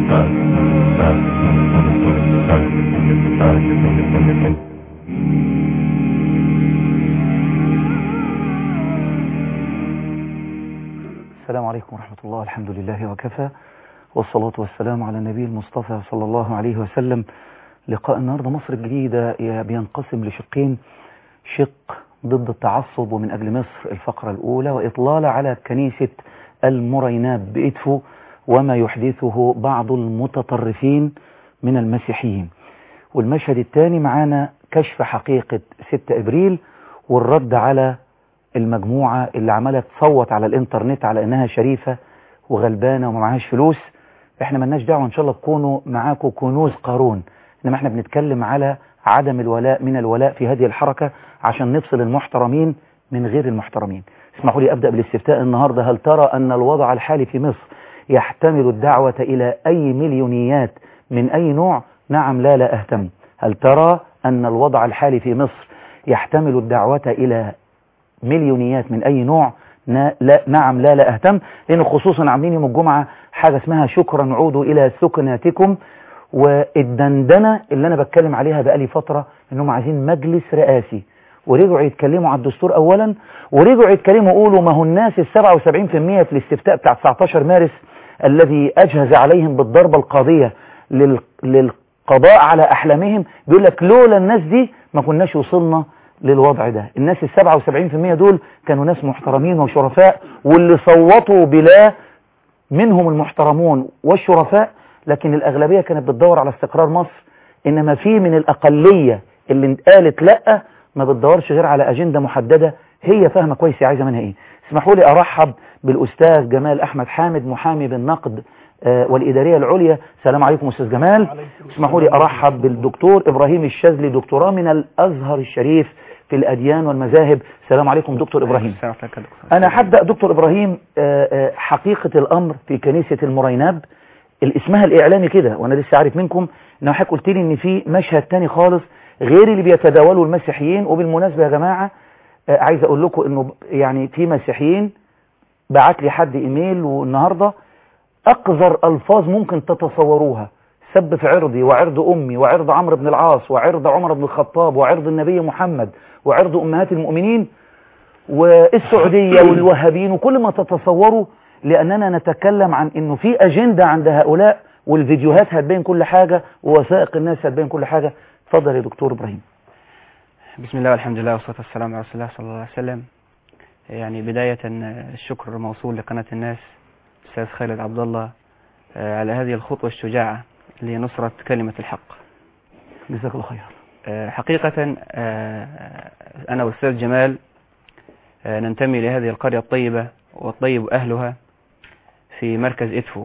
السلام عليكم ورحمة الله الحمد لله وكفى والصلاة والسلام على النبي المصطفى صلى الله عليه وسلم لقاء النهاردة مصر الجديدة بينقسم لشقين شق ضد التعصب ومن أجل مصر الفقرة الأولى وإطلالة على كنيسة المريناب بإدفو وما يحدثه بعض المتطرفين من المسيحيين والمشهد الثاني معانا كشف حقيقة 6 إبريل والرد على المجموعة اللي عمالة تصوت على الانترنت على انها شريفة وغلبانة وما معهاش فلوس احنا ملناش دعوة ان شاء الله تكونوا معاكم كنوز قارون انما احنا بنتكلم على عدم الولاء من الولاء في هذه الحركة عشان نفصل المحترمين من غير المحترمين اسمحوا لي ابدأ بالاستفتاء النهاردة هل ترى ان الوضع الحالي في مصر يحتمل الدعوة الى اي مليونيات من اي نوع نعم لا لا اهتم هل ترى ان الوضع الحالي في مصر يحتمل الدعوة الى مليونيات من أي نوع لا نعم لا لا أهتم لأنه خصوصا عاملين يوم الجمعة حاجة اسمها شكرا عودوا إلى سكناتكم والدندنة اللي أنا بتكلم عليها بقالي فترة إنهم عايزين مجلس رئاسي ورجعوا يتكلموا على الدستور أولا ورجعوا يتكلموا يقولوا ما هو الناس ال 77% في الاستفتاء بتاع 19 مارس الذي أجهز عليهم بالضربة القاضية لل... للقضاء على أحلامهم بيقول لك لولا الناس دي ما كناش وصلنا للوضع ده الناس ال 77% دول كانوا ناس محترمين وشرفاء واللي صوتوا بلا منهم المحترمون والشرفاء لكن الأغلبية كانت بتدور على استقرار مصر إنما في من الأقلية اللي قالت لأ ما بتدورش غير على أجندة محددة هي فاهمة كويس هي عايزة منها إيه اسمحوا لي أرحب بالأستاذ جمال أحمد حامد محامي بالنقد آه والإدارية العليا السلام عليكم أستاذ جمال اسمحوا لي أرحب بالدكتور إبراهيم الشاذلي دكتوراه من الأزهر الشريف في الأديان والمذاهب السلام عليكم دكتور إبراهيم أنا هبدأ دكتور إبراهيم آآ آآ حقيقة الأمر في كنيسة المريناب اسمها الإعلامي كده وأنا لسه عارف منكم إنه حضرتك قلت لي إن في مشهد تاني خالص غير اللي بيتداولوا المسيحيين وبالمناسبة يا جماعة عايز أقول لكم إنه يعني في مسيحيين بعت لي حد إيميل والنهاردة أقذر ألفاظ ممكن تتصوروها سب في عرضي وعرض أمي وعرض عمرو بن العاص وعرض عمر بن الخطاب وعرض النبي محمد وعرض أمهات المؤمنين والسعودية والوهابيين وكل ما تتصوروا لأننا نتكلم عن أنه في أجندة عند هؤلاء والفيديوهات هتبين كل حاجة ووثائق الناس هتبين كل حاجة تفضل يا دكتور إبراهيم بسم الله والحمد لله والصلاة والسلام على رسول الله صلى الله عليه وسلم يعني بداية الشكر موصول لقناة الناس أستاذ خالد عبد الله على هذه الخطوة الشجاعة لنصرة كلمة الحق جزاك الله خير حقيقة أنا والأستاذ جمال ننتمي لهذه القرية الطيبة والطيب أهلها في مركز إدفو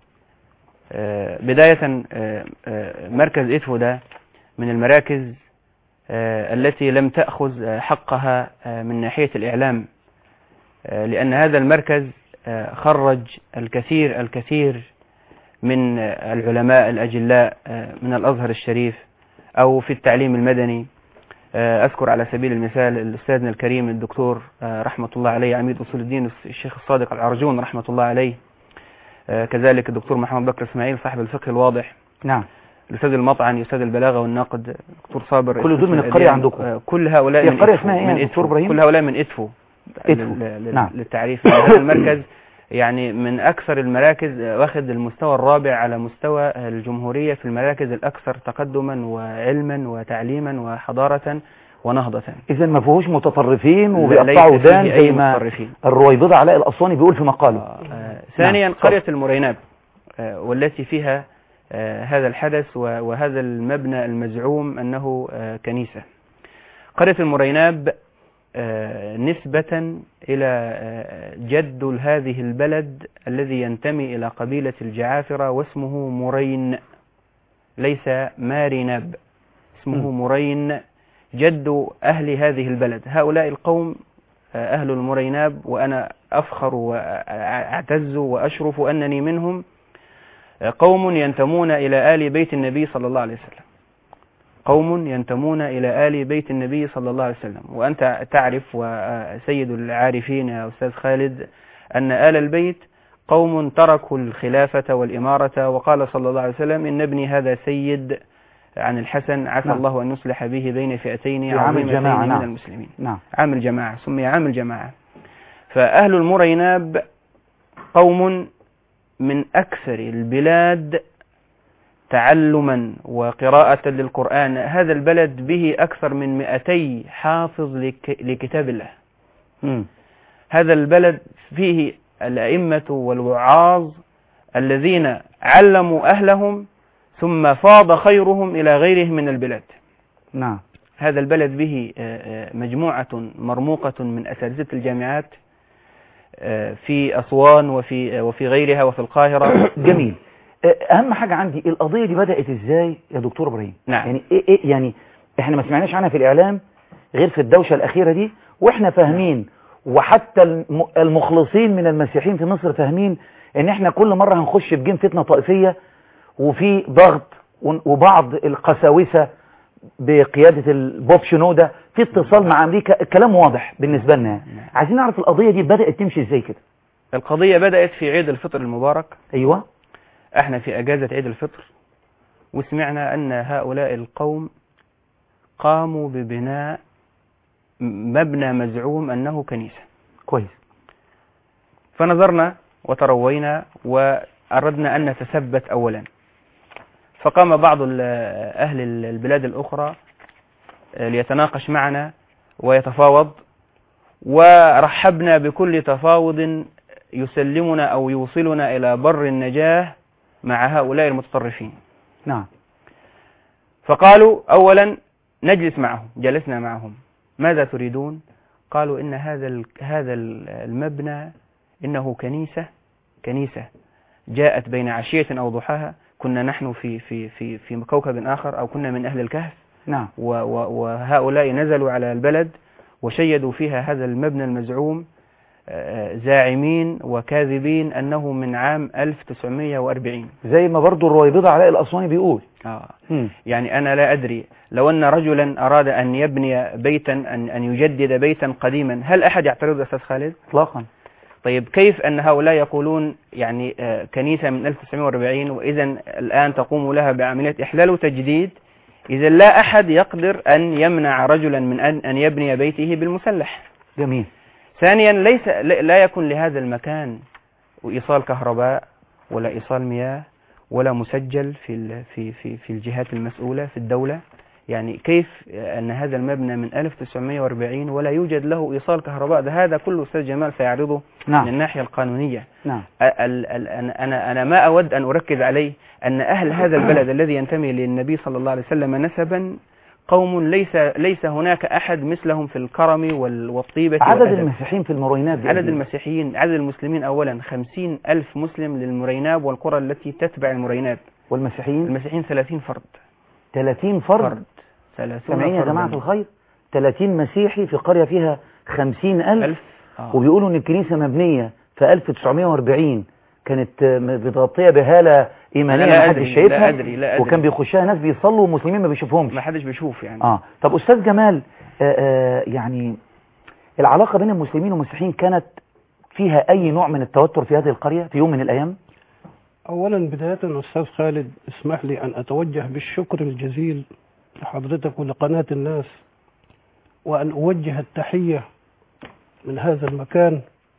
بداية مركز إدفو ده من المراكز التي لم تأخذ حقها من ناحية الإعلام لأن هذا المركز خرج الكثير الكثير من العلماء الأجلاء من الأزهر الشريف أو في التعليم المدني أذكر على سبيل المثال الأستاذنا الكريم الدكتور رحمة الله عليه عميد أصول الدين الشيخ الصادق العرجون رحمة الله عليه كذلك الدكتور محمد بكر إسماعيل صاحب الفقه الواضح نعم الأستاذ المطعن أستاذ البلاغة والنقد دكتور صابر كل دول من القرية عندكم كل هؤلاء من القرية اسمها ايه دكتور إبراهيم كل هؤلاء من إدفو إدفو نعم للتعريف هذا المركز يعني من أكثر المراكز واخد المستوى الرابع على مستوى الجمهورية في المراكز الأكثر تقدما وعلما وتعليما وحضارة ونهضة إذا ما فيهوش متطرفين وبيقطعوا دان زي ما الرويبضة علاء الأسواني بيقول في مقاله آه آه ثانيا نعم. قرية المريناب آه والتي فيها آه هذا الحدث وهذا المبنى المزعوم أنه آه كنيسة قرية المريناب نسبة إلى جد هذه البلد الذي ينتمي إلى قبيلة الجعافرة واسمه مرين ليس ماريناب اسمه مرين جد أهل هذه البلد هؤلاء القوم أهل المريناب وأنا أفخر وأعتز وأشرف أنني منهم قوم ينتمون إلى آل بيت النبي صلى الله عليه وسلم قوم ينتمون إلى آل بيت النبي صلى الله عليه وسلم وأنت تعرف وسيد العارفين يا أستاذ خالد أن آل البيت قوم تركوا الخلافة والإمارة وقال صلى الله عليه وسلم إن ابني هذا سيد عن الحسن عسى نعم. الله أن يصلح به بين فئتين في عام عظيمتين الجماعة، من نعم. المسلمين نعم عام الجماعة سمي عام الجماعة فأهل المريناب قوم من أكثر البلاد تعلما وقراءة للقرآن هذا البلد به أكثر من 200 حافظ لك- لكتاب الله مم. هذا البلد فيه الأئمة والوعاظ الذين علموا أهلهم ثم فاض خيرهم إلى غيرهم من البلاد نعم هذا البلد به آه، آه، مجموعة مرموقة من أساتذة الجامعات آه، في أسوان وفي وفي غيرها وفي القاهرة جميل آه، اهم حاجة عندي القضية دي بدأت ازاي يا دكتور ابراهيم نعم. يعني ايه ايه يعني احنا ما سمعناش عنها في الاعلام غير في الدوشة الاخيرة دي واحنا فاهمين وحتى الم- المخلصين من المسيحيين في مصر فاهمين ان احنا كل مرة هنخش في جيم فتنة طائفية وفي ضغط ون- وبعض القساوسة بقيادة البوب شنودة في اتصال مع امريكا الكلام واضح بالنسبة لنا نعم. عايزين نعرف القضية دي بدأت تمشي ازاي كده القضية بدأت في عيد الفطر المبارك ايوه احنا في أجازة عيد الفطر وسمعنا أن هؤلاء القوم قاموا ببناء مبنى مزعوم أنه كنيسة كويس فنظرنا وتروينا وأردنا أن نتثبت أولا فقام بعض ال- أهل البلاد الأخرى ليتناقش معنا ويتفاوض ورحبنا بكل تفاوض يسلمنا أو يوصلنا إلى بر النجاة مع هؤلاء المتطرفين نعم فقالوا أولا نجلس معهم جلسنا معهم ماذا تريدون قالوا إن هذا ال- هذا ال- المبنى إنه كنيسة كنيسة جاءت بين عشية أو ضحاها كنا نحن في في في في كوكب آخر أو كنا من أهل الكهف نعم و- و- وهؤلاء نزلوا على البلد وشيدوا فيها هذا المبنى المزعوم آه، زاعمين وكاذبين أنه من عام 1940 زي ما برضو الرويبضة علاء الأسواني بيقول آه. مم. يعني أنا لا أدري لو أن رجلا أراد أن يبني بيتا أن, أن يجدد بيتا قديما هل أحد يعترض أستاذ خالد؟ اطلاقا طيب كيف أن هؤلاء يقولون يعني آه، كنيسة من 1940 وإذا الآن تقوم لها بعملية إحلال وتجديد إذا لا أحد يقدر أن يمنع رجلا من أن, أن يبني بيته بالمسلح جميل ثانيا ليس لا لا يكون لهذا المكان إيصال كهرباء ولا إيصال مياه ولا مسجل في ال- في في في الجهات المسؤولة في الدولة يعني كيف أن هذا المبنى من 1940 ولا يوجد له إيصال كهرباء ده هذا كله أستاذ جمال سيعرضه من نعم الناحية القانونية نعم ال- ال- أنا- أنا أنا ما أود أن أركز عليه أن أهل هذا البلد الذي ينتمي للنبي صلى الله عليه وسلم نسبا قوم ليس ليس هناك أحد مثلهم في الكرم وال- والطيبة عدد والأدب. المسيحيين في المروينات دي عدد قد إيه؟ المسيحيين عدد المسلمين أولا خمسين ألف مسلم للمريناب والقرى التي تتبع المريناب والمسيحيين المسيحيين ثلاثين فرد 30 فرد فرد ثلاثون سامعين يا فردا. جماعة الخير 30 مسيحي في قرية فيها 50 ألف ألف آه. وبيقولوا ان الكنيسة مبنية في 1940 كانت آه، متغطية بهالة إيمانية لا ما أدري، حدش شايفها لا أدري، لا أدري. وكان بيخشها ناس بيصلوا ومسلمين ما بيشوفهمش ما حدش بيشوف يعني اه طب أستاذ جمال آه آه يعني العلاقة بين المسلمين والمسيحيين كانت فيها أي نوع من التوتر في هذه القرية في يوم من الأيام أولا بداية أستاذ خالد اسمح لي أن أتوجه بالشكر الجزيل لحضرتك ولقناة الناس وأن أوجه التحية من هذا المكان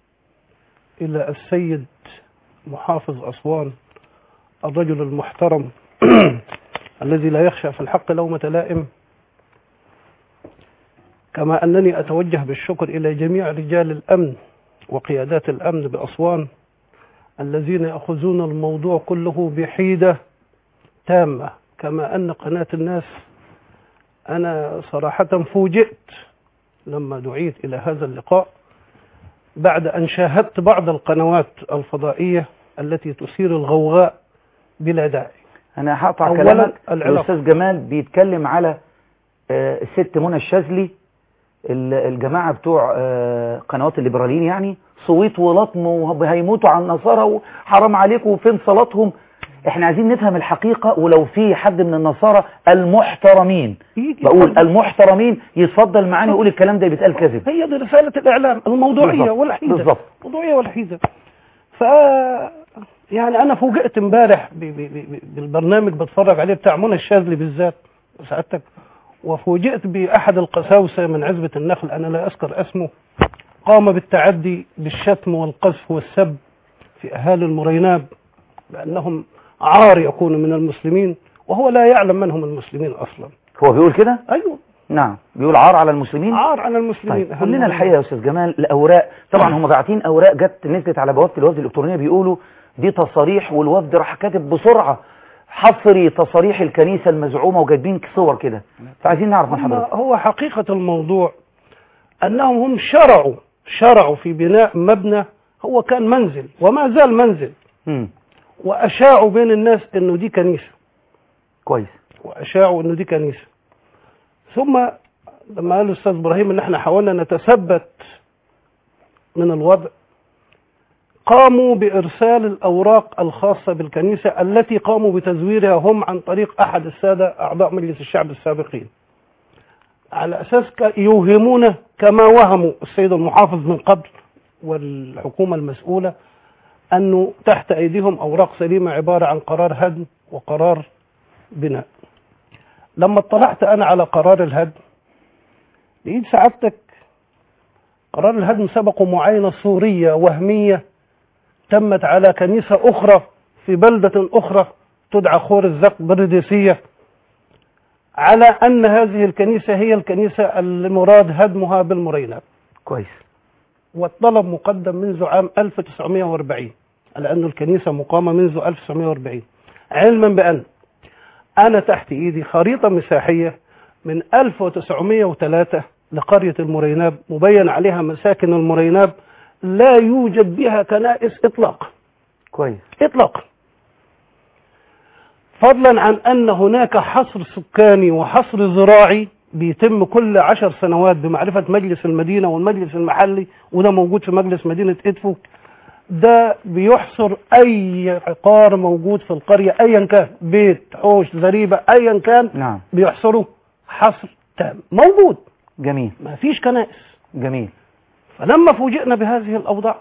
إلى السيد محافظ أسوان الرجل المحترم الذي لا يخشى في الحق لومة لائم كما أنني أتوجه بالشكر إلى جميع رجال الأمن وقيادات الأمن بأسوان الذين يأخذون الموضوع كله بحيدة تامة كما أن قناة الناس أنا صراحة فوجئت لما دعيت إلى هذا اللقاء بعد أن شاهدت بعض القنوات الفضائية التي تثير الغوغاء بلا داعي أنا هقطع أولاً كلامك العلاقة. الأستاذ جمال بيتكلم على آه، الست منى الشاذلي ال- الجماعة بتوع آه، قنوات الليبراليين يعني صويت ولطم وهيموتوا على النصارى وحرام عليكم وفين صلاتهم احنا عايزين نفهم الحقيقة ولو في حد من النصارى المحترمين يجي بقول حد- المحترمين يتفضل معانا يقول الكلام ده بيتقال كذب هي دي رسالة الإعلام الموضوعية بالظبط. والحيدة بالظبط الموضوعية والحيدة ف يعني انا فوجئت امبارح ب- ب- ب- بالبرنامج بتفرج عليه بتاع منى الشاذلي بالذات سعادتك وفوجئت باحد القساوسه من عزبه النخل انا لا اذكر اسمه قام بالتعدي بالشتم والقذف والسب في اهالي المريناب بانهم عار يكونوا من المسلمين وهو لا يعلم من هم المسلمين اصلا هو بيقول كده ايوه نعم بيقول عار على المسلمين عار على المسلمين طيب أهل كلنا المريناب. الحقيقه يا استاذ جمال الاوراق طبعا هم باعتين اوراق جت نزلت على بوابه الوفد الالكترونيه بيقولوا دي تصاريح والوفد راح كاتب بسرعه حصري تصاريح الكنيسه المزعومه وجايبين صور كده فعايزين نعرف من هم حضرتك هو حقيقة الموضوع أنهم هم شرعوا شرعوا في بناء مبنى هو كان منزل وما زال منزل امم وأشاعوا بين الناس أنه دي كنيسة كويس وأشاعوا أنه دي كنيسة ثم لما قال الأستاذ إبراهيم أن احنا حاولنا نتثبت من الوضع قاموا بإرسال الأوراق الخاصة بالكنيسة التي قاموا بتزويرها هم عن طريق أحد السادة أعضاء مجلس الشعب السابقين على أساس ك- يوهمون كما وهموا السيد المحافظ من قبل والحكومة المسؤولة أنه تحت أيديهم أوراق سليمة عبارة عن قرار هدم وقرار بناء لما اطلعت أنا على قرار الهدم لقيت سعادتك قرار الهدم سبقه معاينة صورية وهمية تمت على كنيسة أخرى في بلدة أخرى تدعى خور الزق بالرديسية على أن هذه الكنيسة هي الكنيسة المراد هدمها بالمرينات كويس والطلب مقدم منذ عام 1940 على أن الكنيسة مقامة منذ 1940 علما بأن أنا تحت إيدي خريطة مساحية من 1903 لقرية المريناب مبين عليها مساكن المريناب لا يوجد بها كنائس إطلاقا كويس إطلاقا فضلا عن أن هناك حصر سكاني وحصر زراعي بيتم كل عشر سنوات بمعرفة مجلس المدينة والمجلس المحلي وده موجود في مجلس مدينة إدفو ده بيحصر أي عقار موجود في القرية أيا كان بيت حوش زريبة أيا كان نعم بيحصره حصر تام موجود جميل ما فيش كنائس جميل فلما فوجئنا بهذه الأوضاع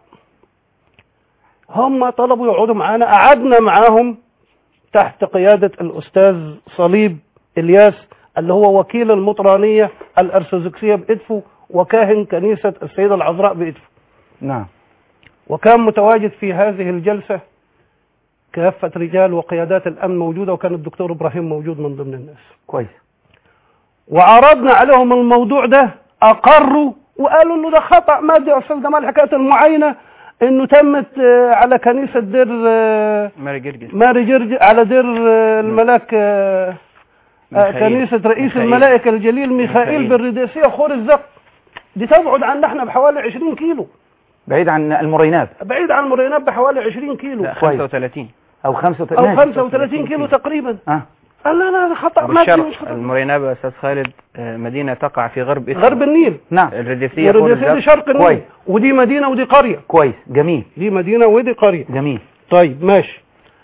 هم طلبوا يقعدوا معانا قعدنا معاهم تحت قيادة الأستاذ صليب إلياس اللي هو وكيل المطرانية الأرثوذكسية بإدفو وكاهن كنيسة السيدة العذراء بإدفو نعم وكان متواجد في هذه الجلسة كافة رجال وقيادات الأمن موجودة وكان الدكتور إبراهيم موجود من ضمن الناس كويس وعرضنا عليهم الموضوع ده أقروا وقالوا إنه ده خطأ مادي يا أستاذ جمال حكاية المعاينة إنه تمت آه، على كنيسة دير آه، ماري جرجس ماري جرج على دير آه، الملاك آه، آه، ميخائيل. كنيسة رئيس ميخائيل. الملائكة الجليل ميخائيل ميخائيل. بالرديسية خور الزق دي تبعد عنا احنا بحوالي 20 كيلو بعيد عن المرينات بعيد عن مرينات بحوالي 20 كيلو لا كويس. 35 او 35 او 35 كيلو تقريبا اه قال لا لا ده خطا مادي مش بالشرق خطا المرينابة يا أستاذ خالد آه، مدينة تقع في غرب إسرائيل غرب النيل نعم الرديسية فوق والرديسية دي الزرق. شرق النيل كويس. ودي مدينة ودي قرية كويس جميل دي مدينة ودي قرية جميل طيب ماشي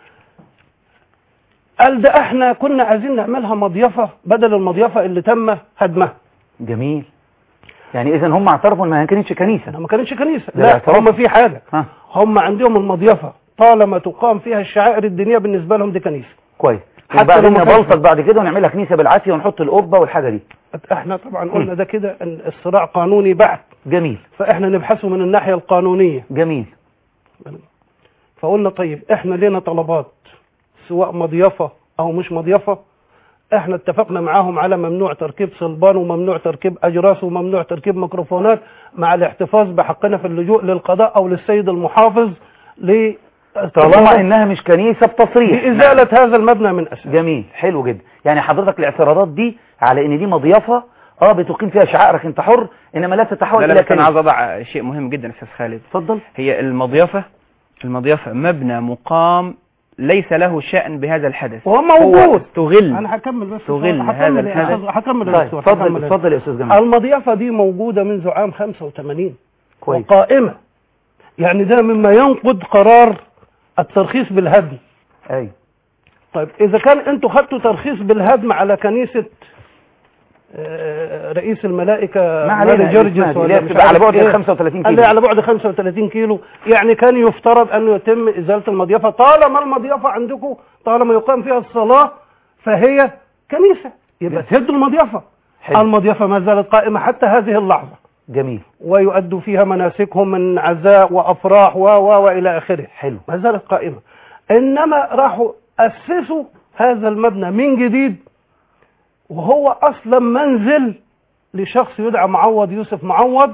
قال ده احنا كنا عايزين نعملها مضيفة بدل المضيفة اللي تم هدمها جميل يعني اذا هم اعترفوا ان ما كانتش كنيسه ما كانتش كنيسة ده لا اعتراف. هم في حاجة ها هم عندهم المضيفة طالما تقام فيها الشعائر الدينية بالنسبة لهم دي كنيسة كويس حتى وبعدين لو ما كانش- نبلطج بعد كده ونعملها كنيسه بالعافيه ونحط القبه والحاجه دي احنا طبعا قلنا ده كده إن الصراع قانوني بحت جميل فاحنا نبحثه من الناحية القانونية جميل فقلنا طيب احنا لنا طلبات سواء مضيفة او مش مضيفة احنا اتفقنا معاهم على ممنوع تركيب صلبان وممنوع تركيب اجراس وممنوع تركيب ميكروفونات مع الاحتفاظ بحقنا في اللجوء للقضاء او للسيد المحافظ ل طالما انها مش كنيسه بتصريح بإزالة هذا المبنى من أساسه جميل حلو جدا يعني حضرتك الاعتراضات دي على ان دي مضيفه اه بتقيم فيها شعائرك انت حر انما لا تتحول لا لا الى بس أنا عاوز كنيسه أضع شيء مهم جدا يا أستاذ خالد اتفضل هي المضيفة المضيفة مبنى مقام ليس له شأن بهذا الحدث وهو هو موجود تغل انا هكمل بس تغل هكمل هذا يا الحدث. أستاذ- هكمل يا طيب دكتور، اتفضل هكمل يا اتفضل يا استاذ جمال المضيفة دي موجودة منذ عام 85 كويس وقائمة يعني ده مما ينقض قرار الترخيص بالهدم ايوه طيب إذا كان أنتوا خدتوا ترخيص بالهدم على كنيسة آه، رئيس الملائكة ما علينا ماري جورجيس الإسناد، اللي ولا هي مش بتبقى على عارف بعد إيه. 35 قال لي كيلو على بعد 35 كيلو يعني كان يفترض أن يتم إزالة المضيفة طالما المضيفة عندكم طالما يقام فيها الصلاة فهي كنيسة يبقى تهدوا المضيفة حلو. المضيفة ما زالت قائمة حتى هذه اللحظة جميل ويؤدوا فيها مناسكهم من عزاء وأفراح و و وإلى آخره حلو ما زالت قائمة إنما راحوا أسسوا هذا المبنى من جديد وهو أصلا منزل لشخص يدعى معوض يوسف معوض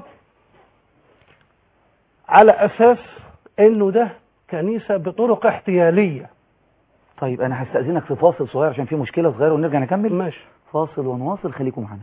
على أساس إنه ده كنيسة بطرق احتيالية طيب انا هستأذنك في فاصل صغير عشان في مشكلة صغيرة ونرجع نكمل ماشي فاصل ونواصل خليكم معنا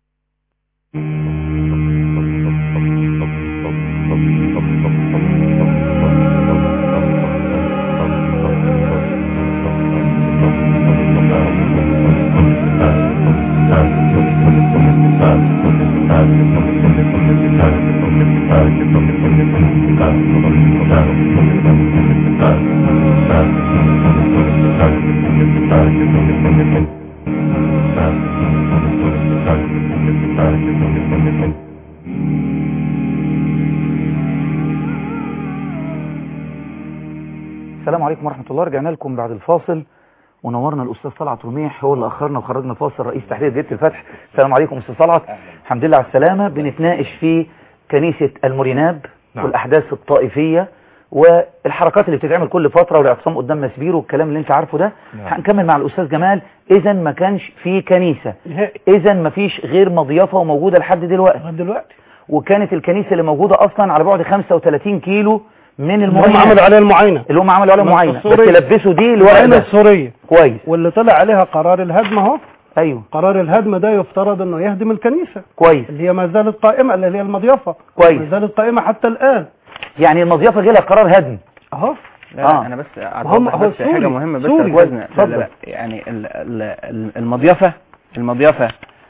السلام عليكم ورحمة الله رجعنا لكم بعد الفاصل ونورنا الأستاذ طلعت رميح هو اللي أخرنا وخرجنا فاصل رئيس تحرير جريدة الفتح السلام عليكم أستاذ طلعت الحمد لله على السلامة بنتناقش في كنيسة الموريناب نعم. والأحداث الطائفية والحركات اللي بتتعمل كل فترة والاعتصام قدام مسبير والكلام اللي انت عارفه ده نعم. هنكمل مع الأستاذ جمال إذا ما كانش في كنيسة نهائي إذا ما فيش غير مضيافة وموجودة لحد دلوقتي لغاية دلوقتي وكانت الكنيسة اللي موجودة أصلا على بعد 35 كيلو من هم المعينة عملوا عليها المعاينة اللي هم عملوا عليها من معاينة بس السورية. لبسوا دي الورق المعاينة ده السورية كويس واللي طلع عليها قرار الهدم اهو ايوه قرار الهدم ده يفترض انه يهدم الكنيسة كويس اللي هي ما زالت قائمة اللي هي المضيافة كويس. ما زالت قائمة حتى الآن يعني المضيافة جه لها قرار هدم اهو لا آه. لا انا بس هم- أوضح هو بس سوري. حاجه مهمه بس سوري. يا أستاذنا. لا اتفضل. لا لا يعني ال- ال- ال- المضيافه المضيافه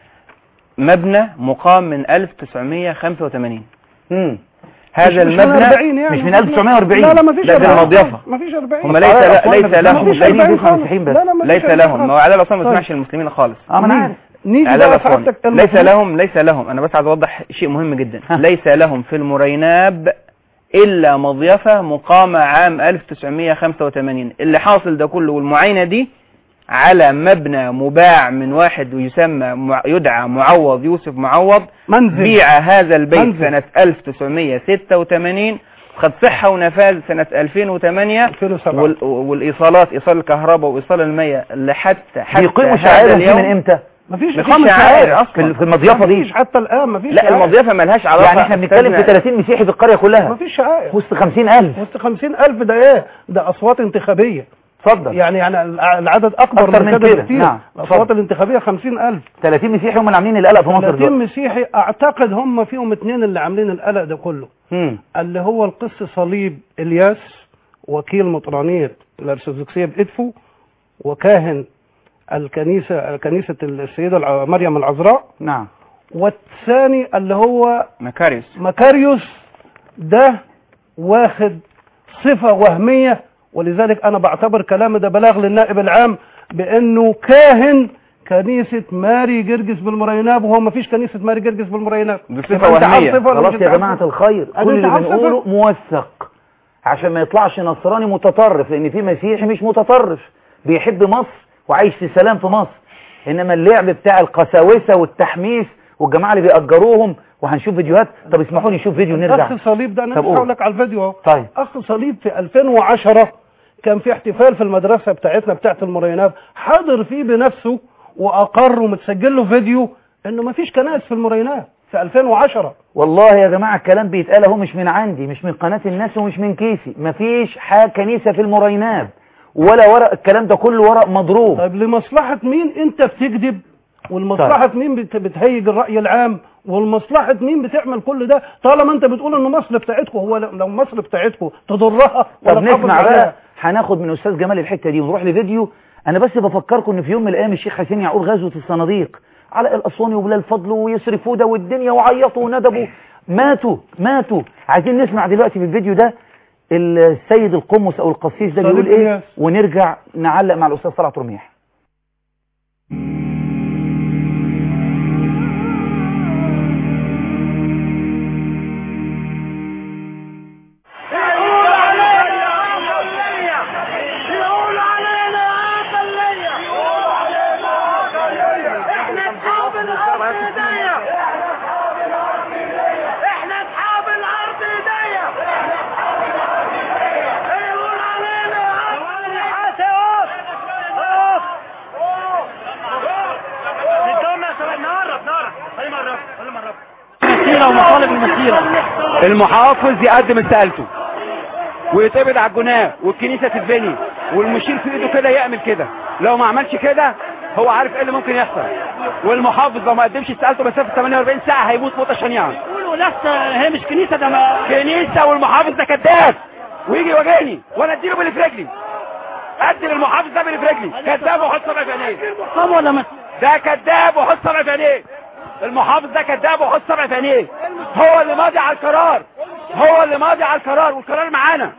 مبنى مقام من 1985 امم هذا مش- مش من المبنى 40 يعني مش من 1940 لا لا ما فيش لا، ده المضيافة. ما فيش 40 هم ليس لا ليس لهم مفيش الباقيين 40 بيسمعوا خالص. المسيحيين بس. لا لا مفيش ليس 40 لهم خالص. ما هو على الاصلا ما طيب. بيسمعش المسلمين خالص اه ما انا عارف نيجي على بقى الأخوان. سعادتك ليس المفروض- لهم ليس لهم انا بس عايز اوضح شيء مهم جدا ها. ليس لهم في المريناب الا مضيفه مقامه عام 1985 اللي حاصل ده كله والمعاينه دي على مبنى مباع من واحد يسمى مع- يدعى معوض يوسف معوض منزل بيع هذا البيت منزل. سنة 1986 خد صحة ونفاذ سنة 2008 2007 وال- والإيصالات إيصال الكهرباء وإيصال المياه لحتى حتى بيقيموا هذا شعائرهم دي اليوم من امتى مفيش مفيش إقامة شعائر شعائر. أصلا. في في المضيافة دي مفيش حتى الآن مفيش لا شعائر. المضيفة ملهاش علاقة يعني احنا بنتكلم في أستاذنا. 30 مسيحي في القرية كلها مفيش شعائر وسط 50000 وسط 50000 ده ايه ده أصوات انتخابية اتفضل يعني يعني الع- العدد أكبر أكتر من من كده كده. بكتير نعم. الأصوات اتفضل. الانتخابية 50000 30 مسيحي هم اللي عاملين القلق في مصر 30 دلوقتي مسيحي أعتقد هم فيهم اتنين اللي عاملين القلق ده كله امم اللي هو القس صليب الياس وكيل مطرانية الأرثوذكسية بإدفو وكاهن الكنيسة كنيسة السيدة الع- مريم العذراء نعم والثاني اللي هو مكاريوس مكاريوس ده واخد صفة وهمية ولذلك أنا بعتبر كلامي ده بلاغ للنائب العام بأنه كاهن كنيسة ماري جرجس بالمريناب وهو ما فيش كنيسة ماري جرجس بالمريناب دي صفة يبقى أنت عارف وهمية. صفة ولا خلاص مش يا عارف جماعة صفة؟ الخير أنا كل اللي أنت عارف بنقوله موثق عشان ما يطلعش نصراني متطرف لان في مسيحي مش متطرف بيحب مصر وعايش في سلام في مصر انما اللعب بتاع القساوسة والتحميس والجماعة اللي بيأجروهم وهنشوف فيديوهات طب اسمحوا لي نشوف فيديو نرجع اخ صليب ده انا طب مش قول. هقول لك على الفيديو اهو طيب اخ صليب في 2010 كان في احتفال في المدرسه بتاعتنا بتاعت المريناب حضر فيه بنفسه واقر ومتسجل له فيديو انه ما فيش كنائس في المريناب في 2010 والله يا جماعة الكلام بيتقال اهو مش من عندي مش من قناة الناس ومش من كيسي مفيش حاجة كنيسة في المريناب ولا ورق الكلام ده كله ورق مضروب طيب لمصلحه مين انت بتكذب والمصلحه مين بت- بتهيج الراي العام والمصلحه مين بتعمل كل ده طالما انت بتقول انه مصر بتاعتكم هو لو لو مصر بتاعتكم تضرها ولا طب تحافظ نسمع عليها؟ بقى هناخد من استاذ جمال الحته دي ونروح لفيديو انا بس بفكركم ان في يوم من الايام الشيخ حسين يعقوب غزوه الصناديق على الاسواني وبلال فضل ويصرفوا ده والدنيا وعيطوا وندبوا ماتوا ماتوا عايزين نسمع دلوقتي في الفيديو ده السيد القمص او القسيس ده صليب بيقول ايه إلياس. ونرجع نعلق مع الاستاذ طلعت رميح المسيرة المحافظ يقدم استقالته ويتقبض على الجناه والكنيسه تتبني والمشير في ايده كده يعمل كده لو ما عملش كده هو عارف ايه اللي ممكن يحصل والمحافظ لو ما قدمش استقالته مسافه 48 ساعه هيموت موته شنيعه يقولوا ناس هي مش كنيسة ده ما كنيسه والمحافظ ده كذاب ويجي يواجهني وانا اديله باللي في رجلي ادي للمحافظ ده باللي في رجلي كذاب وحط صبع في عينيه قام ولا ما ده كذاب وحط صبع في عينيه المحافظ ده كذاب وحط صبع في عينيه هو اللي ماضي على القرار هو اللي ماضي على القرار والقرار معانا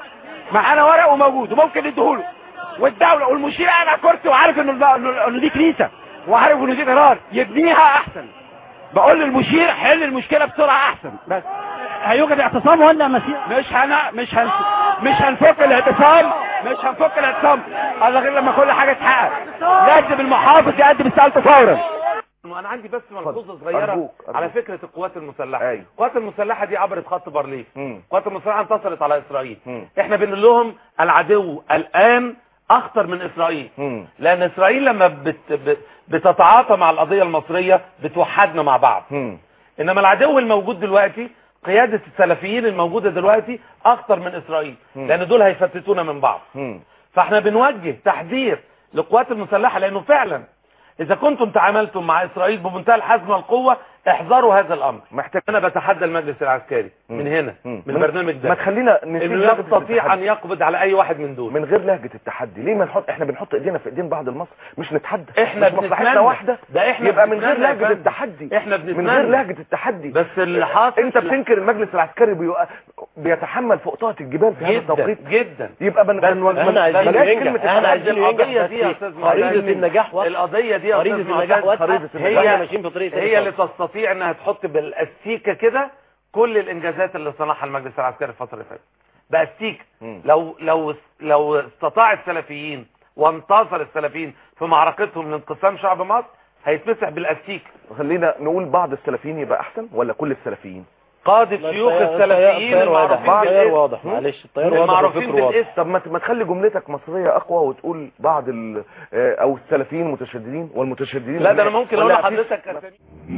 معانا ورق وموجود وممكن نديهوله والدوله والمشير قاعد على الكرسي وعارف انه انه إنه دي كنيسه وعارف انه دي قرار يبنيها احسن بقول للمشير حل المشكله بسرعه احسن بس هيوجد اعتصام ولا مسيرة مش هن مش هن مش هنفك الاعتصام مش هنفك الاعتصام الا غير لما كل حاجه تتحقق لازم المحافظ يقدم استقالته فورا انا عندي بس ملحوظه صغيره أرجوك، أرجوك. على فكره القوات المسلحه أيوة. القوات المسلحه دي عبرت خط بارليف مم. القوات المسلحه انتصرت على اسرائيل مم. احنا بنقول لهم العدو الان اخطر من اسرائيل مم. لان اسرائيل لما بت بت بتتعاطى مع القضيه المصريه بتوحدنا مع بعض مم. انما العدو الموجود دلوقتي قياده السلفيين الموجوده دلوقتي اخطر من اسرائيل مم. لان دول هيفتتونا من بعض مم. فاحنا بنوجه تحذير للقوات المسلحه لانه فعلا اذا كنتم تعاملتم مع اسرائيل بمنتهى الحزم والقوه احذروا هذا الامر محتاج انا بتحدى المجلس العسكري مم. من هنا مم. من البرنامج ما ده تخلينا نسيب انه لهجة يستطيع ان التحدي. يقبض على اي واحد من دول من غير لهجة التحدي ليه ما نحط احنا بنحط ايدينا في ايدين بعض المصر مش نتحدى احنا مش مصلحتنا بنتمنى. واحده ده احنا يبقى من غير بنتمنى يا لهجة فندم. التحدي احنا من بنتمنى غير لهجة التحدي بس اللي حاصل انت بتنكر المجلس العسكري بيو... بيتحمل فوق طاقة الجبال في هذا جدا التوقيت جدا يبقى من بس من احنا عايزين بلاش ينجح. كلمة احنا التحدي. عايزين القضية دي يا استاذ خريطة معتز. النجاح واضحة. القضية دي يا خريطة استاذ النجاح معتز. واضحة. خريطة النجاح. احنا هي ماشيين في طريق تاني هي اللي خالص. تستطيع انها تحط بالاستيكه كده كل الانجازات اللي صنعها المجلس العسكري الفتره اللي فاتت باستيكه مم. لو لو لو استطاع السلفيين وانتصر السلفيين في معركتهم لانقسام شعب مصر هيتمسح بالاستيكه خلينا نقول بعض السلفيين يبقى احسن ولا كل السلفيين قاضي شيوخ السلفيين المعروفين الطيار بالاسم واضح معلش الطيار واضح المعروفين والفكر واضح بالاسم طب ما ما تخلي جملتك مصرية اقوى وتقول بعض ال... آه، او السلفيين متشددين والمتشددين لا ده انا ممكن اقول ولا في- لحضرتك أسامي.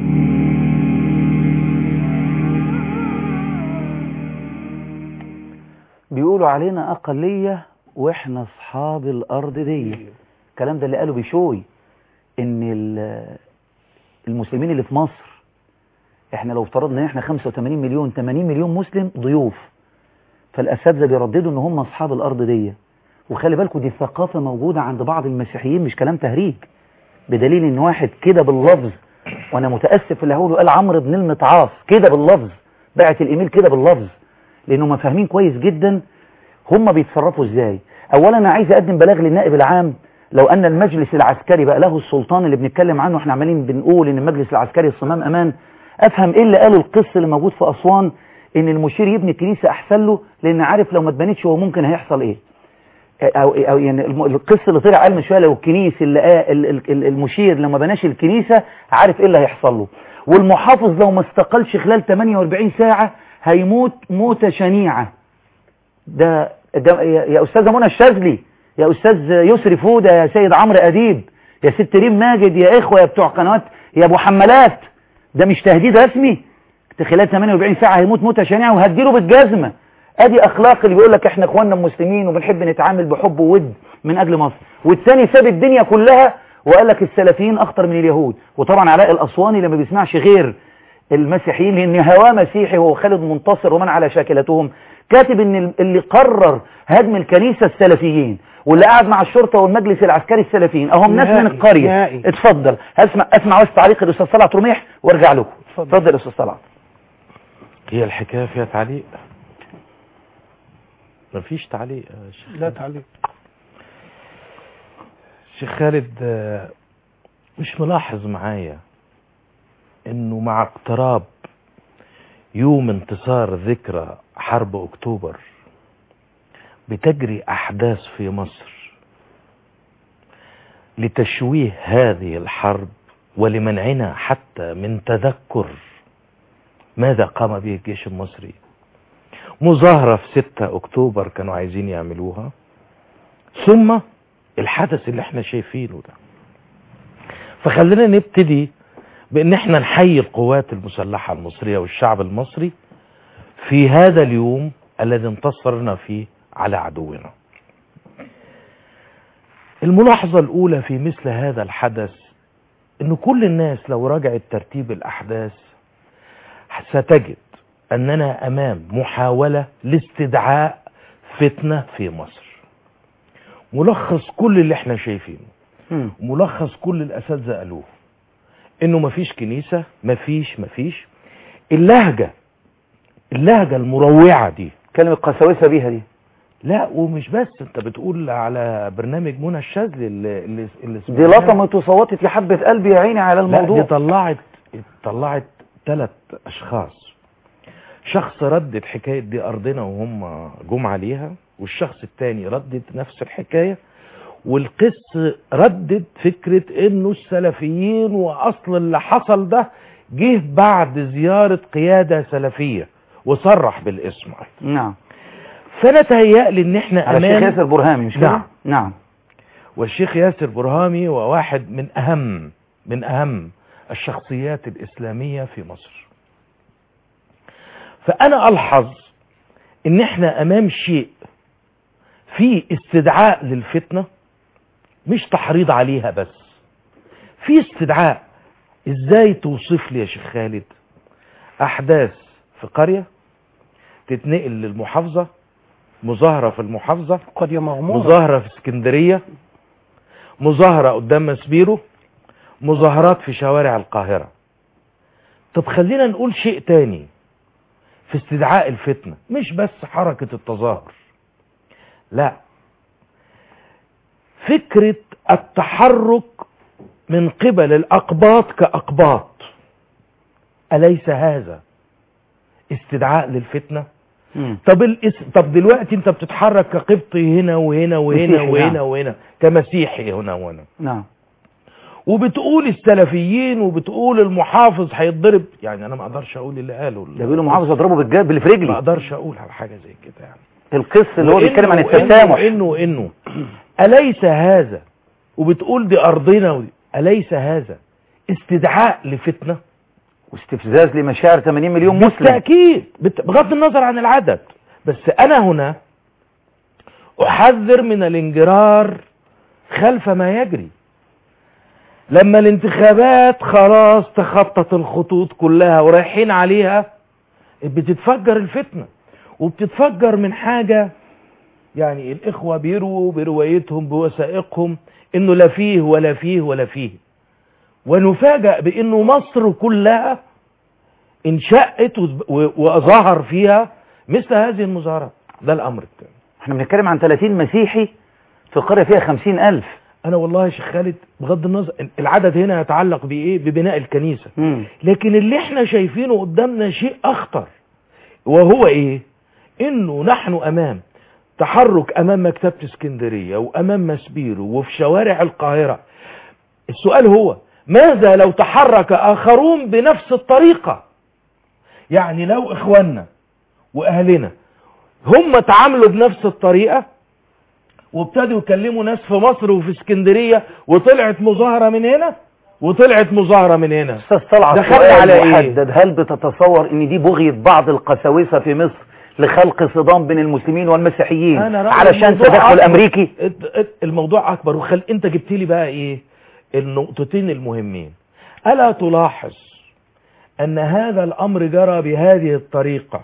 بيقولوا علينا أقلية وإحنا أصحاب الأرض دي الكلام ده اللي قاله بشوي إن ال- المسلمين اللي في مصر إحنا لو افترضنا إن إحنا 85 مليون 80 مليون مسلم ضيوف فالأساتذة بيرددوا إن هم أصحاب الأرض دي وخلي بالكم دي ثقافة موجودة عند بعض المسيحيين مش كلام تهريج بدليل إن واحد كده باللفظ وأنا متأسف اللي هقوله قال عمرو بن المتعاص كده باللفظ بعت الإيميل كده باللفظ لأنه ما فاهمين كويس جدا هم بيتصرفوا ازاي اولا انا عايز اقدم بلاغ للنائب العام لو ان المجلس العسكري بقى له السلطان اللي بنتكلم عنه احنا عمالين بنقول ان المجلس العسكري الصمام امان افهم ايه اللي قاله القس اللي موجود في اسوان ان المشير يبني كنيسه احسن له لان عارف لو ما اتبنتش هو ممكن هيحصل ايه او او يعني الم- القس اللي طلع قال من شويه لو الكنيس اللي قا- ال- ال- ال- المشير لو ما بناش الكنيسه عارف ايه اللي هيحصل له والمحافظ لو ما استقلش خلال 48 ساعه هيموت موته شنيعه ده, ده يا يا استاذه منى الشاذلي يا استاذ يسري فوده يا سيد عمرو اديب يا ست ريم ماجد يا اخوه يا بتوع قنوات يا ابو حمالات ده مش تهديد رسمي خلال 48 ساعه هيموت موته شنيعه وهديله بالجزمه ادي اخلاق اللي بيقول لك احنا اخواننا المسلمين وبنحب نتعامل بحب وود من اجل مصر والتاني ساب الدنيا كلها وقال لك السلفيين اخطر من اليهود وطبعا علاء الاسواني لما بيسمعش غير المسيحيين لان هواه مسيحي هو خالد منتصر ومن على شاكلتهم كاتب ان اللي قرر هدم الكنيسه السلفيين واللي قاعد مع الشرطه والمجلس العسكري السلفيين اهم ناس من نهائي، القريه نهائي. اتفضل اسمع اسمع بس تعليق الاستاذ طلعت رميح وارجع لكم اتفضل. اتفضل يا استاذ طلعت هي الحكاية فيها تعليق مفيش تعليق يا شيخ لا تعليق شيخ خالد آه، مش ملاحظ معايا انه مع اقتراب يوم انتصار ذكرى حرب اكتوبر بتجري احداث في مصر لتشويه هذه الحرب ولمنعنا حتى من تذكر ماذا قام به الجيش المصري مظاهرة في 6 اكتوبر كانوا عايزين يعملوها ثم الحدث اللي احنا شايفينه ده فخلينا نبتدي بان احنا نحيي القوات المسلحة المصرية والشعب المصري في هذا اليوم الذي انتصرنا فيه على عدونا الملاحظة الاولى في مثل هذا الحدث ان كل الناس لو رجعت ترتيب الاحداث ستجد اننا امام محاولة لاستدعاء فتنة في مصر ملخص كل اللي احنا شايفينه مم. ملخص كل الاساتذه قالوه انه مفيش كنيسه مفيش مفيش اللهجه اللهجه المروعه دي كلمة قساوسة بيها دي لا ومش بس انت بتقول على برنامج منى الشاذلي اللي اللي, اللي دي سمعناه. لطمت وصوتت يا حبة قلبي يا عيني على لا الموضوع دي طلعت طلعت ثلاث اشخاص شخص ردد حكاية دي ارضنا وهم جم عليها والشخص التاني ردد نفس الحكاية والقس ردد فكرة انه السلفيين واصل اللي حصل ده جه بعد زيارة قيادة سلفية وصرح بالاسم نعم فانا تهيألي ان احنا على الشيخ امان ياسر برهامي مش كده نعم. نعم والشيخ ياسر برهامي هو واحد من أهم من أهم الشخصيات الإسلامية في مصر فأنا ألحظ إن إحنا أمام شيء في استدعاء للفتنة مش تحريض عليها بس في استدعاء إزاي توصف لي يا شيخ خالد أحداث في قرية تتنقل للمحافظة مظاهرة في المحافظة قد مغمورة مظاهرة في اسكندرية مظاهرة قدام مسبيرو مظاهرات في شوارع القاهرة طب خلينا نقول شيء تاني في استدعاء الفتنة مش بس حركة التظاهر لا فكرة التحرك من قبل الأقباط كأقباط أليس هذا استدعاء للفتنة مم. طب الاس... طب دلوقتي انت بتتحرك كقبطي هنا وهنا وهنا مسيحي، وهنا نعم. وهنا كمسيحي هنا وهنا نعم وبتقول السلفيين وبتقول المحافظ هيتضرب يعني انا ما اقدرش اقول اللي قاله ده بيقولوا محافظ اضربه بالجاب اللي في ما رجلي اقدرش اقول على حاجه زي كده يعني القس اللي هو وإنه- بيتكلم عن وإنه- التسامح وانه وانه اليس هذا وبتقول دي ارضنا ودي اليس هذا استدعاء لفتنه واستفزاز لمشاعر 80 مليون مسلم بالتأكيد بت- بغض النظر عن العدد بس أنا هنا أحذر من الانجرار خلف ما يجري لما الانتخابات خلاص تخطت الخطوط كلها ورايحين عليها بتتفجر الفتنة وبتتفجر من حاجة يعني الإخوة بيروا بروايتهم بوثائقهم إنه لا فيه ولا فيه ولا فيه ونفاجأ بإنه مصر كلها انشأت وز- و- وظهر فيها مثل هذه المظاهرات ده الأمر الثاني احنا بنتكلم عن 30 مسيحي في قرية فيها 50 ألف أنا والله يا شيخ خالد بغض النظر العدد هنا يتعلق بإيه ببناء الكنيسة مم. لكن اللي احنا شايفينه قدامنا شيء أخطر وهو إيه إنه نحن أمام تحرك أمام مكتبة اسكندرية وأمام مسبيرو وفي شوارع القاهرة السؤال هو ماذا لو تحرك آخرون بنفس الطريقة يعني لو إخواننا وأهلنا هم تعاملوا بنفس الطريقة وابتدوا يكلموا ناس في مصر وفي اسكندرية وطلعت مظاهرة من هنا وطلعت مظاهرة من هنا استاذ طلعت دخلنا سؤال على إيه؟ محدد هل بتتصور ان دي بغية بعض القساوسة في مصر لخلق صدام بين المسلمين والمسيحيين أنا رأيي علشان الموضوع تدخل أكبر. امريكي ات- ات- الموضوع اكبر وخل انت جبت لي بقى ايه النقطتين المهمين الا تلاحظ ان هذا الامر جرى بهذه الطريقة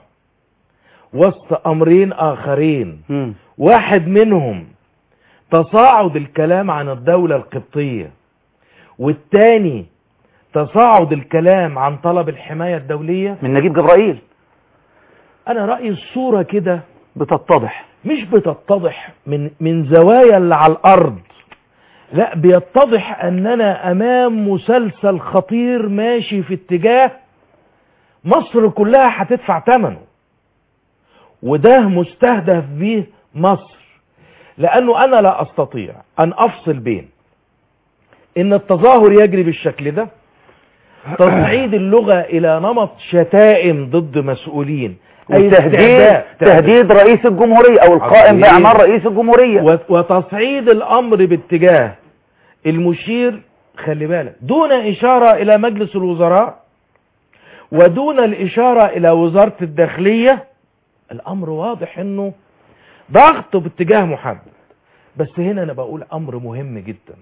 وسط امرين اخرين مم. واحد منهم تصاعد الكلام عن الدولة القبطية والتاني تصاعد الكلام عن طلب الحماية الدولية من نجيب جبرائيل انا رأيي الصورة كده بتتضح مش بتتضح من من زوايا اللي على الارض لا بيتضح اننا امام مسلسل خطير ماشي في اتجاه مصر كلها هتدفع ثمنه وده مستهدف به مصر لانه انا لا استطيع ان افصل بين ان التظاهر يجري بالشكل ده تصعيد اللغة الى نمط شتائم ضد مسؤولين أي وتهديد استعداء- تهديد رئيس الجمهورية او القائم عظيم. باعمال رئيس الجمهورية وت- وتصعيد الامر باتجاه المشير خلي بالك دون إشارة إلى مجلس الوزراء ودون الإشارة إلى وزارة الداخلية الأمر واضح أنه ضغط باتجاه محدد بس هنا أنا بقول أمر مهم جدا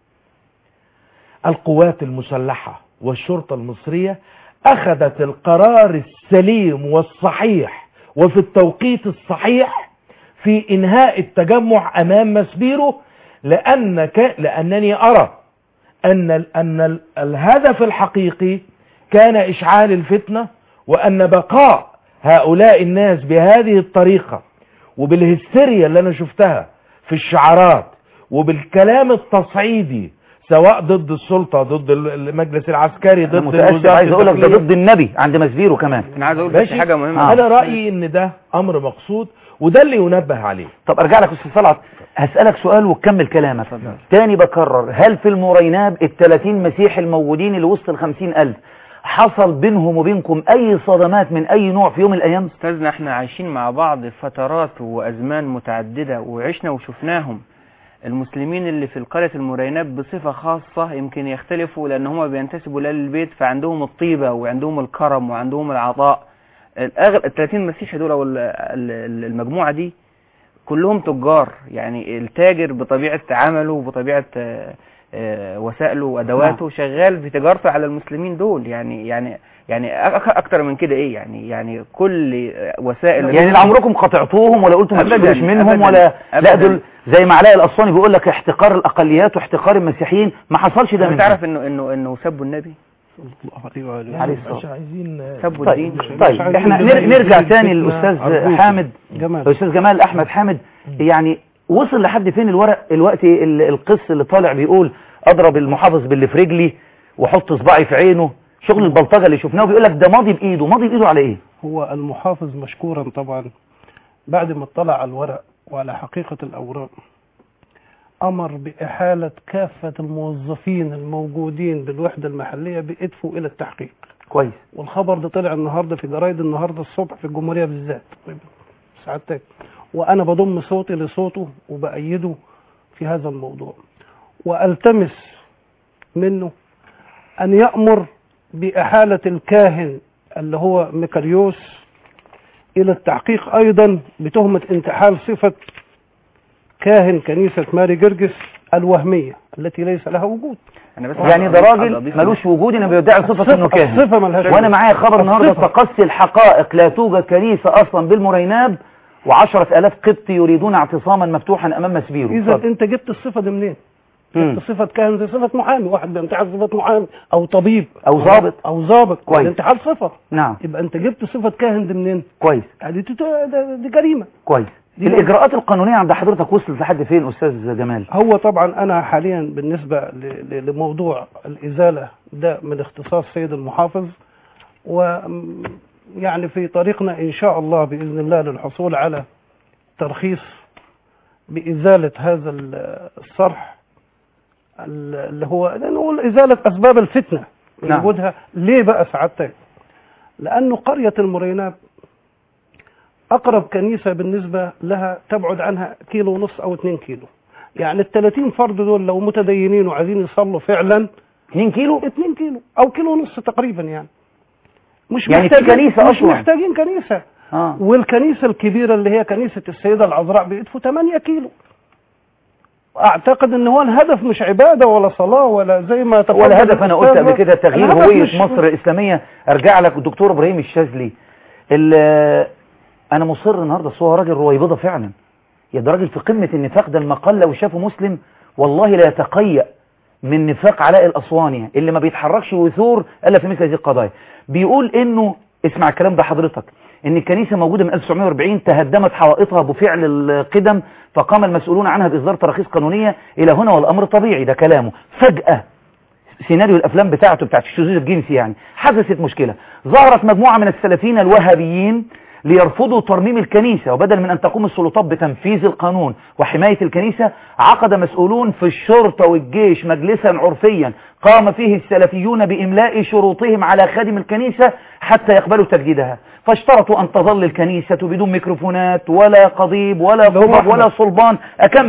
القوات المسلحة والشرطة المصرية أخذت القرار السليم والصحيح وفي التوقيت الصحيح في إنهاء التجمع أمام مسبيرو لأن ك... لأنني أرى أن ال... أن ال... الهدف الحقيقي كان إشعال الفتنة وأن بقاء هؤلاء الناس بهذه الطريقة وبالهستيريا اللي أنا شفتها في الشعارات وبالكلام التصعيدي سواء ضد السلطة ضد المجلس العسكري انا ضد متاسف وزارة عايز اقول لك ده الداخلية. ضد النبي عند مسبيرو كمان انا عايز اقول بس ماشي. حاجه مهمه آه. انا رايي ان ده امر مقصود وده اللي ينبه عليه طب ارجع لك استاذ صلعت هسألك سؤال وتكمل كلامك تاني بكرر هل في المريناب ال 30 مسيحي الموجودين اللي وسط ال 50 ألف حصل بينهم وبينكم أي صدمات من أي نوع في يوم من الأيام؟ استاذنا احنا عايشين مع بعض فترات وازمان متعدده وعشنا وشفناهم المسلمين اللي في القرية المريناب بصفة خاصة يمكن يختلفوا لأن هم بينتسبوا لآل البيت فعندهم الطيبة وعندهم الكرم وعندهم العطاء الأغل... ال 30 مسيحي دول أو ال- ال- المجموعة دي كلهم تجار يعني التاجر بطبيعة عمله وبطبيعة آه، آه، وسائله وأدواته شغال في تجارته على المسلمين دول يعني يعني يعني أك- أكتر من كده إيه يعني يعني كل وسائل يعني لا عمركم قطعتوهم ولا قلتم ما أبداً، تشتروش منهم أبداً، ولا لا أبداً. دول زي ما علاء الأسواني بيقول لك احتقار الأقليات واحتقار المسيحيين ما حصلش ده انت منهم تعرف انه انه انه سبوا النبي الله عليه وآله عليه مش الصلاة عايزين سبوا طيب الدين طيب عايزين احنا نبقى نر- نرجع نجيب تاني الفتنة الأستاذ أرجوكم. حامد جمال الأستاذ جمال أحمد حامد يعني وصل لحد فين الورق الوقت ال- القس اللي طالع بيقول أضرب المحافظ باللي في رجلي وحط صباعي في عينه شغل البلطجة اللي شفناه بيقول لك ده ماضي بإيده ماضي بإيده على إيه؟ هو المحافظ مشكورا طبعا بعد ما اطلع على الورق وعلى حقيقة الأوراق أمر بإحالة كافة الموظفين الموجودين بالوحدة المحلية بإدفوا إلى التحقيق كويس والخبر ده طلع النهارده في جرايد النهارده الصبح في الجمهورية بالذات سعادتك وأنا بضم صوتي لصوته وبأيده في هذا الموضوع وألتمس منه أن يأمر بإحالة الكاهن اللي هو ميكاريوس إلى التحقيق أيضا بتهمة انتحال صفة كاهن كنيسة ماري جرجس الوهمية التي ليس لها وجود انا بس يعني ده راجل ملوش وجود انه بيدعي صفة انه كاهن الصفة ملهاش وانا وجود. معايا خبر النهارده الصفة. تقصي الحقائق لا توجد كنيسة اصلا بالمريناب وعشرة الاف قبطي يريدون اعتصاما مفتوحا امام مسبيرو إذا اتفضل. أنت جبت الصفة دي منين؟ مم. جبت صفة كاهن زي صفة محامي واحد بينتحل صفة محامي أو طبيب أو ضابط. أو ضابط كويس. انتحال صفة نعم يبقى أنت جبت صفة كاهن دي منين؟ كويس يعني دي, دي, دي جريمة كويس دي الاجراءات القانونية عند حضرتك وصلت لحد فين استاذ جمال هو طبعا أنا حاليا بالنسبة ل- ل- لموضوع الإزالة ده من اختصاص سيد المحافظ و يعني في طريقنا إن شاء الله بإذن الله للحصول على ترخيص بإزالة هذا ال- الصرح ال- اللي هو نقول إزالة أسباب الفتنة من نعم. وجودها ليه بقى سعادتك لأنه قرية المريناب أقرب كنيسة بالنسبة لها تبعد عنها كيلو ونص أو 2 كيلو يعني ال 30 فرد دول لو متدينين وعايزين يصلوا فعلا 2 كيلو 2 كيلو أو كيلو ونص تقريبا يعني مش يعني في محتاجين كنيسة مش أصلاً. محتاجين كنيسة اه والكنيسة الكبيرة اللي هي كنيسة السيدة العذراء بيدفوا 8 كيلو اعتقد ان هو الهدف مش عبادة ولا صلاة ولا زي ما تفضل ولا هدف انا قلت الأستاذ. قبل كده تغيير الهدف هوية مش- مصر الإسلامية ارجع لك الدكتور ابراهيم الشاذلي ال- انا مصر النهارده أصل هو راجل رويبضة فعلا يا ده راجل في قمة النفاق ده المقال لو شافه مسلم والله لا يتقيأ من نفاق علاء الأسواني اللي ما بيتحركش وثور الا في مثل هذه القضايا بيقول انه اسمع الكلام ده حضرتك ان الكنيسة موجودة من 1940 تهدمت حوائطها بفعل القدم فقام المسؤولون عنها بإصدار تراخيص قانونية إلى هنا والأمر طبيعي ده كلامه فجأة سيناريو الافلام بتاعته بتاعت الشذوذ الجنسي يعني حدثت مشكلة ظهرت مجموعة من السلفيين الوهابيين ليرفضوا ترميم الكنيسة وبدل من أن تقوم السلطات بتنفيذ القانون وحماية الكنيسة عقد مسؤولون في الشرطة والجيش مجلسا عرفيا قام فيه السلفيون بإملاء شروطهم على خادم الكنيسة حتى يقبلوا تجديدها فاشترطوا أن تظل الكنيسة بدون ميكروفونات ولا قضيب ولا اللي هو خطب ولا أحمد. صلبان أكمل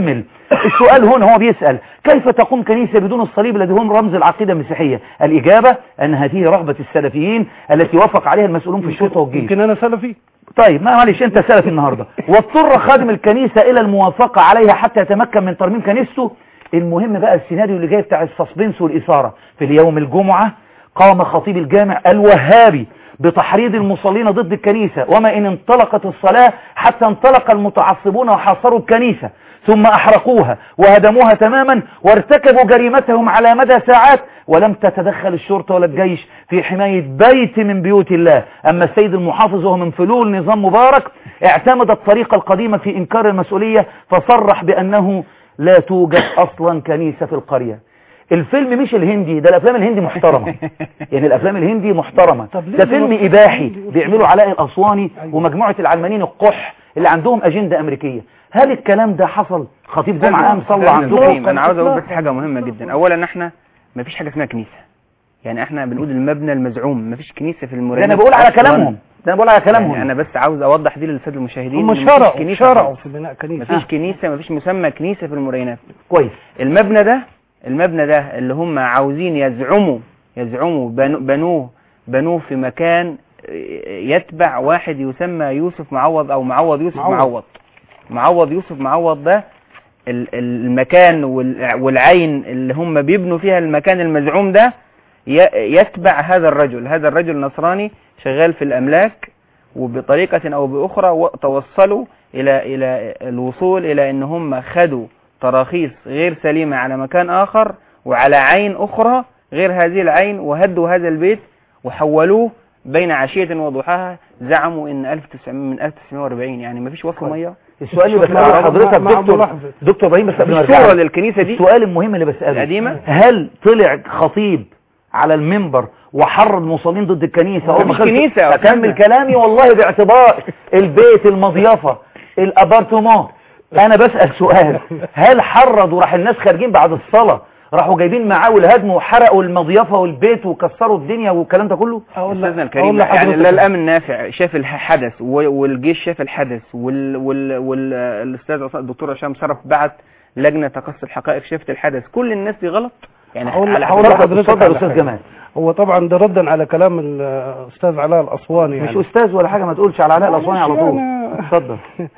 السؤال هنا هو بيسأل كيف تقوم كنيسة بدون الصليب الذي هم رمز العقيدة المسيحية الإجابة أن هذه رغبة السلفيين التي وافق عليها المسؤولون في الشرطة والجيش يمكن انا سلفي طيب ما معلش انت سلفي النهاردة واضطر خادم الكنيسة الى الموافقة عليها حتى يتمكن من ترميم كنيسته المهم بقى السيناريو اللي جاي بتاع السسبنس والإثارة في اليوم الجمعة قام خطيب الجامع الوهابي بتحريض المصلين ضد الكنيسة وما إن انطلقت الصلاة حتى انطلق المتعصبون وحاصروا الكنيسة ثم أحرقوها وهدموها تماما وارتكبوا جريمتهم على مدى ساعات ولم تتدخل الشرطة ولا الجيش في حماية بيت من بيوت الله أما السيد المحافظ وهو من فلول نظام مبارك اعتمد الطريقة القديمة في إنكار المسؤولية فصرح بأنه لا توجد أصلا كنيسة في القرية الفيلم مش الهندي ده الافلام الهندي محترمة يعني الافلام الهندي محترمة طب ليه ده فيلم دلوقتي- اباحي بيعملوا علاء الاسواني ومجموعة العلمانيين القح اللي عندهم اجندة امريكية هل الكلام ده حصل خطيب جمعة قام صلى أستاذ عندكم إبراهيم، انا عاوز اقول بس حاجه مهمه جدا اولا احنا ما فيش حاجه اسمها كنيسه يعني احنا بنقول المبنى المزعوم ما فيش كنيسه في ده المرينات انا بقول على أصلاً. كلامهم ده انا بقول على كلامهم يعني انا بس عاوز اوضح دي للساده المشاهدين هم إن مفيش شرعوا كنيسة شرعوا خالص. في بناء كنيسة مفيش كنيسه مفيش مسمى كنيسه في المرينات كويس المبنى ده المبنى ده اللي هم عاوزين يزعموا يزعموا بنو- بنوه بنوه في مكان يتبع واحد يسمى يوسف معوض او معوض يوسف معوض. معوض معوض يوسف معوض ده ال- ال- المكان وال- والعين اللي هم بيبنوا فيها المكان المزعوم ده ي- يتبع هذا الرجل هذا الرجل نصراني شغال في الأملاك وبطريقة أو بأخرى و- توصلوا إلى إلى الوصول إلى أن هم خدوا تراخيص غير سليمة على مكان آخر وعلى عين أخرى غير هذه العين وهدوا هذا البيت وحولوه بين عشية وضحاها زعموا ان 1900 من 1940 يعني ما فيش وصل ميه السؤال اللي مع- بسأله مع- حضرتك مع دكتور ملاحظة. دكتور ابراهيم بس قبل ما مفيش ارجع صورة لك، للكنيسة دي السؤال المهم اللي بسأله القديمة هل طلع خطيب على المنبر وحرض مصلين ضد الكنيسة أول ما مفيش خلص- كنيسة يا أكمل أستاذنا. كلامي والله باعتبار البيت المضيفة الأبارتمان أنا بسأل سؤال هل حرض وراح الناس خارجين بعد الصلاة راحوا جايبين معاول هدم وحرقوا المضيفة والبيت وكسروا الدنيا والكلام ده كله أقول لك- استاذنا أقول الكريم لحضرتك يعني لا الامن نافع شاف الحدث و- والجيش شاف الحدث وال وال والاستاذ عصام- الدكتور هشام شرف بعت لجنه تقصي الحقائق شافت الحدث كل الناس دي غلط يعني هقول- على هقول حسب- لحضرتك اتفضل على أستاذ حاجة. جمال هو طبعا ده ردا على كلام الاستاذ علاء الاسواني مش يعني أستاذ ولا حاجة ما تقولش على علاء الأسواني على طول يعني- اتفضل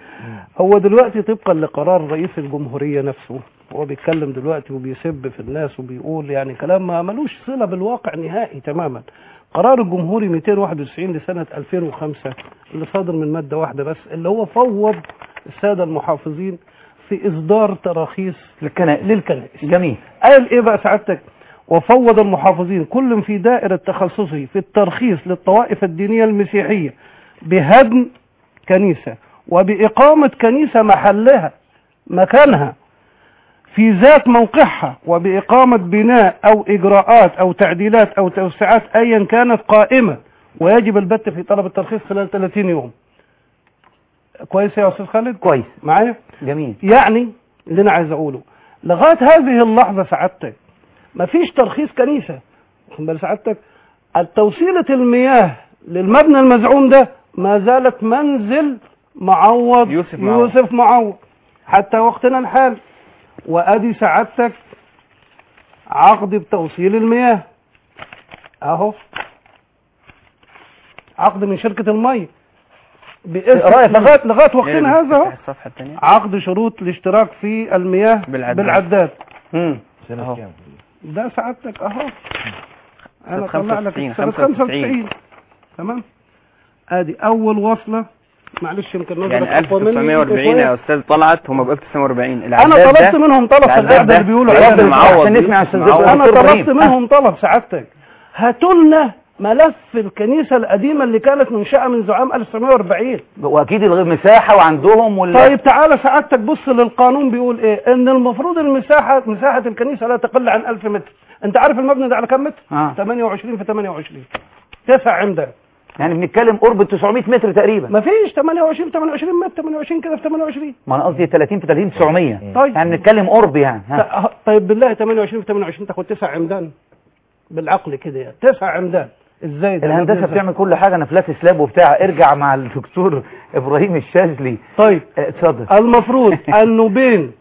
هو دلوقتي طبقا لقرار رئيس الجمهورية نفسه هو بيتكلم دلوقتي وبيسب في الناس وبيقول يعني كلام ما ملوش صلة بالواقع نهائي تماما قرار الجمهوري 291 لسنة 2005 اللي صادر من مادة واحدة بس اللي هو فوض السادة المحافظين في إصدار تراخيص للكنائس للكنائس جميل قال ايه بقى سعادتك وفوض المحافظين كل في دائرة تخصصه في الترخيص للطوائف الدينية المسيحية بهدم كنيسة وبإقامة كنيسة محلها مكانها في ذات موقعها وبإقامة بناء أو إجراءات أو تعديلات أو توسعات أيا كانت قائمة ويجب البت في طلب الترخيص خلال 30 يوم كويس يا أستاذ خالد كويس معايا جميل يعني اللي انا عايز اقوله لغايه هذه اللحظه سعادتك مفيش ترخيص كنيسه واخد بال سعادتك التوصيله المياه للمبنى المزعوم ده ما زالت منزل معوض يوسف معوض. يوسف معوض حتى وقتنا الحالي وادي سعادتك عقد بتوصيل المياه اهو عقد من شركه الميه باسم رأيك؟ لغايه لغايه وقتنا هذا اهو الصفحه الثانيه عقد شروط الاشتراك في المياه بالعداد. بالعداد مم. سنة أهو. كام؟ ده سعادتك اهو انا سنة طلع لك 95 سنة 95 تمام ادي اول وصلة معلش يمكن نظرك يعني أقوى مني 1940 شوية. يا استاذ طلعت هم ب 1940 انا العداد طلبت ده- منهم طلب في العداد القعده ده اللي بيقولوا عشان عليها معوض عشان نسمع يوسف أستاذ معوض. انا دكتور طلبت إبراهيم. منهم طلب سعادتك هاتوا لنا ملف الكنيسة القديمة اللي كانت منشأة من زعام 1940 واكيد الغير مساحة وعندهم وال... طيب تعالى سعادتك بص للقانون بيقول ايه ان المفروض المساحة مساحة الكنيسة لا تقل عن 1000 متر انت عارف المبنى ده على كم متر آه. 28 في 28 تسع عمدان يعني بنتكلم قرب 900 متر تقريبا مفيش 28 في 28 متر 28 كده في 28 ما انا قصدي 30 في 30 900 طيب يعني بنتكلم قرب يعني ها. ط- طيب بالله 28 في 28 تاخد تسع عمدان بالعقل كده يعني تسع عمدان ازاي ده الهندسة مبنى إزاي؟ بتعمل كل حاجة انا فلات سلاب وبتاع ارجع مع الدكتور ابراهيم الشاذلي طيب اه، اتفضل المفروض انه بين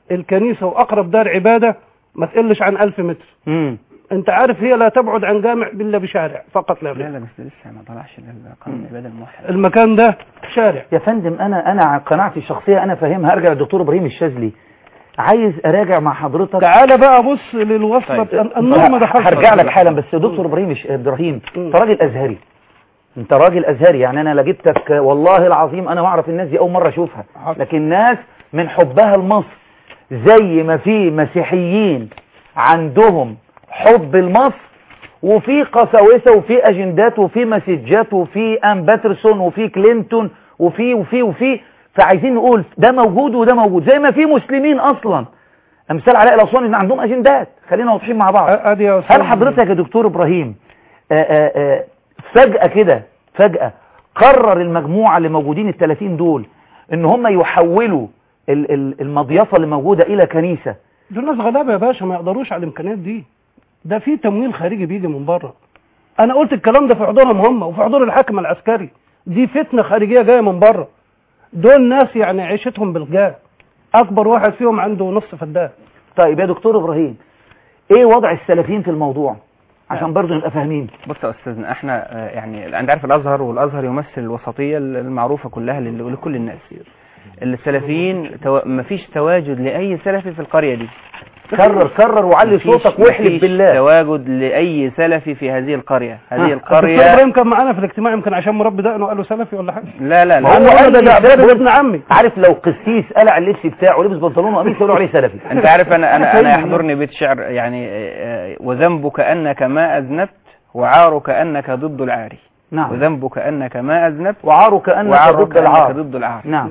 الكنيسة وأقرب دار عبادة ما تقلش عن ألف متر مم. أنت عارف هي لا تبعد عن جامع إلا بشارع فقط لا لا غير لا بس لسه ما طلعش قانون العباده الموحد المكان ده شارع يا فندم انا انا قناعتي الشخصيه انا فاهمها ارجع للدكتور ابراهيم الشاذلي عايز اراجع مع حضرتك تعالى بقى بص للوصلة طيب. النور ما دخلش هرجع لك حالا بس يا دكتور ابراهيم الش- ابراهيم انت راجل ازهري انت راجل ازهري يعني انا لا جبتك والله العظيم انا واعرف الناس دي اول مره اشوفها لكن ناس من حبها لمصر زي ما في مسيحيين عندهم حب لمصر وفي قساوسه وفي اجندات وفي مسجات وفي ام باترسون وفي كلينتون وفي وفي وفي فعايزين نقول ده موجود وده موجود زي ما في مسلمين اصلا امثال علاء الاسواني ان عندهم اجندات خلينا واضحين مع بعض ادي يا أستاذ هل حضرتك يا دكتور ابراهيم آآ آآ فجأة كده فجأة قرر المجموعة اللي موجودين الثلاثين دول ان هم يحولوا ال- ال- المضيفة اللي موجودة الى كنيسة دول ناس غلابه يا باشا ما يقدروش على الامكانيات دي ده في تمويل خارجي بيجي من بره انا قلت الكلام ده في حضورهم هم وفي حضور الحاكم العسكري دي فتنه خارجيه جايه من بره دول ناس يعني عيشتهم بالجاه اكبر واحد فيهم عنده نص فدان طيب يا دكتور ابراهيم ايه وضع السلفيين في الموضوع عشان برضو نبقى فاهمين بص يا استاذنا احنا آه، يعني انت عارف الازهر والازهر يمثل الوسطيه المعروفه كلها لل- لكل الناس السلفيين تو... مفيش تواجد لاي سلفي في القريه دي كرر كرر وعلي مفيش- صوتك واحلف مفيش بالله تواجد لاي سلفي في هذه القريه ها، هذه الدكتور القريه ابراهيم كان معانا في الاجتماع يمكن عشان مربي دقنه قال له سلفي ولا حاجه لا لا ما لا هو هو قال ده لي ده سلفي. ده ابن عمي عارف لو قسيس قلع اللبس بتاعه ولبس بنطلون وقميص يقولوا عليه سلفي انت عارف انا انا فاهم انا يعني. يحضرني بيت شعر يعني آه، آه، وذنبك انك ما اذنبت وعارك انك ضد العاري نعم وذنبك انك ما اذنبت وعارك انك وعارك ضد انك العار ضد العار نعم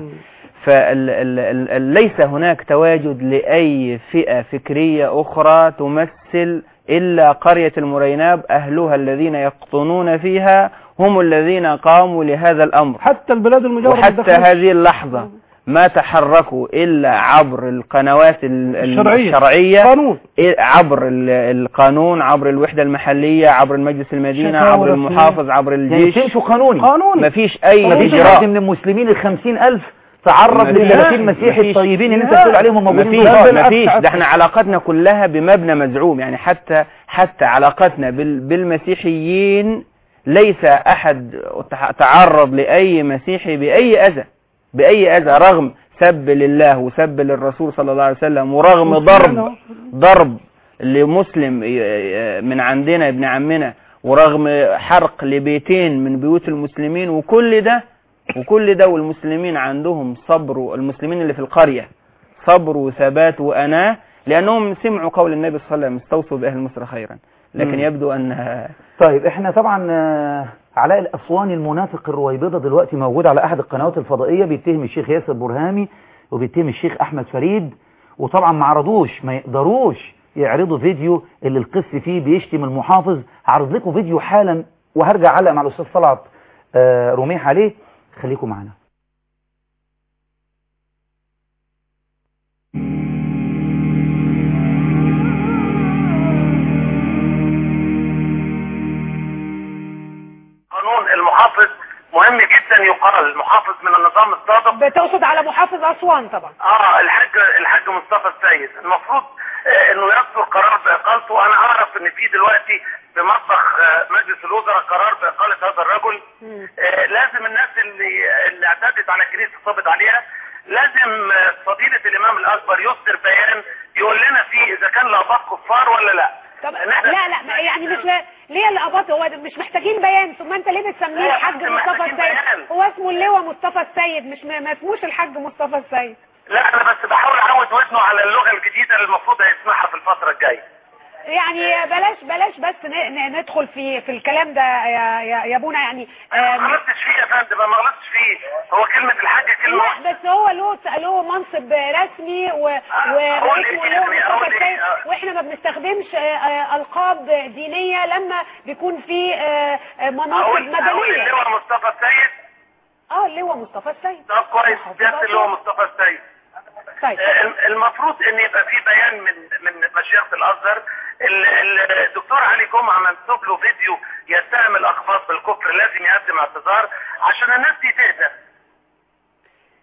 فليس هناك تواجد لأي فئة فكرية أخرى تمثل إلا قرية المريناب أهلها الذين يقطنون فيها هم الذين قاموا لهذا الأمر حتى البلاد المجاوره ما وحتى دخلتش. هذه اللحظة ما تحركوا إلا عبر القنوات ال- ال- الشرعية. الشرعية قانون إيه عبر ال- القانون عبر الوحدة المحلية عبر المجلس المدينة شكاوى عبر رسمية. المحافظ عبر يعني الجيش تمشوا قانوني قانون مفيش أي مفيش إجراء حد من المسلمين الخمسين ألف تعرض مفيش. لل 30 مسيحي مفيش. الطيبين اللي انت لا. بتقول عليهم هم موجودين مفيش دول. لا، بالعكس، مفيش عكس. ده احنا علاقتنا كلها بمبنى مزعوم يعني حتى حتى علاقتنا بال بالمسيحيين ليس احد تع- تعرض لاي مسيحي باي اذى باي اذى رغم سب لله وسب للرسول صلى الله عليه وسلم ورغم ضرب ضرب لمسلم ي- ي- من عندنا ابن عمنا ورغم حرق لبيتين من بيوت المسلمين وكل ده وكل ده والمسلمين عندهم صبر المسلمين اللي في القرية صبر وثبات وأناة لأنهم سمعوا قول النبي صلى الله عليه وسلم استوصوا بأهل مصر خيرا لكن مم. يبدو أن طيب احنا طبعا آه، علاء الأسواني المنافق الرويبضة دلوقتي موجود على أحد القنوات الفضائية بيتهم الشيخ ياسر برهامي وبيتهم الشيخ أحمد فريد وطبعا ما عرضوش ما يقدروش يعرضوا فيديو اللي القس فيه بيشتم المحافظ هعرض لكم فيديو حالا وهرجع علق مع الأستاذ طلعت آه، رميح عليه خليكم معنا قانون المحافظ مهم جدا يقال المحافظ من النظام السابق بتقصد على محافظ أسوان طبعا اه الحاج الحاج مصطفى السيد المفروض آه انه يصدر قرار باقالته انا اعرف ان في دلوقتي في مطبخ آه مجلس الوزراء قرار باقاله هذا الرجل آه لازم الناس اللي اللي اعتدت على الكنيسه صابت عليها لازم آه، فضيله الامام الاكبر يصدر بيان يقول لنا فيه اذا كان الاباط كفار ولا لا طب إن إحنا- لا لا ما- يعني مش لا- ليه الاباط هو مش محتاجين بيان ثم انت ليه بتسميه لا، الحاج إحنا مصطفى محتاجين السيد بيان. هو اسمه اللواء مصطفى السيد مش ما ما اسموش الحاج مصطفى السيد لا انا بس بحاول اعود ودنه على اللغه الجديده اللي المفروض هيسمعها في الفتره الجايه يعني بلاش بلاش بس ن- ن- ندخل في في الكلام ده يا يا, يا ابونا يعني ما آم، غلطتش فيه يا فندم ما غلطتش فيه هو كلمه الحاج كلمه لا بس هو له له منصب رسمي و أقول واسمه إيه اللواء يعني؟ مصطفى أقول إيه؟ السيد آه. واحنا ما بنستخدمش آه، آه، القاب دينيه لما بيكون في آه، آه، مناصب اقول اقول مدنيه اللواء مصطفى السيد اه اللواء مصطفى السيد طب كويس سياده اللواء مصطفى السيد طيب آه، المفروض ان يبقى في بيان من من مشيخه الازهر ال- ال- الدكتور علي جمعه منسوب له فيديو يتهم الاخباط بالكفر لازم يقدم اعتذار عشان الناس دي تهدى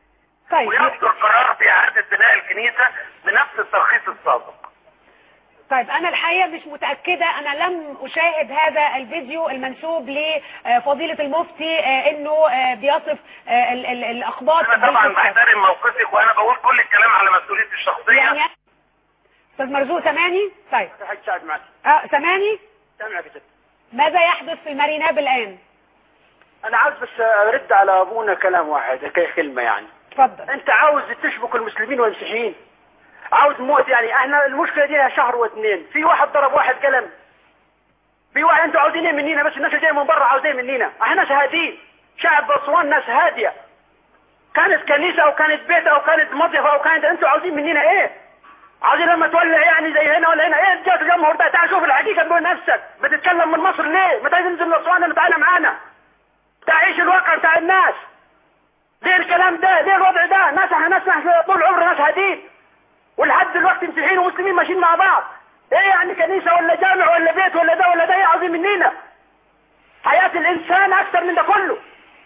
طيب ويصدر قرار بإعادة بناء الكنيسة بنفس الترخيص السابق طيب انا الحقيقه مش متاكده انا لم اشاهد هذا الفيديو المنسوب لفضيله المفتي آه، انه آه، بيصف آه، ال- ال- الاقباط أنا طبعا بالكفار. بحترم موقفك وأنا بقول كل الكلام على مسؤوليتي الشخصية يعني استاذ مرزوق سامعني طيب حاج سعد معك اه سامعني سامعك يا ست ماذا يحدث في الماريناب الان انا عاوز بس ارد على ابونا كلام واحد ك- كلمه يعني اتفضل انت عاوز تشبك المسلمين والمسيحيين عاوز موت يعني احنا المشكله دي لها شهر واثنين في واحد ضرب واحد قلم في واحد انتوا عاوزين ايه منينا بس الناس اللي جايه من بره عاوزين ايه منينا احنا ناس هادين شعب اسوان ناس هاديه كانت كنيسه او كانت بيت او كانت مصيف او كانت انتوا عاوزين منينا ايه عاوزين لما تولع يعني زي هنا ولا هنا ايه جات الجمهور ده تعال شوف الحقيقه بنفسك بتتكلم من مصر ليه ما تنزل من اسوان تعالى معانا تعيش الواقع بتاع الناس ليه الكلام ده ليه الوضع ده ناس احنا ناس احنا طول عمرنا ناس هادين ولحد دلوقتي مسيحيين ومسلمين ماشيين مع بعض ايه يعني كنيسه ولا جامع ولا بيت ولا ده ولا ده ايه عاوزين مننا حياه الانسان اكثر من ده كله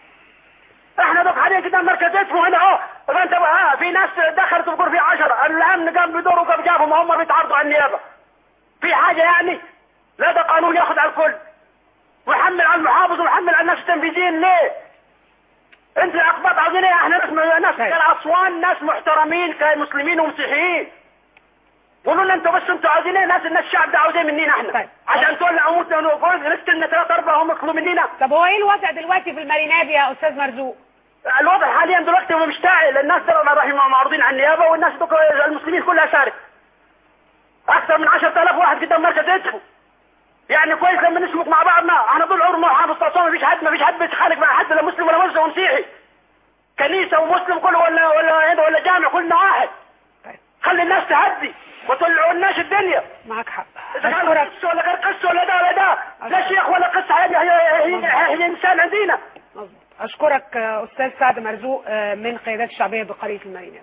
احنا دق عليه كده مركز اسمه هنا اهو طب انت بقى اه في ناس دخلت في غرفه 10 الامن قام بدوره وقام جابهم هم بيتعرضوا على النيابه في حاجه يعني لا ده قانون ياخذ على الكل ويحمل على المحافظ ويحمل على الناس التنفيذيين ليه انت الاقباط عاوزين ايه احنا ناس ناس كالاسوان ناس محترمين كمسلمين ومسيحيين قولوا لنا انتوا بس انتوا عاوزين ايه ناس الناس الشعب ده عاوزين مننا احنا طيب. عشان تولع عمودنا ونقول نستنى ثلاثة أربعة هم يطلبوا مننا طب هو ايه الوضع دلوقتي في الماريناب يا استاذ مرزوق الوضع حاليا دلوقتي هو مشتعل الناس دول رايحين معروضين على النيابة والناس دوك المسلمين كلها شارك أكثر من 10000 واحد قدام مركز إدفو يعني كويس لما نسلك مع بعضنا احنا طول عمرنا حافظ تصوم مفيش حد مفيش حد بيتخانق مع حد لا مسلم ولا مسلم ومسيحي كنيسة ومسلم كله ولا ولا ولا جامع كلنا واحد خلي الناس تهدي وطلعوا الناس الدنيا معك حق اذا كان قصه ولا غير قصه ولا ده ولا ده لا شيخ ولا قصه هي هي, هي, هي انسان عندنا مظبوط اشكرك آه، استاذ سعد مرزوق آه، من قيادات الشعبيه بقريه الماريناب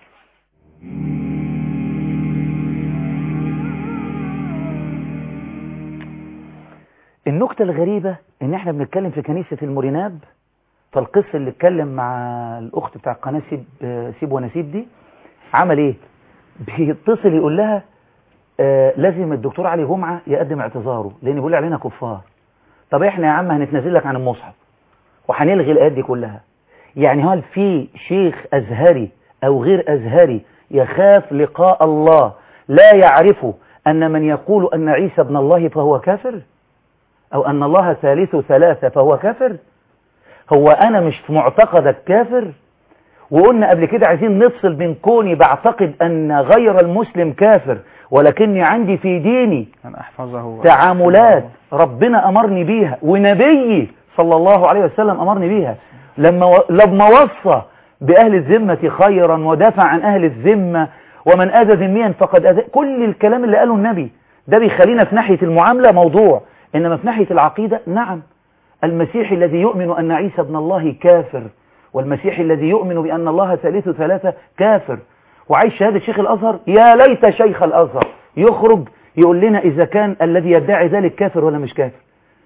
النكتة الغريبة ان احنا بنتكلم في كنيسة الموريناب فالقس اللي اتكلم مع الاخت بتاع قناة سيب, آه، سيب ونسيب دي عمل ايه بيتصل يقول لها آه لازم الدكتور علي جمعة يقدم اعتذاره لان بيقول علينا كفار طب احنا يا عم هنتنازل لك عن المصحف وهنلغي الايات دي كلها يعني هل في شيخ ازهري او غير ازهري يخاف لقاء الله لا يعرف ان من يقول ان عيسى ابن الله فهو كافر او ان الله ثالث ثلاثة فهو كافر هو انا مش في معتقدك كافر وقلنا قبل كده عايزين نفصل بين كوني بعتقد ان غير المسلم كافر ولكني عندي في ديني أن أحفظه تعاملات ربنا أمرني بيها ونبيي صلى الله عليه وسلم أمرني بيها لما و... لما وصى بأهل الذمة خيرا ودافع عن أهل الذمة ومن أذى ذميا فقد أذى كل الكلام اللي قاله النبي ده بيخلينا في ناحية المعاملة موضوع إنما في ناحية العقيدة نعم المسيح الذي يؤمن أن عيسى ابن الله كافر والمسيح الذي يؤمن بأن الله ثالث ثلاثة كافر وعايز شهادة شيخ الأزهر يا ليت شيخ الأزهر يخرج يقول لنا إذا كان الذي يدعي ذلك كافر ولا مش كافر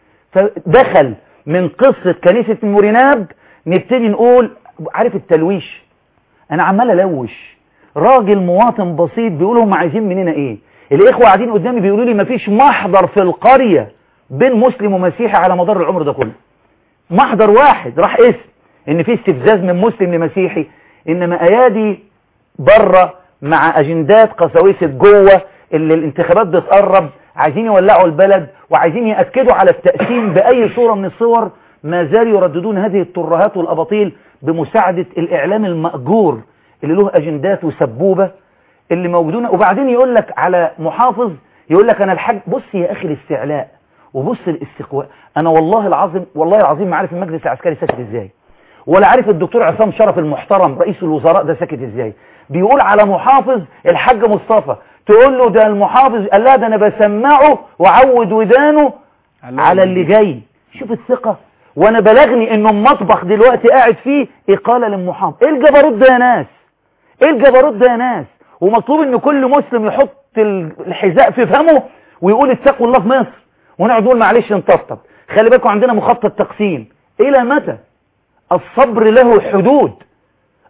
فدخل من قصة كنيسة موريناب نبتدي نقول عارف التلويش أنا عمال ألوش راجل مواطن بسيط بيقول هم عايزين مننا إيه الإخوة قاعدين قدامي بيقولوا لي مفيش محضر في القرية بين مسلم ومسيحي على مدار العمر ده كله محضر واحد راح اسم ان في استفزاز من مسلم لمسيحي انما ايادي بره مع اجندات قساوسه جوه اللي الانتخابات بتقرب عايزين يولعوا البلد وعايزين ياكدوا على التقسيم باي صوره من الصور ما زالوا يرددون هذه الترهات والاباطيل بمساعده الاعلام الماجور اللي له اجندات وسبوبه اللي موجودون وبعدين يقول لك على محافظ يقول لك انا الحاج بص يا اخي الاستعلاء وبص الاستقواء انا والله العظيم والله العظيم ما عارف المجلس العسكري ساكت ازاي ولا عارف الدكتور عصام شرف المحترم رئيس الوزراء ده ساكت ازاي بيقول على محافظ الحاج مصطفى تقول له ده المحافظ قال لا ده انا بسمعه وعود ودانه على اللي جاي شوف الثقة وانا بلغني انه المطبخ دلوقتي قاعد فيه اقالة للمحافظ ايه الجبروت ده يا ناس ايه الجبروت ده يا ناس ومطلوب ان كل مسلم يحط الحذاء في فمه ويقول اتقوا الله في مصر ونقعد نقول معلش نطبطب خلي بالكم عندنا مخطط تقسيم الى متى الصبر له حدود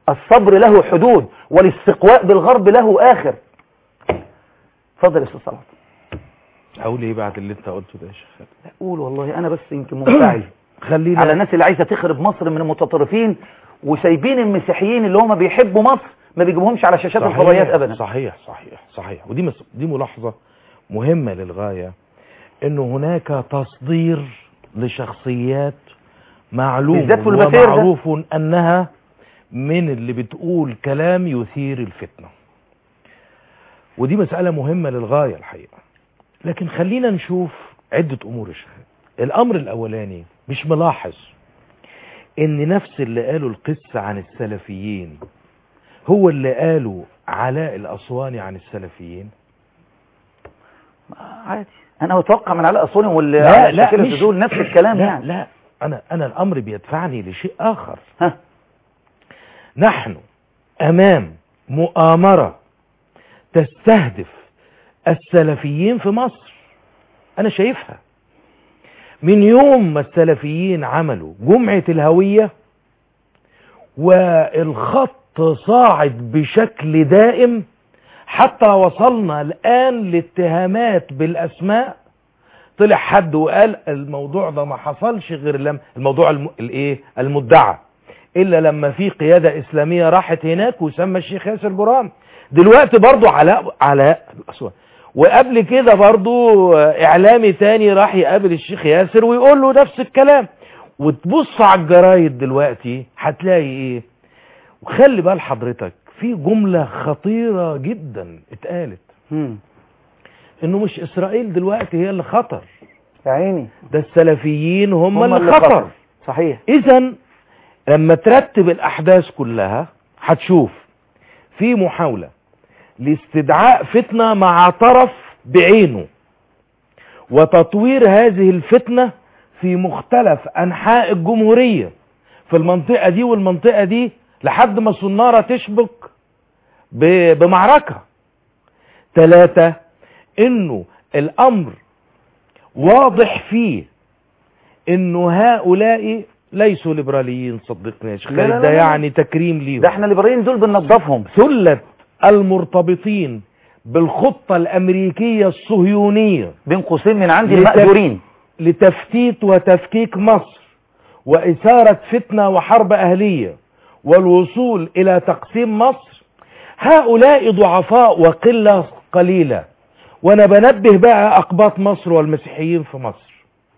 الصبر له حدود والاستقواء بالغرب له آخر اتفضل يا استاذ صلاح اقول ايه بعد اللي انت قلته ده يا شيخ خالد قول والله انا بس يمكن منفعل خلينا على الناس اللي عايزه تخرب مصر من المتطرفين وسايبين المسيحيين اللي هم بيحبوا مصر ما بيجيبوهمش على شاشات صحيح، الفضائيات ابدا صحيح صحيح صحيح ودي مس... دي ملاحظة مهمة للغاية انه هناك تصدير لشخصيات معلوم بالذات في البتير ده. ومعروف انها من اللي بتقول كلام يثير الفتنة ودي مسألة مهمة للغاية الحقيقة لكن خلينا نشوف عدة امور يا شيخ الامر الاولاني مش ملاحظ ان نفس اللي قالوا القصة عن السلفيين هو اللي قالوا علاء الاسواني عن السلفيين عادي انا اتوقع من علاء اسواني واللي لا، على لا، شاكلة مش- دول نفس الكلام لا يعني لا انا انا الامر بيدفعني لشيء اخر ها نحن امام مؤامرة تستهدف السلفيين في مصر انا شايفها من يوم ما السلفيين عملوا جمعة الهوية والخط صاعد بشكل دائم حتى وصلنا الآن لاتهامات بالأسماء طلع حد وقال الموضوع ده ما حصلش غير لما الموضوع الم... الايه المدعى الا لما في قيادة اسلامية راحت هناك وسمى الشيخ ياسر برهان دلوقتي برضو علاء علاء الأسود وقبل كده برضو اعلامي تاني راح يقابل الشيخ ياسر ويقول له نفس الكلام وتبص على الجرايد دلوقتي هتلاقي ايه وخلي بال حضرتك في جملة خطيرة جدا اتقالت مم. انه مش اسرائيل دلوقتي هي اللي خطر يا عيني ده السلفيين هم, هم اللي, اللي خطر, خطر. صحيح اذا لما ترتب الاحداث كلها هتشوف في محاولة لاستدعاء فتنة مع طرف بعينه وتطوير هذه الفتنة في مختلف انحاء الجمهورية في المنطقة دي والمنطقة دي لحد ما الصنارة تشبك ب- بمعركة ثلاثة انه الامر واضح فيه انه هؤلاء ليسوا ليبراليين صدقني يا شيخ لا لا خالد، لا ده لا. يعني تكريم ليهم ده احنا الليبراليين دول بننظفهم ثلة المرتبطين بالخطة الامريكية الصهيونية بين قوسين من عند لتف- المأجورين لتفتيت وتفكيك مصر وإثارة فتنة وحرب أهلية والوصول إلى تقسيم مصر هؤلاء ضعفاء وقلة قليلة وأنا بنبه بقى أقباط مصر والمسيحيين في مصر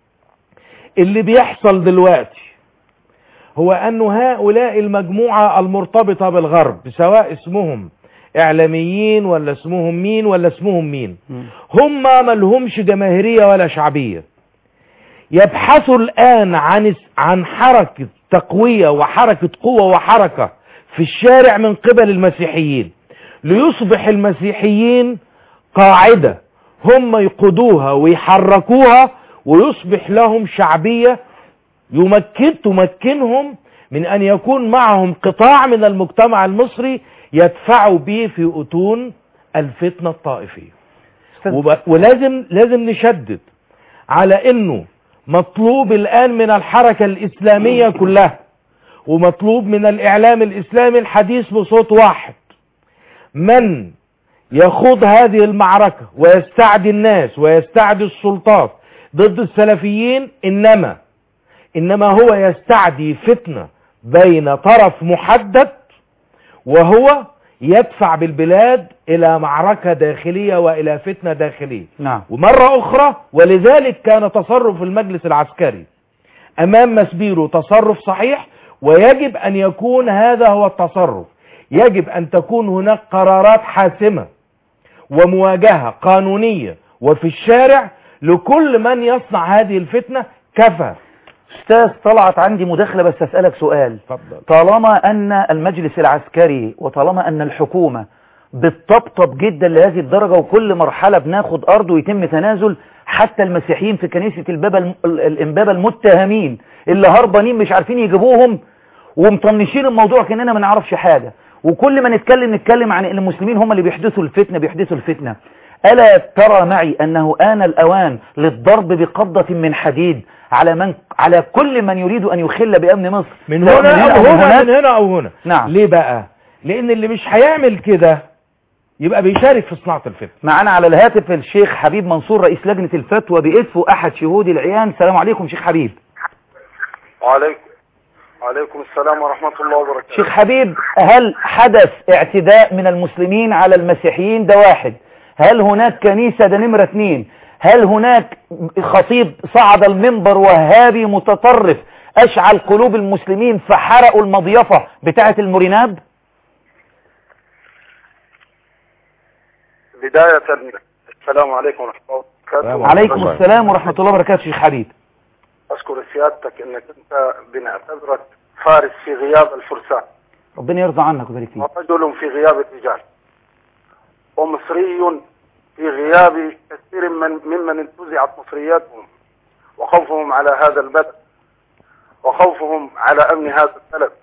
اللي بيحصل دلوقتي هو أن هؤلاء المجموعة المرتبطة بالغرب سواء اسمهم إعلاميين ولا اسمهم مين ولا اسمهم مين هم ملهمش جماهيرية ولا شعبية يبحثوا الآن عن عن حركة تقوية وحركة قوة وحركة في الشارع من قبل المسيحيين ليصبح المسيحيين قاعدة هم يقودوها ويحركوها ويصبح لهم شعبية يمكن تمكنهم من أن يكون معهم قطاع من المجتمع المصري يدفعوا به في أتون الفتنة الطائفية وب... ولازم لازم نشدد على انه مطلوب الان من الحركة الاسلامية كلها ومطلوب من الاعلام الاسلامي الحديث بصوت واحد من يخوض هذه المعركة ويستعدي الناس ويستعدي السلطات ضد السلفيين انما انما هو يستعدي فتنة بين طرف محدد وهو يدفع بالبلاد الى معركة داخلية والى فتنة داخلية نعم ومرة اخرى ولذلك كان تصرف المجلس العسكري امام مسبيرو تصرف صحيح ويجب ان يكون هذا هو التصرف يجب ان تكون هناك قرارات حاسمة ومواجهة قانونية وفي الشارع لكل من يصنع هذه الفتنة كفى استاذ طلعت عندي مداخلة بس اسألك سؤال اتفضل طالما ان المجلس العسكري وطالما ان الحكومة بتطبطب جدا لهذه الدرجة وكل مرحلة بناخد ارض ويتم تنازل حتى المسيحيين في كنيسة البابا الم- ال- الامبابة المتهمين اللي هربانين مش عارفين يجيبوهم ومطنشين الموضوع كأننا ما نعرفش حاجة وكل ما نتكلم نتكلم عن ان المسلمين هم اللي بيحدثوا الفتنة بيحدثوا الفتنة ألا ترى معي أنه آن الأوان للضرب بقبضة من حديد على من على كل من يريد أن يخل بأمن مصر من سواء هنا أو أو هنا هناك. من هنا أو هنا نعم ليه بقى لأن اللي مش هيعمل كده يبقى بيشارك في صناعة الفتن معنا على الهاتف الشيخ حبيب منصور رئيس لجنة الفتوى بإدفو أحد شهود العيان السلام عليكم شيخ حبيب وعليكم وعليكم السلام ورحمة الله وبركاته شيخ حبيب هل حدث اعتداء من المسلمين على المسيحيين ده واحد هل هناك كنيسة ده نمرة اثنين هل هناك خطيب صعد المنبر وهابي متطرف أشعل قلوب المسلمين فحرقوا المضيفة بتاعة الموريناب بداية السلام عليكم ورحمة الله وبركاته عليكم السلام ورحمة الله وبركاته شيخ حبيب أشكر سيادتك أنك أنت بنعتبرك فارس في غياب الفرسان ربنا يرضى عنك ويبارك فيك ورجل في غياب الرجال ومصري في غياب كثير من ممن انتزعت مصرياتهم وخوفهم على هذا البلد وخوفهم على أمن هذا البلد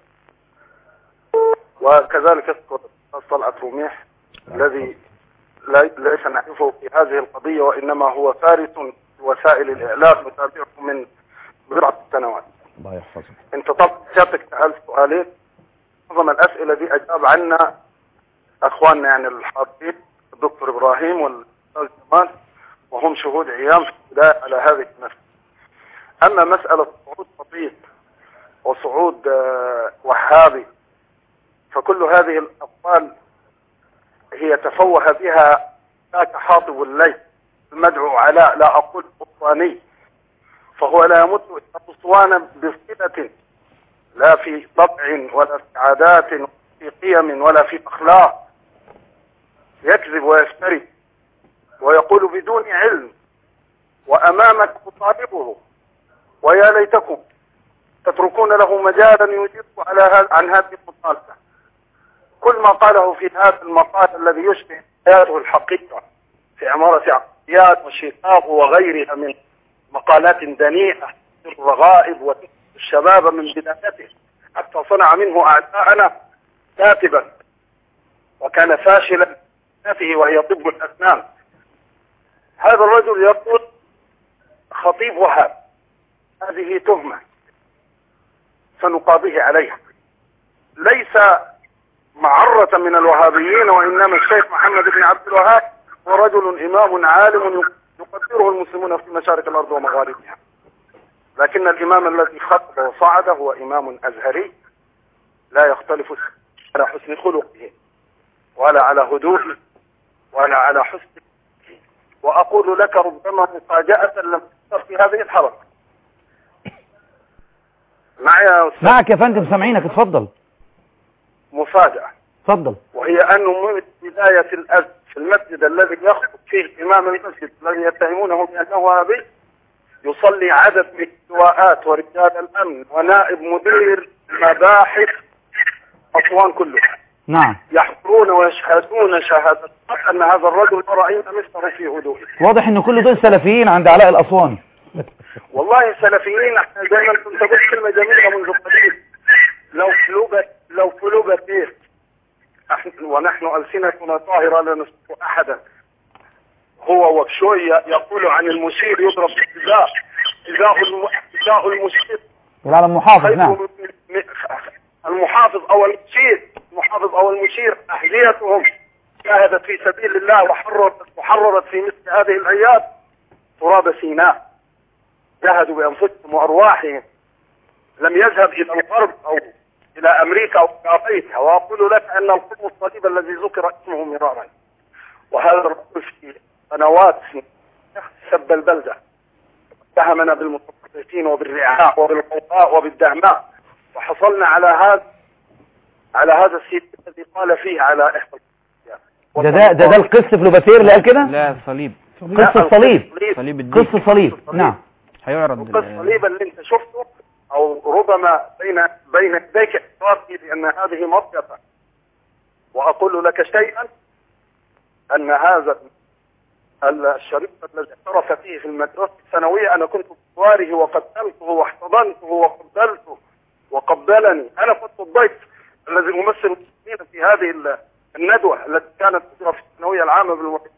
وكذلك أذكر طلعت رميح الذي لا- ليس نعرفه في هذه القضية وإنما هو فارس في وسائل الإعلام نتابعه من بضعة سنوات الله يحفظك انت طبعا سيادتك سألت سؤالين معظم الأسئلة دي أجاب عنا أخواننا يعني الحاضرين الدكتور إبراهيم والأستاذ جمال وهم شهود عيان في البداية على هذه المسألة أما مسألة صعود خطيب وصعود آه، وهابي فكل هذه الأقوال هي تفوه بها ذاك حاطب الليل المدعو علاء لا أقول أسواني فهو لا يمت إلى أسوان بصلة لا في طبع ولا في عادات ولا في قيم ولا في أخلاق يكذب ويفتري ويقول بدون علم وأمامك مطالبه ويا ليتكم تتركون له مجالا يجيب على هذا عن هذه المطالبة كل ما قاله في هذا المقال الذي يشبه حياته الحقيقة في عمارة عقليات وشيكاغو وغيرها من مقالات دنيئة الرغائب وتكتب الشباب من بدايته حتى صنع منه أعداءنا كاتبا وكان فاشلا في وهي طب الأسنان هذا الرجل يقول خطيب وهاب هذه تهمة سنقاضيه عليها ليس معرة من الوهابيين وإنما الشيخ محمد بن عبد الوهاب هو رجل إمام عالم يقدره المسلمون في مشارق الأرض ومغاربها لكن الإمام الذي خطب وصعد هو إمام أزهري لا يختلف على حسن خلقه ولا على هدوءه ولا على حسن وأقول لك ربما مفاجأة لم تحصل في هذه الحلقة معي يا أستاذ معك يا فندم سامعينك اتفضل مفاجأة اتفضل وهي أنه من بداية الأذى في المسجد الذي يخطب فيه إمام المسجد الذي يتهمونه بأنه وهابي يصلي عدد من اللواءات ورجال الأمن ونائب مدير مباحث أسوان كلها نعم يحضرون ويشهدون شهادة أن هذا الرجل رأينا مثله في هدوءه واضح ان كل دول سلفيين عند علاء الأسواني والله سلفيين احنا دائما كنت اقول كلمه جميله منذ قليل لو فلوبة لو فلوبة كيف احنا ونحن السنتنا طاهره لا نسب احدا هو وبشوي يقول عن المشير يضرب بالحذاء حذاء الم- حذاء المشير العالم محافظ خير نعم من- من- المحافظ او المشير المحافظ او المشير احذيتهم جاهدت في سبيل الله وحررت وحررت في مثل هذه الايام تراب سيناء جاهدوا بانفسهم وارواحهم لم يذهب الى الغرب او الى امريكا او الى غيرها واقول لك ان القطب الصليب الذي ذكر اسمه مرارا وهذا الرجل في سنوات سب البلده اتهمنا بالمتطرفين وبالرعاع وبالقوقاء وبالدهماء وحصلنا على هذا على هذا السيد الذي قال فيه على احدى ده ده ده, ده القس فلوباتير اللي قال كده لا صليب قص الصليب صليب الدين قص الصليب نعم هيعرض القص الصليب اللي انت شفته او ربما بين بين يديك اعترافي بان هذه مصيبه واقول لك شيئا ان هذا الشريط الذي اعترف فيه في المدرسه الثانويه انا كنت بجواره وقدمته واحتضنته وقبلته وقبلني انا كنت الضيف الذي امثل المسلمين في هذه ال- الندوه التي كانت تجرى في الثانويه العامه بالمحيطات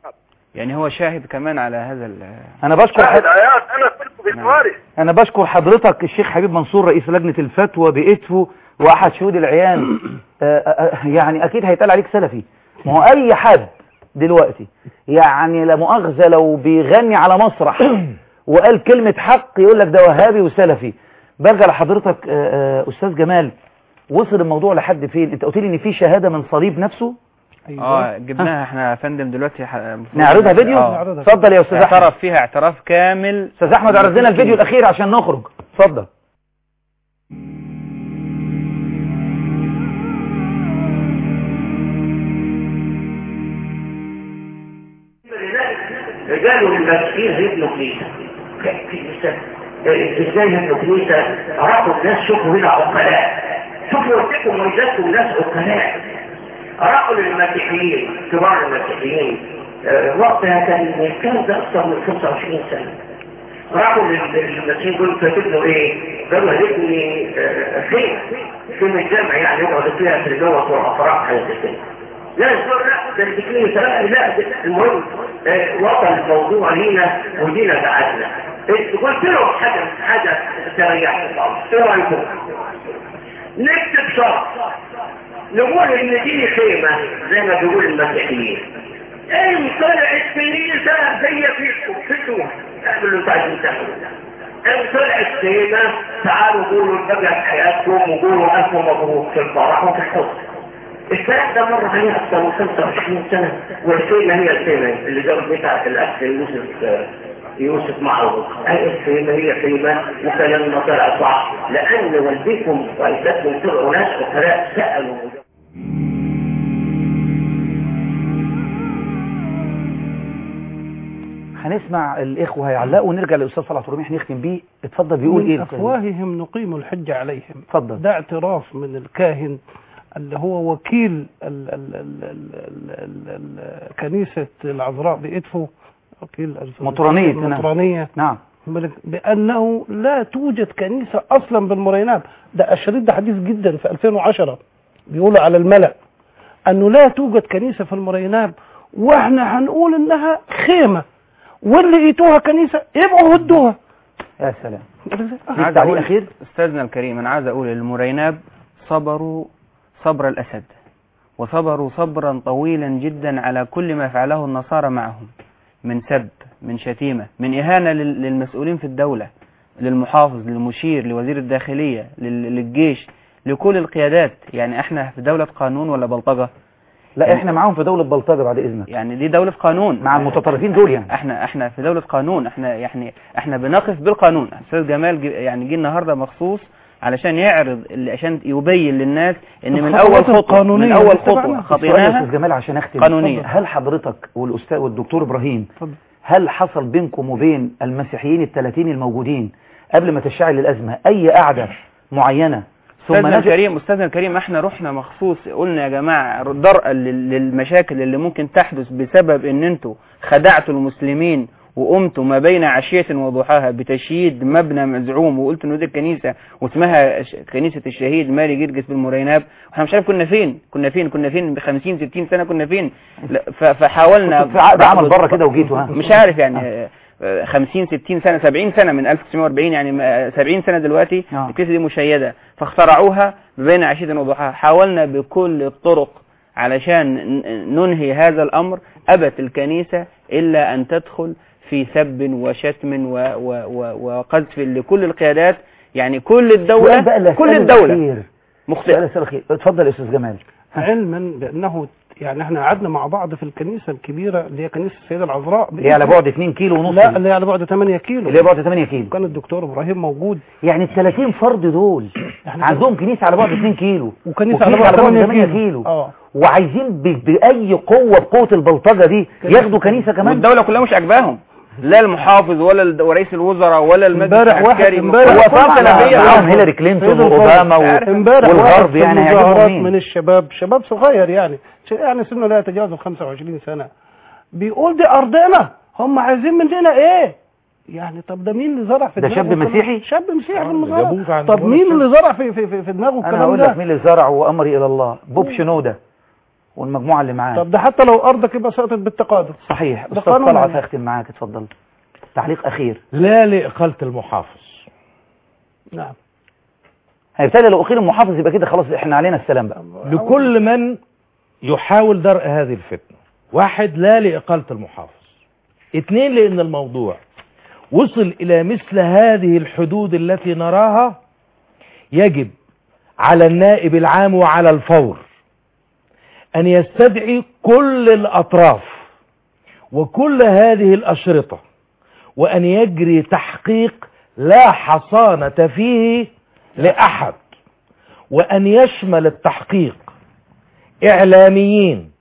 يعني هو شاهد كمان على هذا ال- انا بشكر شاهد حد... ايات انا كنت بجواري انا بشكر حضرتك الشيخ حبيب منصور رئيس لجنة الفتوى بإتفو واحد شهود العيان آه، آه، آه، يعني اكيد هيتقال عليك سلفي ما هو اي حد دلوقتي يعني لا مؤاخذة لو بيغني على مسرح وقال كلمة حق يقول لك ده وهابي وسلفي برجع لحضرتك آه، آه، استاذ جمال وصل الموضوع لحد فين انت قلت لي ان في شهادة من صليب نفسه اه جبناها احنا يا فندم دلوقتي ح- المفروض- نعرضها فيديو آه. اتفضل يا استاذ احمد اعترف فيها اعتراف كامل استاذ احمد عرض لنا الفيديو الاخير عشان نخرج اتفضل رجال المسكين هيبنوا كنيسة كنيسة ازاي هيبنوا كنيسة راحوا الناس شوفوا هنا عقلاء شوفوا وجدكم وجدتم ناس عقلاء راحوا للمسيحيين كبار المسيحيين آه، وقتها كان الكلام ده اكثر من 25 سنة راحوا لل- للمسيحيين قالوا فتبنوا ايه؟ قالوا هنبني آه، خيمة خيمة جامع يعني يقعدوا فيها في الجوة والافراح حاجة زي كده لا الزور لا ده الاثنين ثلاثة لا ده المهم آه، وصل الموضوع لينا ودينا بعدنا إيه، قلت لهم حاجة حاجة تريحني خالص ايه رايكم؟ نكتب شرط نقول ان دي خيمة زي ما بيقول المسيحيين ان طلعت كنيسة زي فيكم فتوها اعملوا اللي انتوا عايزين تعملوا ان طلعت خيمة تعالوا قولوا بقى حياتكم وقولوا الف مبروك في الفرح وفي الحزن الكلام ده مر عليه اكثر من 25 سنة والخيمة هي الخيمة اللي جاب بتاعت الاخ يوسف يوسف معروف اي الخيمة هي خيمة وكلامنا طلع صح لان والديكم والدتكم طلعوا ناس فقراء سألوا هنسمع الاخوه هيعلقوا ونرجع للاستاذ صلاح رميح نختم بيه اتفضل بيقول ايه من الأستاذ؟ أفواههم نقيم الحج عليهم اتفضل ده اعتراف من الكاهن اللي هو وكيل ال ال ال ال ال ال ال كنيسة العذراء بإدفو وكيل مطرانية، نعم. مطرانية نعم بأنه لا توجد كنيسة أصلا بالمرينات ده الشريط ده حديث جدا في 2010 بيقولوا على الملأ أنه لا توجد كنيسة في المريناب وإحنا هنقول إنها خيمة واللي ايتوها كنيسة يبقوا هدوها يا سلام أنا عايز تعليق أقول أخير؟ أستاذنا الكريم أنا عايز أقول المريناب صبروا صبر الأسد وصبروا صبرا طويلا جدا على كل ما فعله النصارى معهم من سب من شتيمة من إهانة لل- للمسؤولين في الدولة للمحافظ للمشير لوزير الداخلية لل- للجيش لكل القيادات يعني احنا في دولة قانون ولا بلطجة لا احنا معاهم في دولة بلطجة بعد اذنك يعني دي دولة قانون مع المتطرفين دول يعني احنا احنا في دولة قانون احنا يعني احنا بنقف بالقانون استاذ جمال جي- يعني جه النهارده مخصوص علشان يعرض اللي- عشان يبين للناس ان من الخطوات اول خطوه القانونية من اول اللي اتبعناها. خطوه السؤال يا خطيناها استاذ جمال عشان اختم قانونية. هل حضرتك والاستاذ والدكتور ابراهيم اتفضل. هل حصل بينكم وبين المسيحيين الثلاثين الموجودين قبل ما تشتعل الازمه اي قعده معينه ثم استاذنا نزل الكريم استاذنا الكريم احنا رحنا مخصوص قلنا يا جماعه درءا لل- للمشاكل اللي ممكن تحدث بسبب ان انتوا خدعتوا المسلمين وقمتوا ما بين عشية وضحاها بتشييد مبنى مزعوم وقلت انه دي الكنيسة واسمها ش- كنيسة الشهيد مالي جرجس بالمريناب واحنا مش عارف كنا فين كنا فين كنا فين ب 50 60 سنة كنا فين لا، ف- فحاولنا كنت في عقد عمل بره كده وجيتوا ها مش عارف يعني آه، آه، 50 60 سنة 70 سنة من 1940 يعني آه، 70 سنة دلوقتي آه. الكنيسة دي مشيدة فاخترعوها بين عشية وضحاها حاولنا بكل الطرق علشان ن- ننهي هذا الأمر أبت الكنيسة إلا أن تدخل في سب وشتم و و و وقذف لكل القيادات يعني كل الدولة السؤال بقى اللي كل هسأله الدولة الأخير. السؤال مخطئة الأسئلة الأخير اتفضل يا استاذ جمال علما بأنه يعني احنا قعدنا مع بعض في الكنيسة الكبيرة اللي هي كنيسة السيدة العذراء اللي هي على بعد 2 كيلو ونص لا دي. اللي هي على بعد 8 كيلو اللي هي بعد 8 كيلو كان الدكتور ابراهيم موجود يعني ال 30 فرد دول احنا عندهم كنيسه على بعد 2 كيلو وكنيسة على بعد 8 كيلو اه وعايزين ب- باي قوه بقوه البلطجه دي ياخدوا كنيسه كمان والدولة كلها مش عاجباهم لا المحافظ ولا الد- ورئيس الوزراء ولا المجلس امبارح واحد العسكري امبارح هو كل طبعا سلفية معاهم عارفة. هيلاري كلينتون سيد الفاضل. واوباما و- امبارح واحد والغرب في يعني هيعجبهم المظاهرات مين من الشباب شباب صغير يعني ش- يعني سنه لا يتجاوز ال 25 سنة بيقول دي أرضنا هم عايزين مننا إيه يعني طب ده مين اللي زرع في ده دماغه شاب الكلام- مسيحي؟ شاب مسيحي في جابوه المظاهرة عند طب بولا مين الشمس. اللي زرع في في في, في دماغه انا الكلام هقول ده لك مين اللي زرعه وامري الى الله بوب شنوده والمجموعة اللي معاه طب ده حتى لو ارضك يبقى سقطت بالتقادم صحيح ده أستاذ قانون طلعت يعني. هختم معاك اتفضل تعليق أخير لا لإقالة المحافظ نعم هيبتدي لو أخير المحافظ يبقى كده خلاص احنا علينا السلام بقى لكل من يحاول درء هذه الفتنة واحد لا لإقالة المحافظ اثنين لأن الموضوع وصل إلى مثل هذه الحدود التي نراها يجب على النائب العام وعلى الفور أن يستدعي كل الأطراف وكل هذه الأشرطة وأن يجري تحقيق لا حصانة فيه لأحد وأن يشمل التحقيق إعلاميين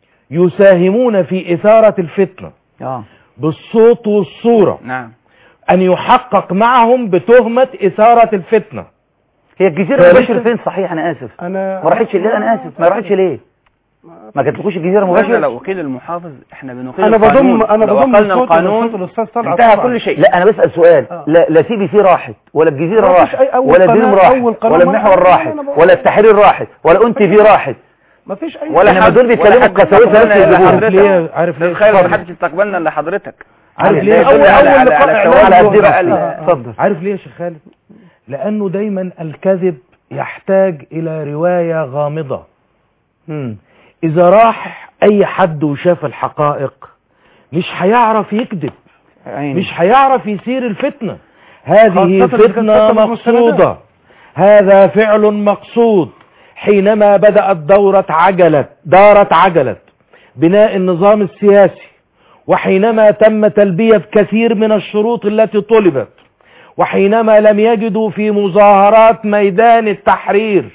يساهمون في إثارة الفتنة اه بالصوت والصورة نعم أن يحقق معهم بتهمة إثارة الفتنة هي الجزيرة ثالثاً- مباشر فين صحيح أنا آسف انا ما راحتش ليه أنا آسف ما راحتش ليه ما جاتلكوش الجزيرة احنا مباشر لو وكيل المحافظ احنا بنقيل انا القانون. بضم انا لو بضم أقلنا الصوت القانون لصوت الاستاذ طلعت انتهى طبعاً. كل شيء لا أنا بسأل سؤال آه. لا لا سي بي سي راحت ولا الجزيرة ما فيش راحت أي- أول ولا قناة- دريم راحت أول قناة ولا ما- المحور أنا راحت بقول- ولا التحرير راحت ولا أنت في راحت ما فيش اي ولا إنما دول بيتكلموا بقساوسة بس يجيبوها. عارف ليه عارف ليه خير اتفضل. محدش استقبلنا الا حضرتك عارف على- ليه أول- يدل على- أول على- لقاء على إعلامي التوازن على قد بقى إيه ال- بقى؟ اتفضل عارف ليه يا شيخ خالد لانه دايما الكذب يحتاج الى رواية غامضة مم. اذا راح اي حد وشاف الحقائق مش هيعرف يكذب عيني. مش هيعرف يثير الفتنة هذه خاصة إذا كانت فتنة فتنة مقصودة هذا فعل مقصود حينما بدأت دورة عجلة دارت عجلة بناء النظام السياسي وحينما تم تلبية كثير من الشروط التي طلبت وحينما لم يجدوا في مظاهرات ميدان التحرير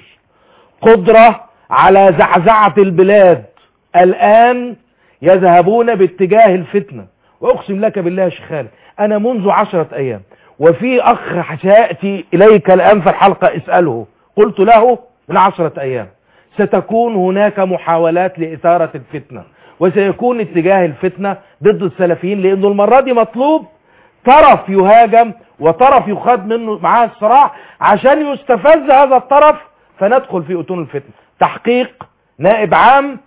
قدرة على زعزعة البلاد الآن يذهبون باتجاه الفتنة وأقسم لك بالله يا شيخ خالد أنا منذ عشرة أيام وفي أخ سيأتي إليك الآن في الحلقة اسأله قلت له من عشرة أيام ستكون هناك محاولات لإثارة الفتنة وسيكون اتجاه الفتنة ضد السلفيين لأنه المرة دي مطلوب طرف يهاجم وطرف يخاض منه معاه الصراع عشان يستفز هذا الطرف فندخل في أتون الفتنة تحقيق نائب عام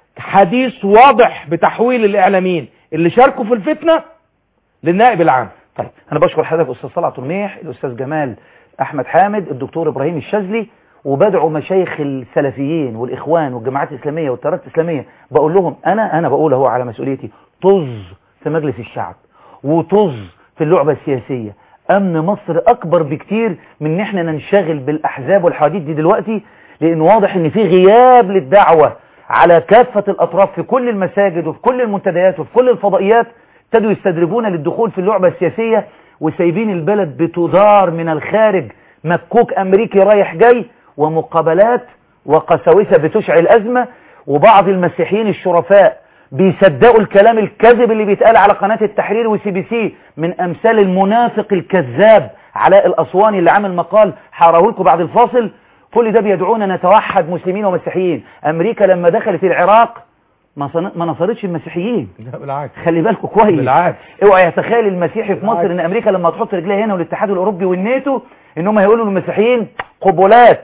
حديث واضح بتحويل الإعلاميين اللي شاركوا في الفتنة للنائب العام طيب انا بشكر حضرتك استاذ طلعت رميح الاستاذ جمال احمد حامد الدكتور ابراهيم الشاذلي وبدعو مشايخ السلفيين والاخوان والجماعات الاسلاميه والتيارات الاسلاميه بقول لهم انا انا بقول اهو على مسؤوليتي طز في مجلس الشعب وطز في اللعبه السياسيه امن مصر اكبر بكتير من ان احنا ننشغل بالاحزاب والحواديت دي دلوقتي لان واضح ان في غياب للدعوه على كافه الاطراف في كل المساجد وفي كل المنتديات وفي كل الفضائيات ابتدوا يستدرجون للدخول في اللعبة السياسية وسايبين البلد بتدار من الخارج مكوك أمريكي رايح جاي ومقابلات وقساوسة بتشعل أزمة وبعض المسيحيين الشرفاء بيصدقوا الكلام الكذب اللي بيتقال على قناة التحرير وسي بي سي من أمثال المنافق الكذاب علاء الأسواني اللي عامل مقال هقراه لكم بعد الفاصل كل ده بيدعونا نتوحد مسلمين ومسيحيين أمريكا لما دخلت العراق ما صن- ما نصرتش المسيحيين لا بالعكس خلي بالكم كويس بالعكس اوعى يتخيل المسيحي في مصر ان امريكا لما تحط رجليها هنا والاتحاد الاوروبي والناتو ان هم هيقولوا للمسيحيين قبولات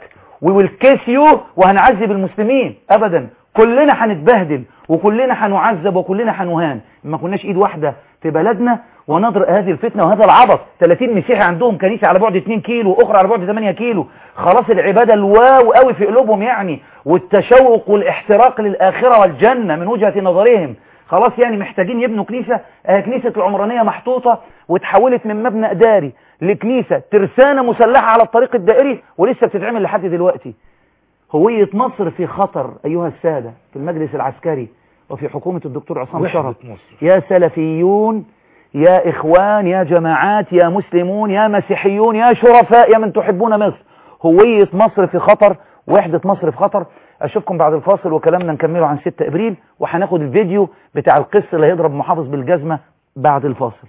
ويل يو وهنعذب المسلمين ابدا كلنا هنتبهدل وكلنا هنعذب وكلنا هنهان ما كناش ايد واحده في بلدنا ونضرب هذه الفتنه وهذا العبث 30 مسيحي عندهم كنيسه على بعد 2 كيلو واخرى على بعد 8 كيلو خلاص العباده الواو قوي في قلوبهم يعني والتشوق والاحتراق للاخره والجنه من وجهه نظرهم خلاص يعني محتاجين يبنوا كنيسة آه كنيسة العمرانية محطوطة وتحولت من مبنى إداري لكنيسة ترسانة مسلحة على الطريق الدائري ولسه بتتعمل لحد دلوقتي هوية مصر في خطر أيها السادة في المجلس العسكري وفي حكومة الدكتور عصام وحدة شرف مصر يا سلفيون يا إخوان يا جماعات يا مسلمون يا مسيحيون يا شرفاء يا من تحبون مصر هوية مصر في خطر وحدة مصر في خطر أشوفكم بعد الفاصل وكلامنا نكمله عن 6 إبريل وهناخد الفيديو بتاع القس اللي هيضرب محافظ بالجزمة بعد الفاصل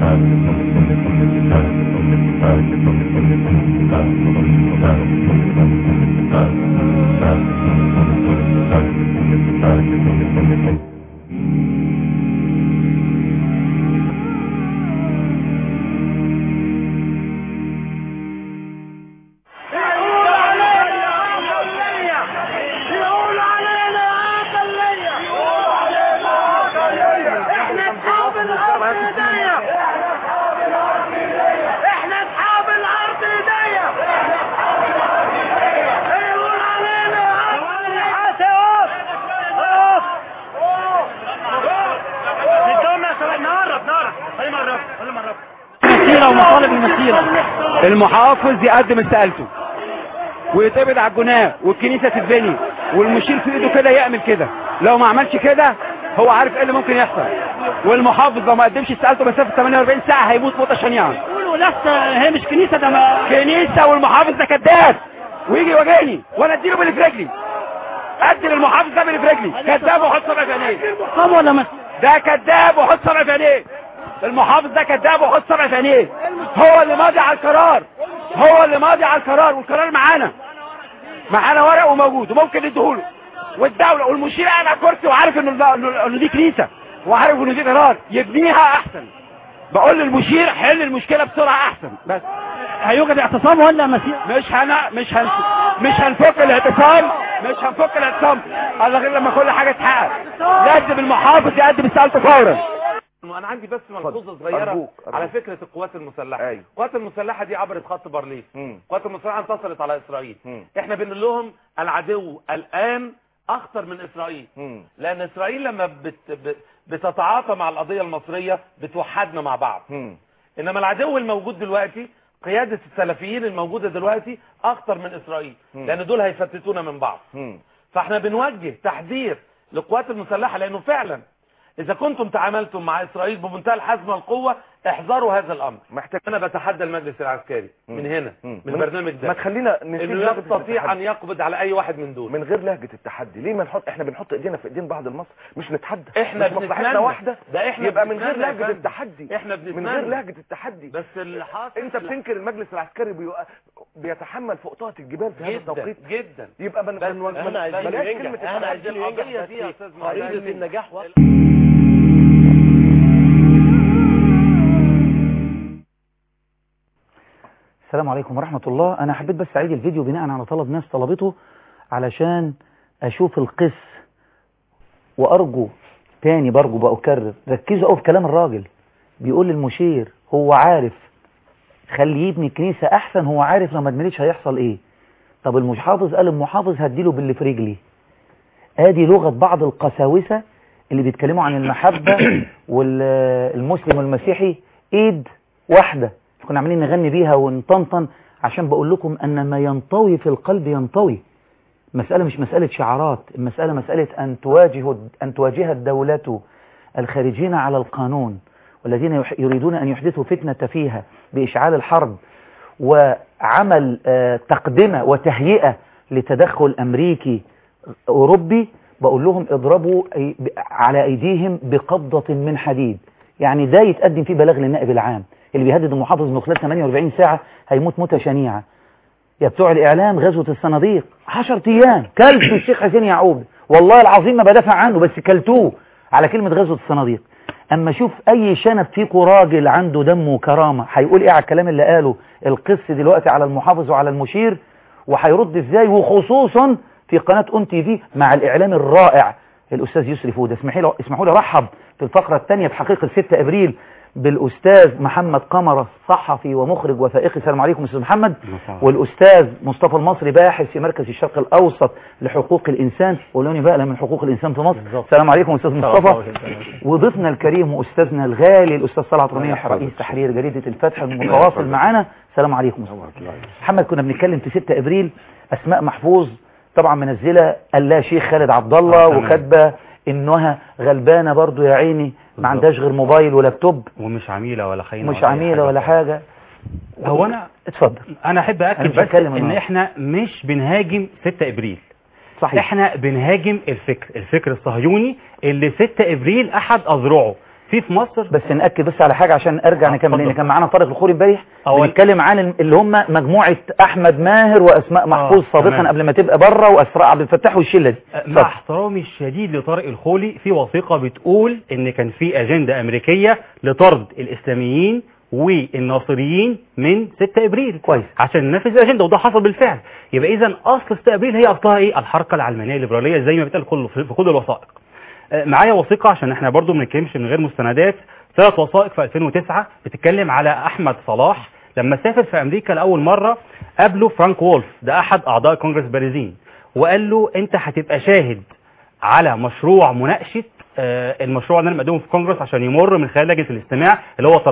احنا اصحاب الارض ايديا احنا اصحاب الارض ايديا يقول علينا حاسب ندونا يا شباب نقرب نقرب خلي مرة خلي مرة مسيرة ومطالب المسيرة المحافظ يقدم استقالته ويتقبض على الجناه والكنيسة تتبني والمشير في ايده كده يعمل كده لو ما عملش كده هو عارف ايه اللي ممكن يحصل والمحافظ لو ما قدمش استقالته مسافة 48 ساعة هيموت موتة شنيعة قولوا لسه هي مش كنيسة ده ما كنيسة والمحافظ ده كذاب ويجي يواجهني وانا اديله باللي في رجلي ادي للمحافظ ده باللي في رجلي كذاب وحط صبع في عينيه قام ولا ما ده كذاب وحط صبع في عينيه المحافظ ده كذاب وحط صبع في عينيه هو اللي ماضي على القرار هو اللي ماضي على القرار والقرار معانا معانا ورق وموجود وممكن نديهوله والدولة والمشير قاعد على الكرسي وعارف انه انه إنه دي كنيسة وعارف انه دي قرار يبنيها احسن بقول للمشير حل المشكلة بسرعة احسن بس هيوجد اعتصام ولا مسيرة مش هن مش هن مش هنفك الاعتصام مش هنفك الاعتصام الا غير لما كل حاجه تتحقق لازم المحافظ يقدم استقالته فورا انا عندي بس ملحوظه صغيره أرجوك، أرجوك. على فكره القوات المسلحه أيوة. القوات المسلحه دي عبرت خط بارليف مم. القوات المسلحه انتصرت على اسرائيل مم. احنا بنقول لهم العدو الان اخطر من اسرائيل مم. لان اسرائيل لما بت ب- بتتعاطى مع القضيه المصريه بتوحدنا مع بعض مم. انما العدو الموجود دلوقتي قياده السلفيين الموجوده دلوقتي اخطر من اسرائيل مم. لان دول هيفتتونا من بعض مم. فاحنا بنوجه تحذير للقوات المسلحه لانه فعلا اذا كنتم تعاملتم مع اسرائيل بمنتهى الحزم والقوه احذروا هذا الامر محتاج انا بتحدى المجلس العسكري مم. من هنا مم. من البرنامج ده ما تخلينا نسيب انه لهجة يستطيع ان التحدي. يقبض على اي واحد من دول من غير لهجة التحدي ليه ما نحط احنا بنحط ايدينا في ايدين بعض المصر مش نتحدى احنا مش مصلحتنا بنتمنى. واحده ده احنا يبقى من غير بنتمنى يا لهجة فندم. التحدي احنا من بنتمنى غير لهجة التحدي بس اللي حاصل انت بتنكر المجلس العسكري بيو... بيتحمل فوق طاقة الجبال في هذا جدا التوقيت جدا يبقى من بس من احنا عايزينه بلاش ينجح. كلمة احنا التحدي. عايزينه ينجح القضية بس دي يا في استاذ قريبة معتز. النجاح السلام عليكم ورحمة الله أنا حبيت بس أعيد الفيديو بناء على طلب ناس طلبته علشان أشوف القس وأرجو تاني برجو بأكرر ركزوا قوي في كلام الراجل بيقول للمشير هو عارف خليه يبني كنيسة أحسن هو عارف لو ما اتبنيتش هيحصل إيه طب المحافظ قال المحافظ هديله باللي في رجلي ادي لغة بعض القساوسة اللي بيتكلموا عن المحبة والمسلم والمسيحي ايد واحدة كنا عاملين نغني بيها ونطنطن عشان بقول لكم ان ما ينطوي في القلب ينطوي مسألة مش مسألة شعارات المسألة مسألة أن تواجه أن تواجه الدولة الخارجين على القانون والذين يح- يريدون أن يحدثوا فتنة فيها بإشعال الحرب وعمل آه، تقدمة وتهيئة لتدخل أمريكي أوروبي بقول لهم اضربوا أي- ب- على أيديهم بقبضة من حديد يعني ده يتقدم فيه بلاغ للنائب العام اللي بيهدد المحافظ انه خلال 48 ساعة هيموت موتة شنيعة يا بتوع الإعلام غزوة الصناديق 10 أيام كلتوا الشيخ حسين يعقوب والله العظيم ما بدافع عنه بس كلتوه على كلمة غزوة الصناديق أما شوف أي شنب فيكو راجل عنده دم وكرامة هيقول إيه على الكلام اللي قاله القس دلوقتي على المحافظ وعلى المشير وهيرد إزاي وخصوصا في قناة أون تي في مع الإعلام الرائع الأستاذ يسري فودة اسمحوا لي اسمحوا لي أرحب في الفقرة الثانية في حقيقة 6 أبريل بالأستاذ محمد قمرة صحفي ومخرج وثائقي السلام عليكم أستاذ محمد والأستاذ مصطفى المصري باحث في مركز الشرق الأوسط لحقوق الإنسان ولوني بقى من حقوق الإنسان في مصر السلام عليكم أستاذ مصطفى وضيفنا الكريم وأستاذنا الغالي الأستاذ صلاح رميح رئيس تحرير جريدة الفتح المتواصل معنا السلام عليكم أستاذ محمد كنا بنتكلم في 6 ابريل اسماء محفوظ طبعا منزله اللا شيخ خالد عبد الله تمام. وكاتبه انها غلبانه برضو يا عيني ما عندهاش غير موبايل ولابتوب ومش عميلة ولا خاينة مش ولا أي عميله حاجة ولا حاجه هو أنا اتفضل أنا أحب أنا أكد مش بس بتكلم إن النهاردة. إحنا مش بنهاجم 6 إبريل صحيح إحنا بنهاجم الفكر الفكر الصهيوني اللي 6 إبريل أحد أذرعه في في مصر بس نأكد بس على حاجة عشان ارجع نكمل لان كان معانا طارق الخوري امبارح أول- بنتكلم عن ال- اللي هم مجموعة احمد ماهر واسماء محفوظ سابقا تمام. قبل ما تبقى بره واسراء عبد الفتاح والشلة دي مع اتفضل. احترامي الشديد لطارق الخولي في وثيقة بتقول ان كان في اجندة امريكية لطرد الاسلاميين والناصريين من 6 ابريل كويس عشان ننفذ الاجنده وده حصل بالفعل يبقى اذا اصل 6 ابريل هي اصلها ايه الحركه العلمانيه الليبراليه زي ما بيتقال كل في كل الوثائق آه، معايا وثيقه عشان احنا برضو ما نتكلمش من غير مستندات ثلاث وثائق في 2009 بتتكلم على احمد صلاح لما سافر في امريكا لاول مره قابله فرانك وولف ده احد اعضاء كونجرس باريزين وقال له انت هتبقى شاهد على مشروع مناقشه آه، المشروع اللي انا مقدمه في كونجرس عشان يمر من خلال لجنه الاستماع اللي هو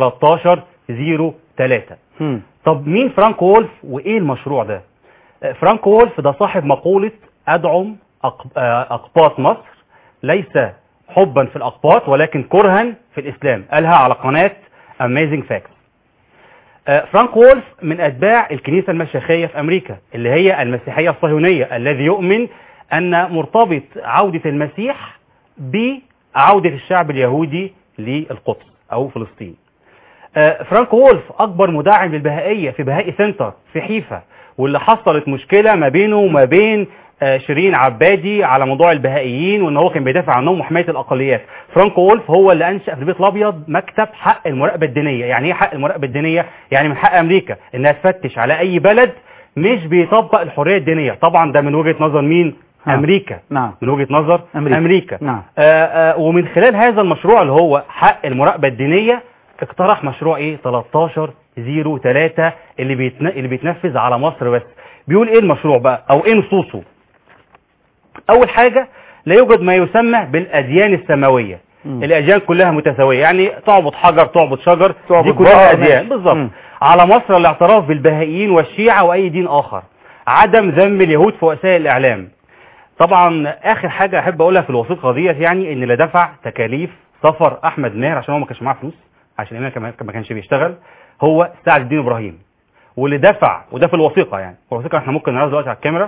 1303 طب مين فرانك وولف وايه المشروع ده آه، فرانك وولف ده صاحب مقولة أدعم أق- آه، أقباط مصر ليس حبا في الأقباط ولكن كرها في الإسلام قالها على قناة Amazing Facts آه، فرانك وولف من أتباع الكنيسة المشيخية في أمريكا اللي هي المسيحية الصهيونية الذي يؤمن أن مرتبط عودة المسيح بعودة الشعب اليهودي للقدس أو فلسطين آه، فرانك وولف اكبر مدعم للبهائيه في بهائي سنتر في حيفا واللي حصلت مشكله ما بينه وما بين آه، شيرين عبادي على موضوع البهائيين وان هو كان بيدافع عنهم وحمايه الاقليات فرانك وولف هو اللي انشا في البيت الابيض مكتب حق المراقبه الدينيه يعني ايه حق المراقبه الدينيه يعني من حق امريكا انها تفتش على اي بلد مش بيطبق الحريه الدينيه طبعا ده من وجهه نظر مين نعم. امريكا نعم من وجهه نظر أمريكا. امريكا, نعم آه آه ومن خلال هذا المشروع اللي هو حق المراقبة الدينية اقترح مشروع ايه 1303 اللي بيتن... اللي بيتنفذ على مصر بس بيقول ايه المشروع بقى او ايه نصوصه اول حاجة لا يوجد ما يسمى بالاديان السماوية الاديان كلها متساوية يعني تعبد حجر تعبد شجر تعبد دي كلها بقر، اديان ماشي. بالظبط مم. على مصر الاعتراف بالبهائيين والشيعة واي دين اخر عدم ذم اليهود في وسائل الاعلام طبعا اخر حاجه احب اقولها في الوثيقه ديت يعني ان اللي دفع تكاليف سفر احمد ماهر عشان هو ما كانش معاه فلوس عشان ايمان كمان ما كانش بيشتغل هو سعد الدين ابراهيم واللي دفع وده في الوثيقه يعني الوثيقه احنا ممكن نعرضها دلوقتي على الكاميرا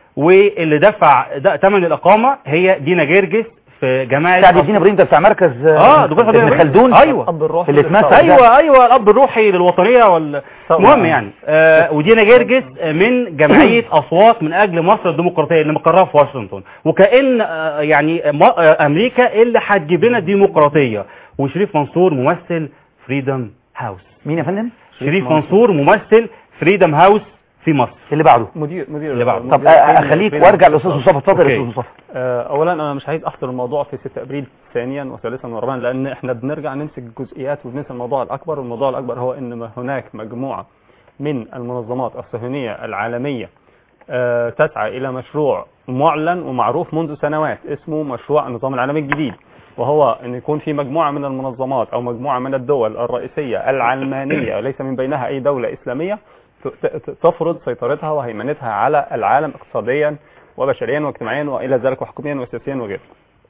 واللي دفع ده ثمن الاقامه هي دينا جرجس في جماعه سعد الدين ابراهيم ده بتاع مركز اه دكتور سعد ابن الدين خلدون ايوه اللي اتمسك ده. ايوه ايوه الاب الروحي للوطنيه وال المهم يعني آه ودينا جرجس من جمعيه اصوات من اجل مصر الديمقراطيه اللي مقرها في واشنطن وكان آه يعني ما- آه امريكا اللي هتجيب لنا الديمقراطيه وشريف منصور ممثل فريدم هاوس مين يا فندم شريف منصور ممثل فريدم هاوس في مصر اللي بعده مدير مدير اللي بعده. طب آه، اخليك وارجع للاستاذ مصطفى اتفضل يا أوكي. استاذ مصطفى آه، اولا انا مش عايز احصر الموضوع في 6 ابريل ثانيا وثالثا ورابعا لان احنا بنرجع نمسك الجزئيات وبننسى الموضوع الاكبر والموضوع الاكبر هو ان ما هناك مجموعه من المنظمات الصهيونيه العالميه آه، تسعى الى مشروع معلن ومعروف منذ سنوات اسمه مشروع النظام العالمي الجديد وهو ان يكون في مجموعه من المنظمات او مجموعه من الدول الرئيسيه العلمانيه ليس من بينها اي دوله اسلاميه ت- ت- تفرض سيطرتها وهيمنتها على العالم اقتصاديا وبشريا واجتماعيا والى ذلك وحكوميا وسياسيا وغيره.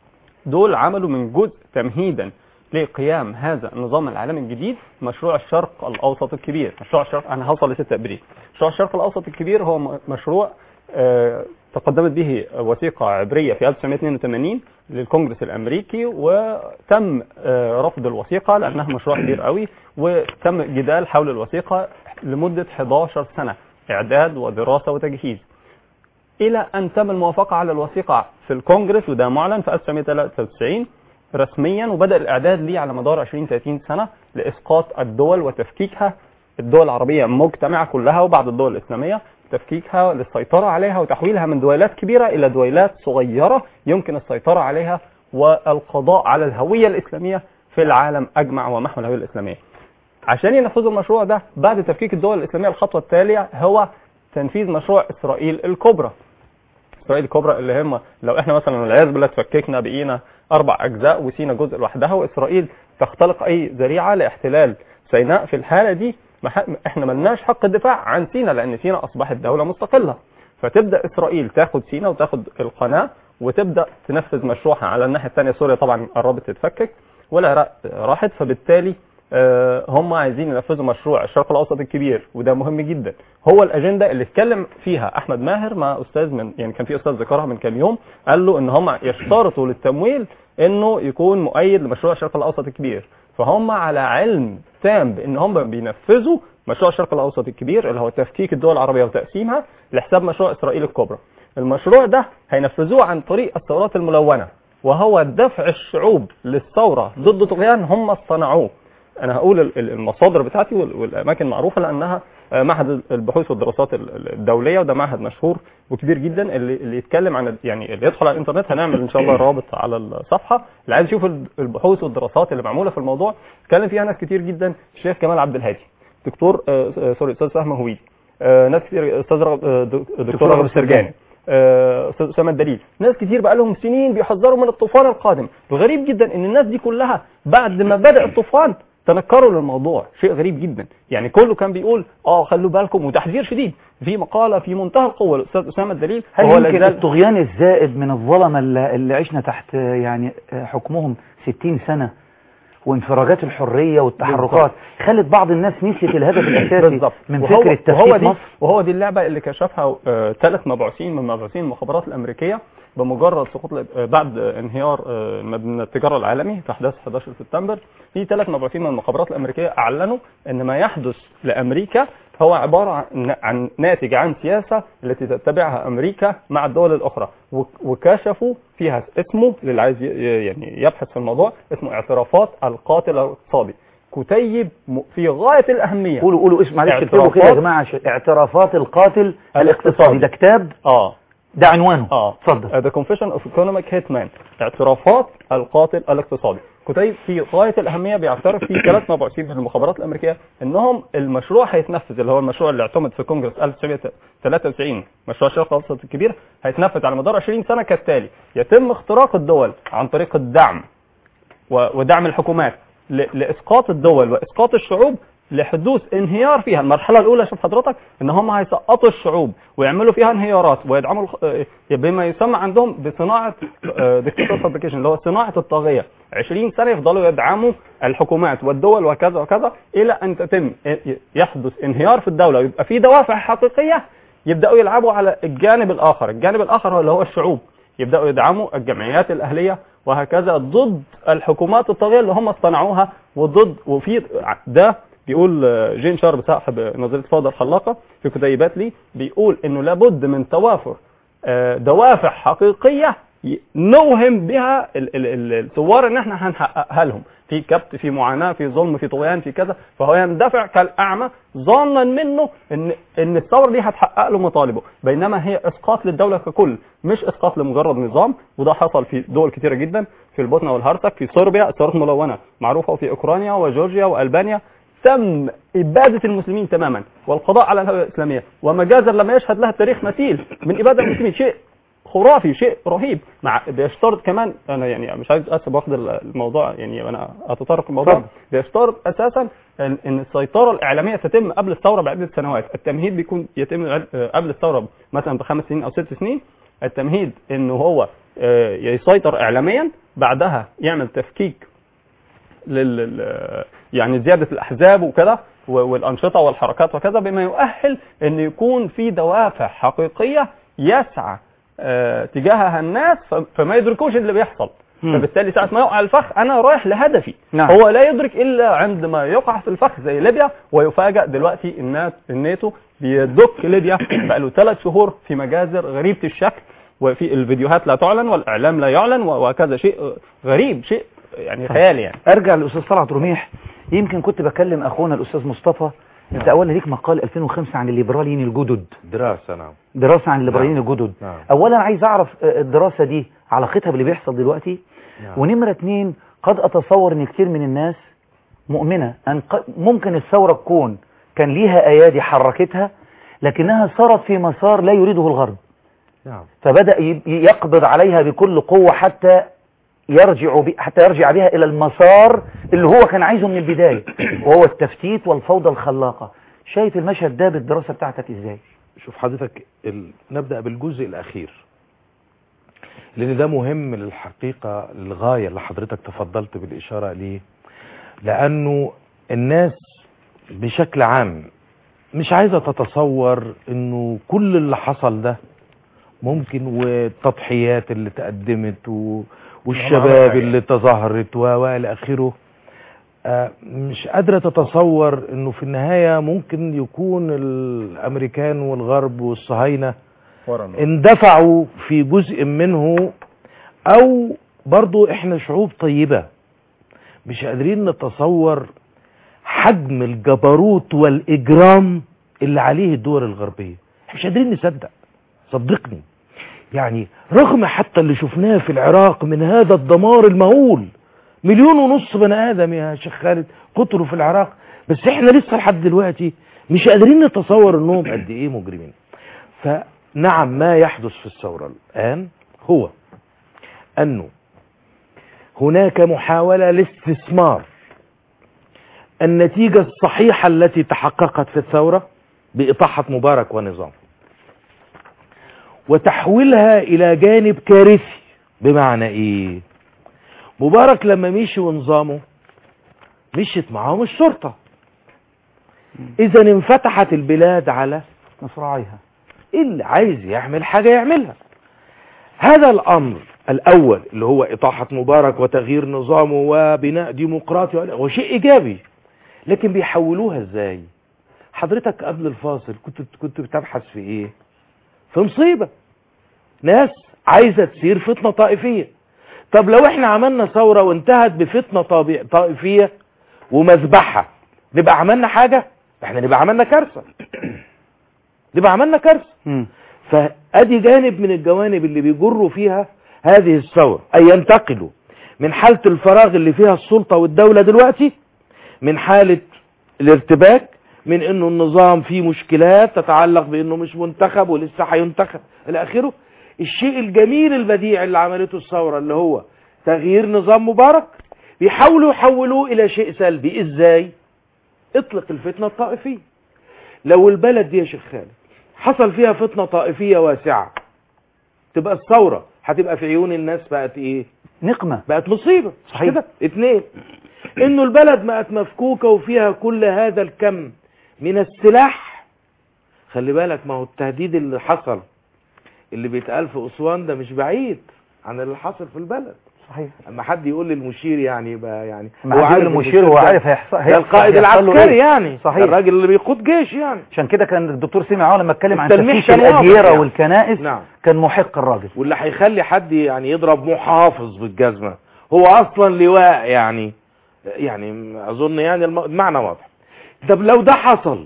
دول عملوا من جزء تمهيدا لقيام هذا النظام العالمي الجديد مشروع الشرق الاوسط الكبير، مشروع الشرق انا هوصل ل 6 ابريل. مشروع الشرق الاوسط الكبير هو م- مشروع آه، تقدمت به وثيقة عبرية في 1982 للكونجرس الأمريكي وتم آه، رفض الوثيقة لأنها مشروع كبير قوي وتم جدال حول الوثيقة لمدة 11 سنة إعداد ودراسة وتجهيز إلى أن تم الموافقة على الوثيقة في الكونجرس وده معلن في 1993 رسميا وبدأ الإعداد ليه على مدار 20-30 سنة لإسقاط الدول وتفكيكها الدول العربية مجتمعة كلها وبعض الدول الإسلامية تفكيكها للسيطرة عليها وتحويلها من دويلات كبيرة إلى دويلات صغيرة يمكن السيطرة عليها والقضاء على الهوية الإسلامية في العالم أجمع ومحو الهوية الإسلامية عشان ينفذوا المشروع ده بعد تفكيك الدول الإسلامية الخطوة التالية هو تنفيذ مشروع إسرائيل الكبرى إسرائيل الكبرى اللي هم لو إحنا مثلا والعياذ بالله تفككنا بقينا أربع أجزاء وسينا جزء لوحدها وإسرائيل تختلق أي ذريعة لاحتلال سيناء في الحالة دي مح- احنا ملناش حق الدفاع عن سينا لأن سينا أصبحت دولة مستقلة فتبدأ إسرائيل تاخد سينا وتاخد القناة وتبدأ تنفذ مشروعها على الناحية الثانية سوريا طبعا قربت تتفكك والعراق راحت فبالتالي آه، هم عايزين ينفذوا مشروع الشرق الاوسط الكبير وده مهم جدا هو الاجنده اللي اتكلم فيها احمد ماهر مع استاذ من يعني كان في استاذ ذكرها من كام يوم قال له ان هم يشترطوا للتمويل انه يكون مؤيد لمشروع الشرق الاوسط الكبير فهم على علم تام بان هم بينفذوا مشروع الشرق الاوسط الكبير اللي هو تفكيك الدول العربيه وتقسيمها لحساب مشروع اسرائيل الكبرى المشروع ده هينفذوه عن طريق الثورات الملونه وهو دفع الشعوب للثوره ضد طغيان هم صنعوه انا هقول ال- ال- المصادر بتاعتي وال- والاماكن معروفه لانها آه، معهد البحوث والدراسات ال- ال- الدوليه وده معهد مشهور وكبير جدا اللي, اللي يتكلم عن ال- يعني اللي يدخل على الانترنت هنعمل ان شاء الله رابط على الصفحه اللي عايز يشوف ال- البحوث والدراسات اللي معموله في الموضوع اتكلم فيها ناس كتير جدا الشيخ كمال عبد الهادي دكتور آه، آه، سوري استاذ فهم هويدي آه، ناس كتير استاذ رغب- آه، دك- دكتور رغب السرجاني آه، استاذ اسامه الدليل ناس كتير بقى لهم سنين بيحذروا من الطوفان القادم الغريب جدا ان الناس دي كلها بعد ما بدا الطوفان تنكروا للموضوع شيء غريب جدا يعني كله كان بيقول اه خلوا بالكم وتحذير شديد في مقاله في منتهى القوه الاستاذ اسامه الدليل هل وهو يمكن لا زال- الطغيان الزائد من الظلمة اللي اللي عشنا تحت آه، يعني آه، حكمهم 60 سنة وانفراجات الحرية والتحركات بالظبط. خلت بعض الناس نسيت الهدف الأساسي بالظبط من وهو- فكرة وهو تفكيك دي مصر وهو دي اللعبه اللي كشفها ثلاث مبعوثين من مبعوثين المخابرات الامريكيه بمجرد سقوط ال- آه، بعد آه، انهيار آه، مبنى التجاره العالمي في احداث 11 سبتمبر في ثلاث مبعوثين من المخابرات الامريكيه اعلنوا ان ما يحدث لامريكا هو عباره عن عن ناتج عن سياسه التي تتبعها امريكا مع الدول الاخرى وك- وكشفوا فيها اسمه للي عايز ي- يعني يبحث في الموضوع اسمه اعترافات القاتل الاقتصادي كتيب م- في غايه الاهميه قولوا قولوا اسم معلش اكتبوا كده يا اعترافات جماعة عشان- اعترافات القاتل الاقتصادي الاقتصادي. ده كتاب اه ده عنوانه اه اتفضل The Confession of Economic Hitman اعترافات القاتل الاقتصادي كتيب في غاية الأهمية بيعترف فيه ثلاث مبعوثين من المخابرات الأمريكية إنهم المشروع هيتنفذ اللي هو المشروع اللي اعتمد في كونجرس 1993 مشروع الشرق الأوسط الكبير هيتنفذ على مدار 20 سنة كالتالي يتم اختراق الدول عن طريق الدعم و- ودعم الحكومات ل- لاسقاط الدول واسقاط الشعوب لحدوث انهيار فيها المرحله الاولى شوف حضرتك ان هم هيسقطوا الشعوب ويعملوا فيها انهيارات ويدعموا الخ- آه، بما يسمى عندهم بصناعه ديكتاتور فابريكيشن اللي هو صناعه الطاغيه 20 سنه يفضلوا يدعموا الحكومات والدول وكذا وكذا الى ان تتم يحدث انهيار في الدوله ويبقى في دوافع حقيقيه يبداوا يلعبوا على الجانب الاخر الجانب الاخر هو اللي هو الشعوب يبداوا يدعموا الجمعيات الاهليه وهكذا ضد الحكومات الطاغيه اللي هم اصطنعوها وضد وفي ده بيقول آه، جين شارب صاحب نظريه فوضى الخلاقه في كتيبات لي بيقول انه لابد من توافر آه، دوافع حقيقيه ي- نوهم بها ال- ال- ال- الثوار ان احنا هنحققها لهم في كبت في معاناه في ظلم في طغيان في كذا فهو يندفع كالاعمى ظانا منه ان ان الثوره دي هتحقق له مطالبه بينما هي اسقاط للدوله ككل مش اسقاط لمجرد نظام وده حصل في دول كتيره جدا في البوسنه والهرسك في صربيا الثورات الملونه معروفه وفي اوكرانيا وجورجيا والبانيا تم إبادة المسلمين تماما والقضاء على الهوية الإسلامية ومجازر لما يشهد لها التاريخ مثيل من إبادة المسلمين شيء خرافي شيء رهيب مع بيشترط كمان انا يعني مش عايز اسف واخد الموضوع يعني انا اتطرق الموضوع اتفضل. بيشترط اساسا ان إن السيطره الاعلاميه تتم قبل الثوره بعده سنوات التمهيد بيكون يتم عد- قبل الثوره مثلا بخمس سنين او ست سنين التمهيد انه هو آه، يسيطر اعلاميا بعدها يعمل تفكيك لل لل- يعني زياده الاحزاب وكذا و- والانشطه والحركات وكذا بما يؤهل ان يكون في دوافع حقيقيه يسعى آه، تجاهها الناس ف- فما يدركوش اللي بيحصل مم. فبالتالي ساعه ما يقع الفخ انا رايح لهدفي نعم. هو لا يدرك الا عندما يقع في الفخ زي ليبيا ويفاجأ دلوقتي النا- الناتو بيدك ليبيا بقى له ثلاث شهور في مجازر غريبه الشكل وفي الفيديوهات لا تعلن والاعلام لا يعلن و- وهكذا شيء آه، غريب شيء يعني خيالي يعني ارجع للاستاذ طلعت رميح يمكن كنت بكلم اخونا الاستاذ مصطفى انت اولا ليك مقال 2005 عن الليبراليين الجدد دراسة نعم دراسة عن الليبراليين الجدد نعم. اولا عايز اعرف آه، الدراسة دي علاقتها باللي بيحصل دلوقتي نعم. ونمرة اتنين قد اتصور ان كتير من الناس مؤمنة ان ق- ممكن الثورة تكون كان ليها ايادي حركتها لكنها صارت في مسار لا يريده الغرب نعم فبدأ ي- يقبض عليها بكل قوة حتى يرجع ب... حتى يرجع بها إلى المسار اللي هو كان عايزه من البداية وهو التفتيت والفوضى الخلاقة شايف المشهد ده بالدراسة بتاعتك ازاي شوف حضرتك ال... نبدأ بالجزء الأخير لأن ده مهم للحقيقة للغاية اللي حضرتك تفضلت بالإشارة ليه لأنه الناس بشكل عام مش عايزة تتصور انه كل اللي حصل ده ممكن والتضحيات اللي تقدمت و... والشباب اللي تظاهرت و و الى اخره آه، مش قادرة تتصور انه في النهاية ممكن يكون الامريكان والغرب والصهاينة اندفعوا في جزء منه او برضو احنا شعوب طيبة مش قادرين نتصور حجم الجبروت والاجرام اللي عليه الدول الغربية احنا مش قادرين نصدق صدقني يعني رغم حتى اللي شفناه في العراق من هذا الدمار المهول مليون ونص بني ادم يا شيخ خالد قتلوا في العراق بس احنا لسه لحد دلوقتي مش قادرين نتصور انهم قد ايه مجرمين فنعم ما يحدث في الثورة الان هو انه هناك محاولة لاستثمار النتيجة الصحيحة التي تحققت في الثورة بإطاحة مبارك ونظامه وتحويلها إلى جانب كارثي بمعنى إيه مبارك لما مشي ونظامه مشيت معاهم الشرطة إذا انفتحت البلاد على مصراعيها اللي عايز يعمل حاجة يعملها هذا الأمر الأول اللي هو إطاحة مبارك وتغيير نظامه وبناء ديمقراطي هو شيء إيجابي لكن بيحولوها إزاي حضرتك قبل الفاصل كنت كنت بتبحث في إيه في مصيبة ناس عايزة تسير فتنة طائفية طب لو احنا عملنا ثورة وانتهت بفتنة طابع- طائفية ومذبحة نبقى عملنا حاجة احنا نبقى عملنا كارثة نبقى عملنا كارثة فادي جانب من الجوانب اللي بيجروا فيها هذه الثورة أن ينتقلوا من حالة الفراغ اللي فيها السلطة والدولة دلوقتي من حالة الارتباك من انه النظام فيه مشكلات تتعلق بانه مش منتخب ولسه هينتخب الى اخره الشيء الجميل البديع اللي عملته الثورة اللي هو تغيير نظام مبارك بيحاولوا يحولوه الى شيء سلبي ازاي اطلق الفتنة الطائفية لو البلد دي يا شيخ خالد حصل فيها فتنة طائفية واسعة تبقى الثورة هتبقى في عيون الناس بقت ايه نقمة بقت مصيبة صحيح. كده اتنين انه البلد بقت مفكوكة وفيها كل هذا الكم من السلاح خلي بالك ما هو التهديد اللي حصل اللي بيتقال في اسوان ده مش بعيد عن اللي حصل في البلد صحيح اما حد يقول للمشير يعني يبقى يعني ما حد يقول للمشير هو ده- عارف هيحصل- ده هيحصل- القائد هيحصل له العسكري إيه. يعني صحيح. ده الراجل اللي بيقود جيش يعني عشان كده كان الدكتور سيمي عوض لما اتكلم عن التلميح تفتيش كان واضح الأديرة يعني. والكنائس نعم. كان محق الراجل واللي هيخلي حد يعني يضرب محافظ بالجزمة هو اصلا لواء يعني يعني اظن يعني الم- المعنى واضح طب لو ده حصل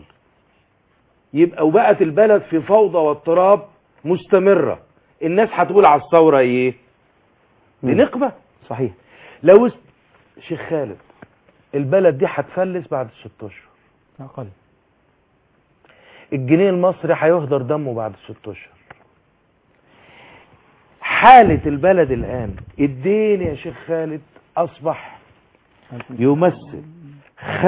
يبقى وبقت البلد في فوضى واضطراب مستمرة الناس هتقول على الثورة ايه دي نقمة صحيح لو است... شيخ خالد البلد دي هتفلس بعد ست اشهر أقل الجنيه المصري هيهدر دمه بعد ست اشهر حالة البلد الآن الدين يا شيخ خالد أصبح يمثل 95%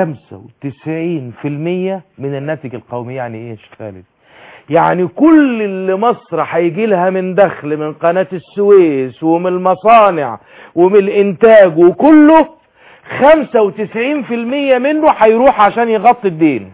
من الناتج القومي يعني ايه يا شيخ خالد يعني كل اللي مصر هيجي لها من دخل من قناة السويس ومن المصانع ومن الانتاج وكله 95% منه هيروح عشان يغطي الدين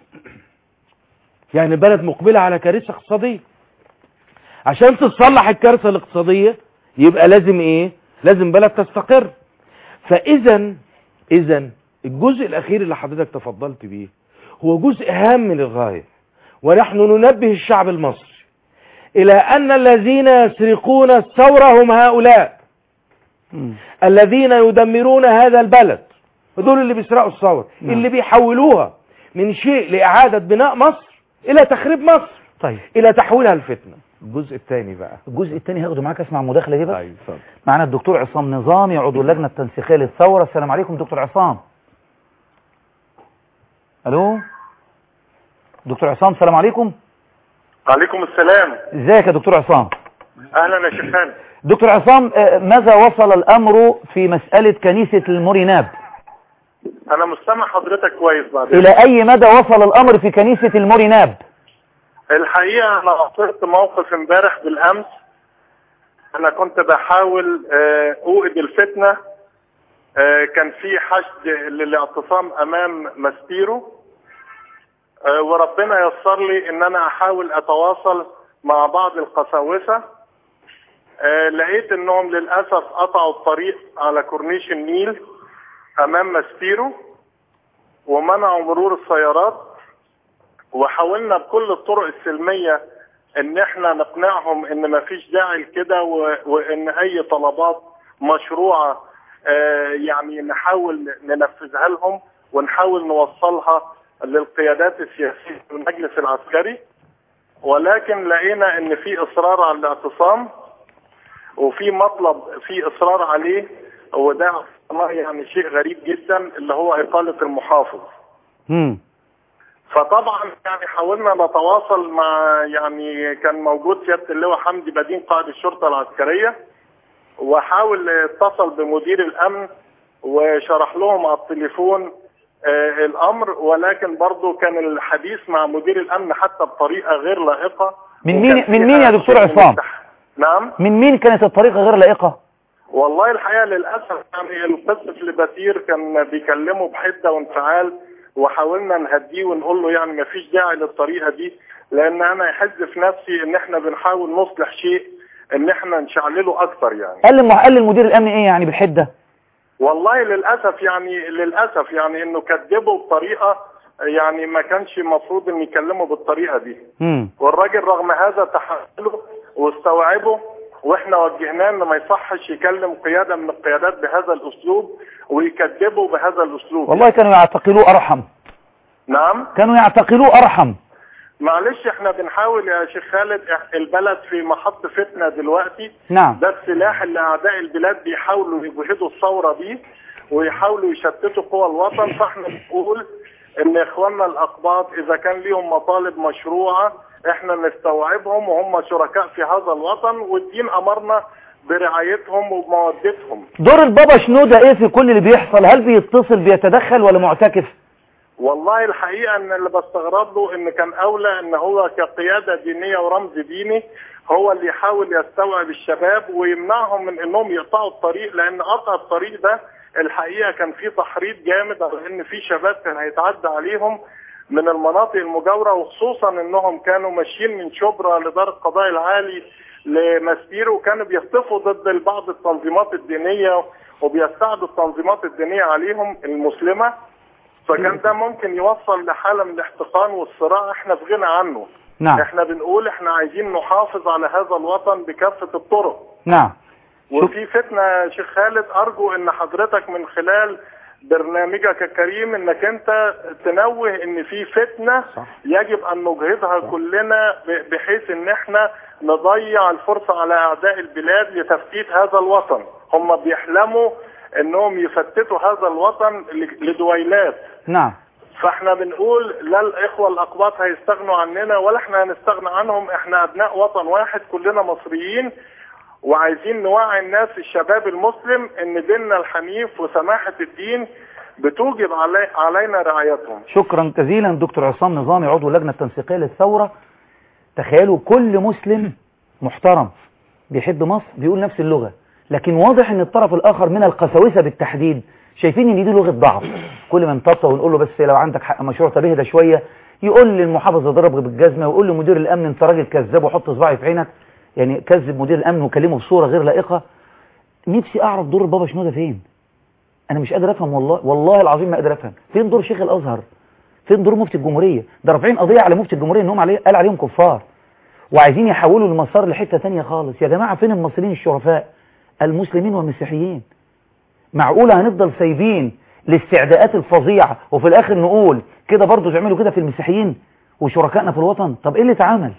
يعني البلد مقبلة على كارثة اقتصادية عشان تصلح الكارثة الاقتصادية يبقى لازم ايه لازم بلد تستقر فاذا اذا الجزء الاخير اللي حضرتك تفضلت بيه هو جزء هام للغاية ونحن ننبه الشعب المصري الى ان الذين يسرقون الثورة هم هؤلاء الذين يدمرون هذا البلد دول اللي بيسرقوا الثورة نعم. اللي بيحولوها من شيء لإعادة بناء مصر إلى تخريب مصر طيب إلى تحويلها الفتنة الجزء الثاني بقى الجزء الثاني هاخده معاك اسمع المداخله دي بس طيب اتفضل معنا الدكتور عصام نظامي عضو اللجنه التنسيقيه للثوره السلام عليكم دكتور عصام الو دكتور عصام السلام عليكم عليكم السلام ازيك يا دكتور عصام اهلا يا شيخ خالد دكتور عصام آه، ماذا وصل الامر في مساله كنيسه الموريناب انا مستمع حضرتك كويس بعد الى اي مدى وصل الامر في كنيسه الموريناب الحقيقه انا عصرت موقف امبارح بالامس انا كنت بحاول آه، اوقد الفتنه آه، كان في حشد للاعتصام امام ماستيرو آه، وربنا يسر لي ان انا احاول اتواصل مع بعض القساوسه آه، لقيت انهم للاسف قطعوا الطريق على كورنيش النيل امام ماستيرو ومنعوا مرور السيارات وحاولنا بكل الطرق السلميه ان احنا نقنعهم ان مفيش داعي لكده و- وان اي طلبات مشروعه آه، يعني نحاول ننفذها لهم ونحاول نوصلها للقيادات السياسيه في المجلس العسكري ولكن لقينا ان في اصرار على الاعتصام وفي مطلب في اصرار عليه وده يعني شيء غريب جدا اللي هو اقاله المحافظ مم. فطبعا يعني حاولنا نتواصل مع يعني كان موجود سياده اللواء حمدي بدين قائد الشرطه العسكريه وحاول اتصل بمدير الامن وشرح لهم على التليفون آه الامر ولكن برضه كان الحديث مع مدير الامن حتى بطريقه غير لائقه من وكان مين من فيها مين يا دكتور شيء من عصام التح- نعم من مين كانت الطريقة غير لائقة والله الحقيقه للاسف يعني القس لباتير كان بيكلمه بحده وانفعال وحاولنا نهديه ونقول له يعني ما فيش داعي للطريقه دي لان انا يحز في نفسي ان احنا بنحاول نصلح شيء ان احنا نشعلله اكتر يعني قال للم- قال للمدير الامني ايه يعني بالحدة والله للاسف يعني للاسف يعني انه كذبه بطريقه يعني ما كانش المفروض ان يكلمه بالطريقه دي مم. والراجل رغم هذا تحمله واستوعبه واحنا وجهناه ان ما يصحش يكلم قياده من القيادات بهذا الاسلوب ويكذبه بهذا الاسلوب والله كانوا يعتقلوه ارحم نعم كانوا يعتقلوه ارحم معلش احنا بنحاول يا شيخ خالد إح- البلد في محط فتنه دلوقتي نعم ده السلاح اللي اعداء البلاد بيحاولوا يجهدوا الثوره بيه ويحاولوا يشتتوا قوى الوطن فاحنا بنقول ان اخواننا الاقباط اذا كان ليهم مطالب مشروعه احنا نستوعبهم وهم شركاء في هذا الوطن والدين امرنا برعايتهم وبمودتهم دور البابا شنودة ايه في كل اللي بيحصل هل بيتصل بيتدخل ولا معتكف والله الحقيقة ان اللي بستغرب له ان كان اولى ان هو كقيادة دينية ورمز ديني هو اللي يحاول يستوعب الشباب ويمنعهم من انهم يقطعوا الطريق لان قطع الطريق ده الحقيقة كان فيه تحريض جامد على ان في شباب كان هيتعدى عليهم من المناطق المجاورة وخصوصا انهم كانوا ماشيين من شبرا لدار القضاء العالي لمسير وكانوا بيهتفوا ضد بعض التنظيمات الدينية وبيستعدوا التنظيمات الدينية عليهم المسلمة فكان ده ممكن يوصل لحالة من الاحتقان والصراع احنا في غنى عنه نعم احنا بنقول احنا عايزين نحافظ على هذا الوطن بكافة الطرق نعم وفي فتنة يا شيخ خالد ارجو ان حضرتك من خلال برنامجك الكريم انك انت تنوه ان في فتنة يجب ان نجهضها كلنا ب- بحيث ان احنا نضيع الفرصة على اعداء البلاد لتفتيت هذا الوطن هم بيحلموا انهم يفتتوا هذا الوطن ل- لدويلات نعم فاحنا بنقول لا الاخوه الاقباط هيستغنوا عننا ولا احنا هنستغنى عنهم احنا ابناء وطن واحد كلنا مصريين وعايزين نوعي الناس الشباب المسلم ان ديننا الحنيف وسماحه الدين بتوجب علي علينا رعايتهم شكرا جزيلا دكتور عصام نظامي عضو اللجنة التنسيقية للثورة تخيلوا كل مسلم محترم بيحب مصر بيقول نفس اللغة لكن واضح ان الطرف الاخر من القساوسة بالتحديد شايفين ان دي لغة ضعف كل ما نطبطب ونقول له بس لو عندك حق مشروع طب اهدى شوية يقول للمحافظ اضرب بالجزمة ويقول لمدير الامن انت راجل كذاب وحط صباعي في عينك يعني كذب مدير الامن وكلمه بصورة غير لائقة نفسي اعرف دور البابا شنودة فين انا مش قادر افهم والله والله العظيم ما قادر افهم فين دور شيخ الازهر فين دور مفتي الجمهوريه ده رافعين قضيه على مفتي الجمهوريه انهم عليه قال عليهم كفار وعايزين يحولوا المسار لحته تانية خالص يا جماعه فين المصريين الشرفاء المسلمين والمسيحيين معقوله هنفضل سايبين الاستعداءات الفظيعه وفي الاخر نقول كده برضه تعملوا كده في المسيحيين وشركائنا في الوطن طب ايه اللي اتعمل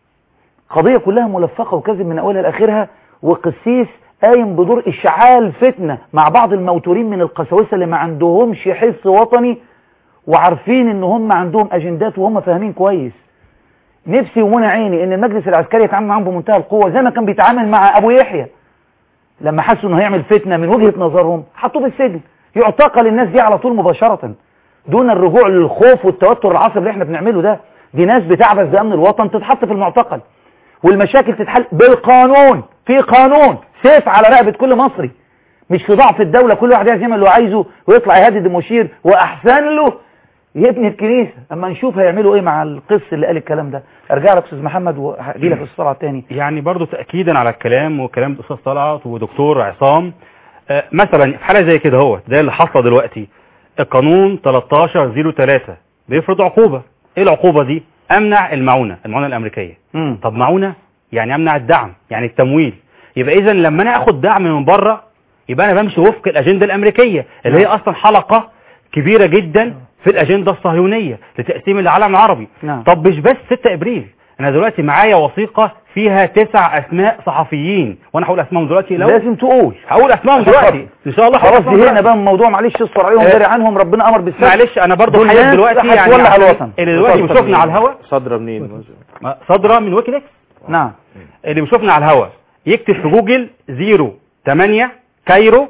قضيه كلها ملفقه وكذب من اولها لاخرها وقسيس قايم بدور اشعال فتنه مع بعض الموتورين من القساوسه اللي ما عندهمش حس وطني وعارفين ان هم عندهم اجندات وهم فاهمين كويس نفسي ومنى عيني ان المجلس العسكري يتعامل معاهم بمنتهى القوه زي ما كان بيتعامل مع ابو يحيى لما حسوا انه هيعمل فتنه من وجهه نظرهم حطوه في السجن يعتقل الناس دي على طول مباشره دون الرجوع للخوف والتوتر العصبي اللي احنا بنعمله ده دي ناس بتعبث بامن الوطن تتحط في المعتقل والمشاكل تتحل بالقانون في قانون سيف على رقبه كل مصري مش في ضعف الدولة كل واحد يعمل اللي هو عايزه ويطلع يهدد المشير واحسن له يبني الكنيسة اما نشوف هيعملوا ايه مع القس اللي قال الكلام ده ارجع لك استاذ محمد وهجي لك استاذ طلعت تاني يعني برضو تأكيدا على الكلام وكلام الأستاذ طلعت ودكتور عصام آه، مثلا في حالة زي كده هو زي اللي حصل دلوقتي القانون 1303 بيفرض عقوبة ايه العقوبة دي امنع المعونة المعونة الامريكية مم. طب معونة يعني امنع الدعم يعني التمويل يبقى اذا لما انا اخد دعم من بره يبقى انا بمشي وفق الاجندة الامريكية اللي هي اصلا حلقة كبيرة جدا في الاجندة الصهيونية لتقسيم العالم العربي نعم. طب مش بس 6 ابريل انا دلوقتي معايا وثيقة فيها تسع اسماء صحفيين وانا هقول اسمائهم دلوقتي لو لازم تقول هقول اسمائهم دلوقتي ان شاء الله هقول خلاص أسمائهم زهقنا دلوقتي. بقى من الموضوع معلش اصبر عليهم آه، داري عنهم ربنا امر بالسبب معلش انا برضو دول حاجه ناس دلوقتي راح يعني تولع عشان الوطن اللي دلوقتي بيشوفنا على الهوا صادرة منين صادره من ويكيليكس نعم اللي بيشوفنا على الهوا يكتب في جوجل 08 كايرو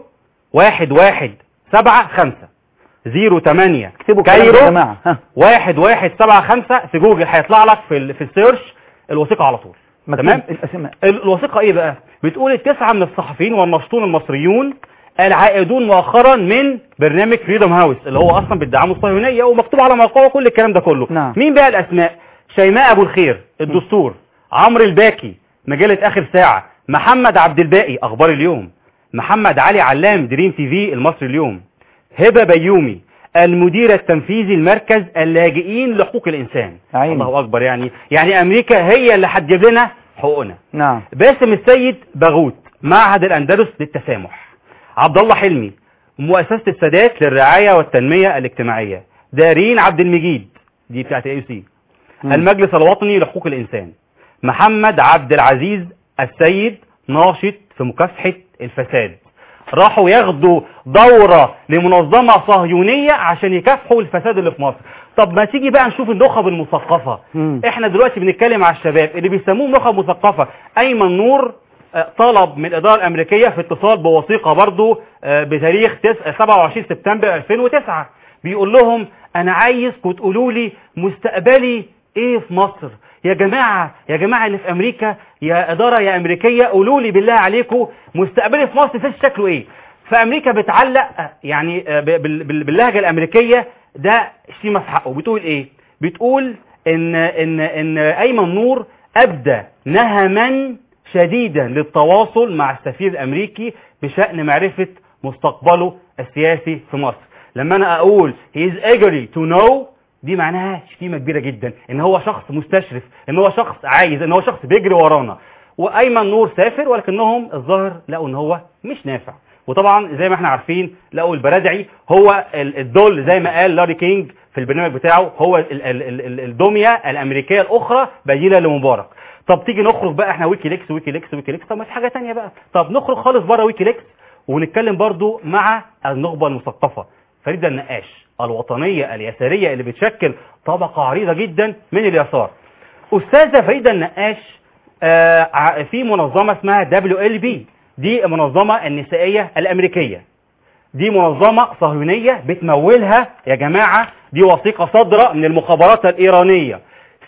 1175 08 اكتبوا الكلام ده يا كايرو جماعة ها 1175 في جوجل هيطلع لك في ال- في السيرش الوثيقه على طول مكتوب تمام الاسماء ال- الوثيقه ايه بقى بتقول التسعه من الصحفيين والناشطون المصريون العائدون مؤخرا من برنامج فريدوم هاوس اللي هو اصلا بيدعمه الصهيونيه ومكتوب على موقعه كل الكلام ده كله نعم. مين بقى الاسماء شيماء ابو الخير الدستور عمرو الباكي مجله اخر ساعه محمد عبد الباقي اخبار اليوم محمد علي علام دريم تي في المصري اليوم هبه بيومي المدير التنفيذي المركز اللاجئين لحقوق الانسان عيني. الله اكبر يعني يعني امريكا هي اللي هتجيب لنا حقوقنا نعم باسم السيد باغوت معهد الأندلس للتسامح عبد الله حلمي مؤسسة السادات للرعاية والتنمية الاجتماعية دارين عبد المجيد دي بتاعت الاي سي مم. المجلس الوطني لحقوق الإنسان محمد عبد العزيز السيد ناشط في مكافحة الفساد راحوا ياخدوا دورة لمنظمة صهيونية عشان يكافحوا الفساد اللي في مصر طب ما تيجي بقى نشوف النخب المثقفة مم. احنا دلوقتي بنتكلم على الشباب اللي بيسموهم نخب مثقفة ايمن نور آه، طلب من الاداره الامريكيه في اتصال بوثيقه برضو آه، بتاريخ تس- 27 سبتمبر 2009 بيقول لهم انا عايزكم تقولوا لي مستقبلي ايه في مصر يا جماعه يا جماعه اللي في امريكا يا اداره يا امريكيه قولوا لي بالله عليكم مستقبلي في مصر فيه شكله ايه فامريكا بتعلق آه، يعني آه، ب- بال- بال- باللهجه الامريكيه ده شتيمه في حقه بتقول ايه بتقول ان ان ان ايمن نور ابدى نهما شديدا للتواصل مع السفير الامريكي بشان معرفه مستقبله السياسي في مصر لما انا اقول he is eager to know دي معناها شتيمه كبيره جدا ان هو شخص مستشرف ان هو شخص عايز ان هو شخص بيجري ورانا وايمن نور سافر ولكنهم الظاهر لقوا ان هو مش نافع وطبعا زي ما احنا عارفين لقوا البرادعي هو ال- الدول زي ما قال لاري كينج في البرنامج بتاعه هو ال- ال- ال- ال- الدميه الامريكيه الاخرى بديله لمبارك طب تيجي نخرج بقى احنا ويكي ليكس ويكي ليكس ويكي ليكس طب ما في حاجه تانية بقى طب نخرج خالص بره ويكي ليكس ونتكلم برضو مع النخبه المثقفه فريده النقاش الوطنيه اليساريه اللي بتشكل طبقه عريضه جدا من اليسار استاذه فريده النقاش آه، ع- في منظمه اسمها دبليو ال بي دي المنظمه النسائيه الامريكيه دي منظمة صهيونية بتمولها يا جماعة دي وثيقة صادرة من المخابرات الإيرانية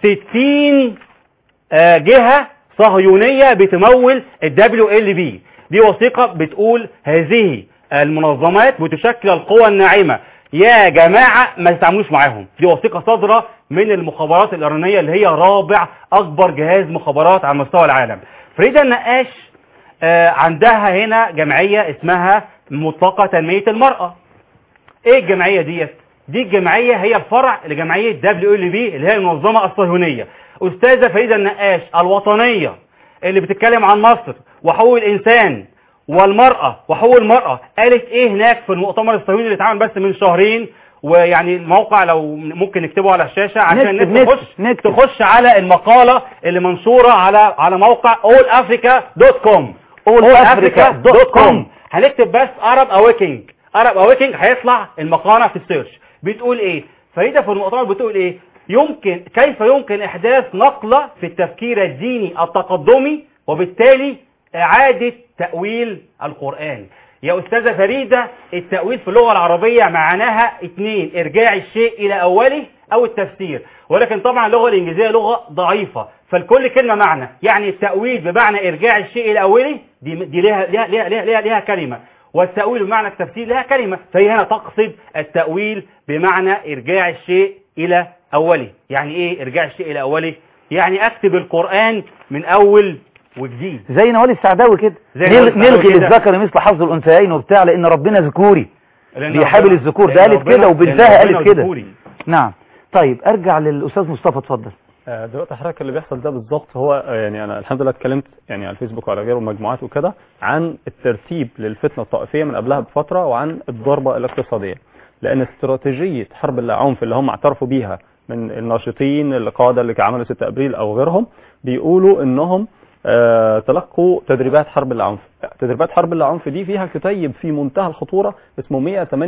60 آه، جهة صهيونية بتمول الدبليو ال بي دي وثيقة بتقول هذه المنظمات بتشكل القوى الناعمة يا جماعة ما تتعاملوش معاهم دي وثيقة صادرة من المخابرات الإيرانية اللي هي رابع أكبر جهاز مخابرات على مستوى العالم فريدة النقاش آه، عندها هنا جمعية اسمها مطلقة تنمية المرأة ايه الجمعية ديت دي الجمعية هي الفرع لجمعية دبليو ال بي اللي هي المنظمة الصهيونية استاذة فريدة النقاش الوطنية اللي بتتكلم عن مصر وحقوق الانسان والمرأة وحقوق المرأة قالت ايه هناك في المؤتمر الصهيوني اللي اتعمل بس من شهرين ويعني الموقع لو ممكن نكتبه على الشاشة عشان نكتب- الناس تخش تخش على المقالة اللي منشورة على على موقع allafrica.com allafrica.com هنكتب بس Arab Awakening Arab Awakening هيطلع المقالة في السيرش بتقول ايه فريدة في المؤتمر بتقول ايه يمكن كيف يمكن احداث نقلة في التفكير الديني التقدمي وبالتالي اعادة تأويل القرآن يا أستاذة فريدة التأويل في اللغة العربية معناها اتنين ارجاع الشيء إلى أوله أو التفسير ولكن طبعا اللغة الإنجليزية لغة ضعيفة فالكل كلمة معنى يعني التأويل بمعنى ارجاع الشيء إلى أوله دي, دي ليها, ليها, ليها, ليها, ليها, ليها كلمة والتأويل بمعنى التفسير لها كلمة فهي هنا تقصد التأويل بمعنى إرجاع الشيء إلى أوله يعني إيه إرجاع الشيء إلى أوله يعني أكتب القرآن من أول وجديد زي نوال السعداوي كده زي نل- نوال السعداوي نلغي كده. للذكر مثل حظ الانثيين وبتاع لان ربنا ذكوري لأن بيحابل ربنا- الذكور ده لأن قالت ربنا- كده وبنتها لأن قالت ربنا كده ذكوري. نعم طيب ارجع للاستاذ مصطفى اتفضل آه، دلوقتي حضرتك اللي بيحصل ده بالظبط هو آه، يعني انا الحمد لله اتكلمت يعني على الفيسبوك وعلى غيره مجموعات وكده عن الترتيب للفتنه الطائفيه من قبلها بفتره وعن الضربه الاقتصاديه لان استراتيجيه حرب العنف اللي هم اعترفوا بيها من الناشطين القاده اللي عملوا 6 ابريل او غيرهم بيقولوا انهم آه، تلقوا تدريبات حرب العنف تدريبات حرب العنف دي فيها كتيب في منتهى الخطورة اسمه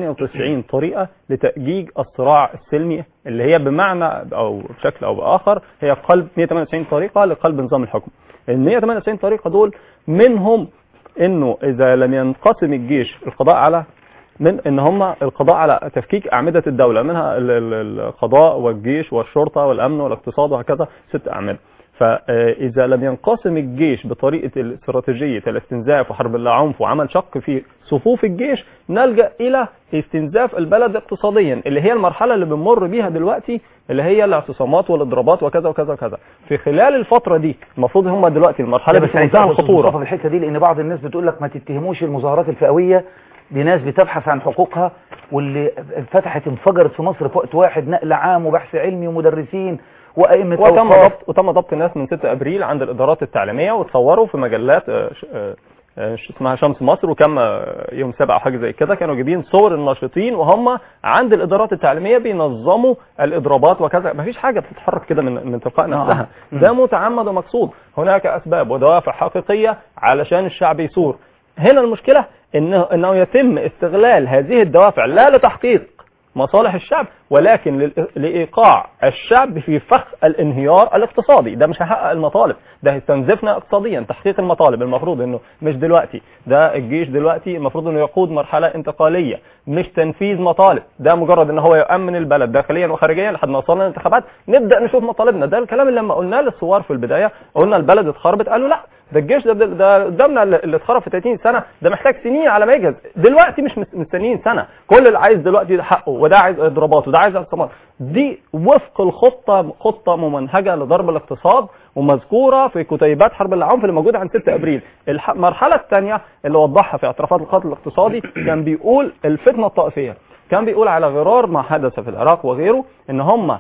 198 طريقة لتأجيج الصراع السلمي اللي هي بمعنى أو بشكل أو بآخر هي قلب 198 طريقة لقلب نظام الحكم ال 198 طريقة دول منهم انه اذا لم ينقسم الجيش القضاء على من ان هم القضاء على تفكيك اعمده الدوله منها ال- ال- القضاء والجيش والشرطه والامن والاقتصاد وهكذا ست اعمده فاذا لم ينقسم الجيش بطريقه استراتيجيه الاستنزاف وحرب العنف وعمل شق في صفوف الجيش نلجا الى استنزاف البلد اقتصاديا اللي هي المرحله اللي بنمر بيها دلوقتي اللي هي الاعتصامات والاضرابات وكذا وكذا وكذا في خلال الفتره دي المفروض هم دلوقتي المرحله لا دي بس في عايز منتهى أخد أستاذ الخطوره مصطفى في الحته دي لان بعض الناس بتقول لك ما تتهموش المظاهرات الفئويه دي ناس بتبحث عن حقوقها واللي فتحت انفجرت في مصر في وقت واحد نقل عام وبحث علمي ومدرسين وائمه وتم أوقاف. ضبط وتم ضبط ناس من 6 ابريل عند الادارات التعليميه وتصوروا في مجلات آه، ش- آه، آه، ش- اسمها شمس مصر وكم آه، يوم سبعة او حاجه زي كده كانوا جايبين صور الناشطين وهم عند الادارات التعليميه بينظموا الاضرابات وكذا ما فيش حاجه بتتحرك كده من من تلقاء نفسها آه. ده متعمد ومقصود هناك اسباب ودوافع حقيقيه علشان الشعب يثور هنا المشكله انه انه يتم استغلال هذه الدوافع لا لتحقيق مصالح الشعب ولكن لل- لإيقاع الشعب في فخ الانهيار الاقتصادي ده مش هيحقق المطالب ده هيستنزفنا اقتصاديا تحقيق المطالب المفروض انه مش دلوقتي ده الجيش دلوقتي المفروض انه يقود مرحلة انتقالية مش تنفيذ مطالب ده مجرد ان هو يؤمن البلد داخليا وخارجيا لحد ما وصلنا للانتخابات نبدا نشوف مطالبنا ده الكلام اللي لما قلناه للثوار في البدايه قلنا البلد اتخربت قالوا لا ده الجيش ده, ده, ده قدامنا اللي اللي اتخرب في 30 سنه ده محتاج سنين على ما يجهز دلوقتي مش مس- مستنيين سنه كل اللي عايز دلوقتي ده حقه وده عايز اضرابات وده عايز اعتصامات دي وفق الخطه خطه ممنهجه لضرب الاقتصاد ومذكوره في كتيبات حرب العنف اللي موجوده عند 6 ابريل الح- المرحله الثانيه اللي وضحها في اعترافات القتل الاقتصادي كان بيقول الفتنه الطائفيه كان بيقول على غرار ما حدث في العراق وغيره ان هم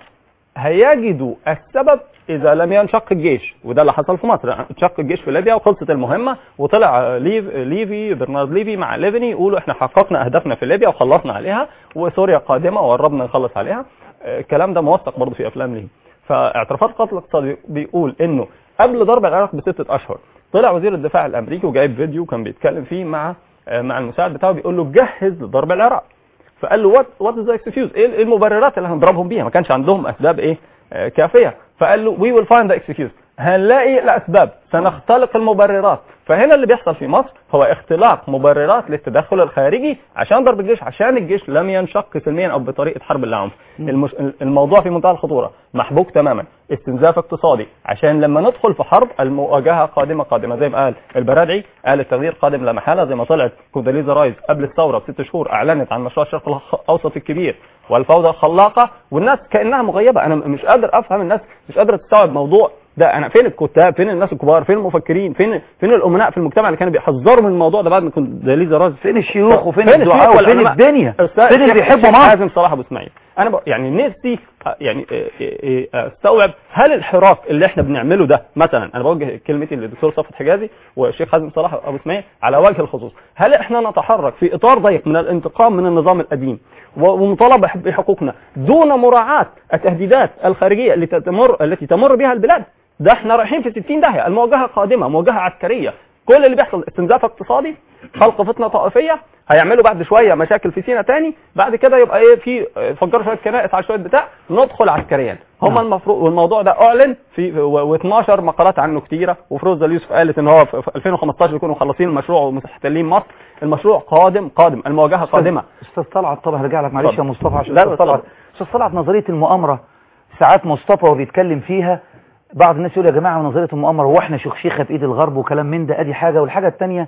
هيجدوا السبب اذا لم ينشق الجيش وده اللي حصل في مصر انشق الجيش في ليبيا وخلصت المهمه وطلع ليف ليفي برنارد ليفي مع ليفني يقولوا احنا حققنا اهدافنا في ليبيا وخلصنا عليها وسوريا قادمه وقربنا نخلص عليها آه، الكلام ده موثق برضه في افلام ليه فاعترافات القتل الاقتصادي بيقول انه قبل ضرب العراق بستة اشهر طلع وزير الدفاع الامريكي وجايب فيديو كان بيتكلم فيه مع آه، مع المساعد بتاعه بيقول له جهز لضرب العراق فقال له وات وات از اكسكيوز ايه إيه المبررات اللي هنضربهم بيها ما كانش عندهم اسباب ايه آه، كافيه فقال له وي ويل فايند ذا اكسكيوز هنلاقي الاسباب سنختلق المبررات فهنا اللي بيحصل في مصر هو اختلاق مبررات للتدخل الخارجي عشان ضرب الجيش عشان الجيش لم ينشق سلميا او بطريقه حرب العنف المش... الموضوع في منتهى الخطوره محبوك تماما استنزاف اقتصادي عشان لما ندخل في حرب المواجهه قادمه قادمه زي ما قال البرادعي قال التغيير قادم لا محاله زي ما طلعت كونداليزا رايز قبل الثوره بست شهور اعلنت عن مشروع الشرق الاوسط الكبير والفوضى الخلاقه والناس كانها مغيبه انا مش قادر افهم الناس مش قادره تستوعب موضوع ده انا فين الكتاب فين الناس الكبار فين المفكرين فين فين الامناء في المجتمع اللي كانوا بيحذروا من الموضوع ده بعد ما كنت داليزا راز فين الشيوخ وفين فين الدعاء الشيوخ وفين والعلماء؟ الدنيا أستاذ فين اللي الشيخ- بيحبوا الشيخ مصر حازم صلاح ابو اسماعيل انا ب... يعني نفسي آه، يعني آه، آه، آه، استوعب هل الحراك اللي احنا بنعمله ده مثلا انا بوجه كلمتي للدكتور صفوت حجازي والشيخ حازم صلاح ابو اسماعيل على وجه الخصوص هل احنا نتحرك في اطار ضيق من الانتقام من النظام القديم و- ومطالبه بحقوقنا دون مراعاه التهديدات الخارجيه اللي تمر التي تمر بها البلاد ده احنا رايحين في 60 داهيه المواجهه قادمه مواجهه عسكريه كل اللي بيحصل استنزاف اقتصادي خلق فتنه طائفيه هيعملوا بعد شويه مشاكل في سينا تاني بعد كده يبقى ايه في فجروا شويه كنائس على شويه بتاع ندخل عسكريا هم المفروض والموضوع ده اعلن في و12 مقالات عنه كتيره وفروزه اليوسف قالت ان هو في في 2015 يكونوا مخلصين المشروع ومحتلين مصر المشروع قادم قادم المواجهه قادمه استاذ طلعت طب هرجع لك معلش يا اتفضل. مصطفى عشان لا، استاذ طلعت اتفضل. استاذ طلعت نظريه المؤامره ساعات مصطفى وهو بيتكلم فيها بعض الناس يقول يا جماعه نظريه المؤامره هو احنا شخشيخه بايد الغرب وكلام من ده ادي حاجه والحاجه الثانيه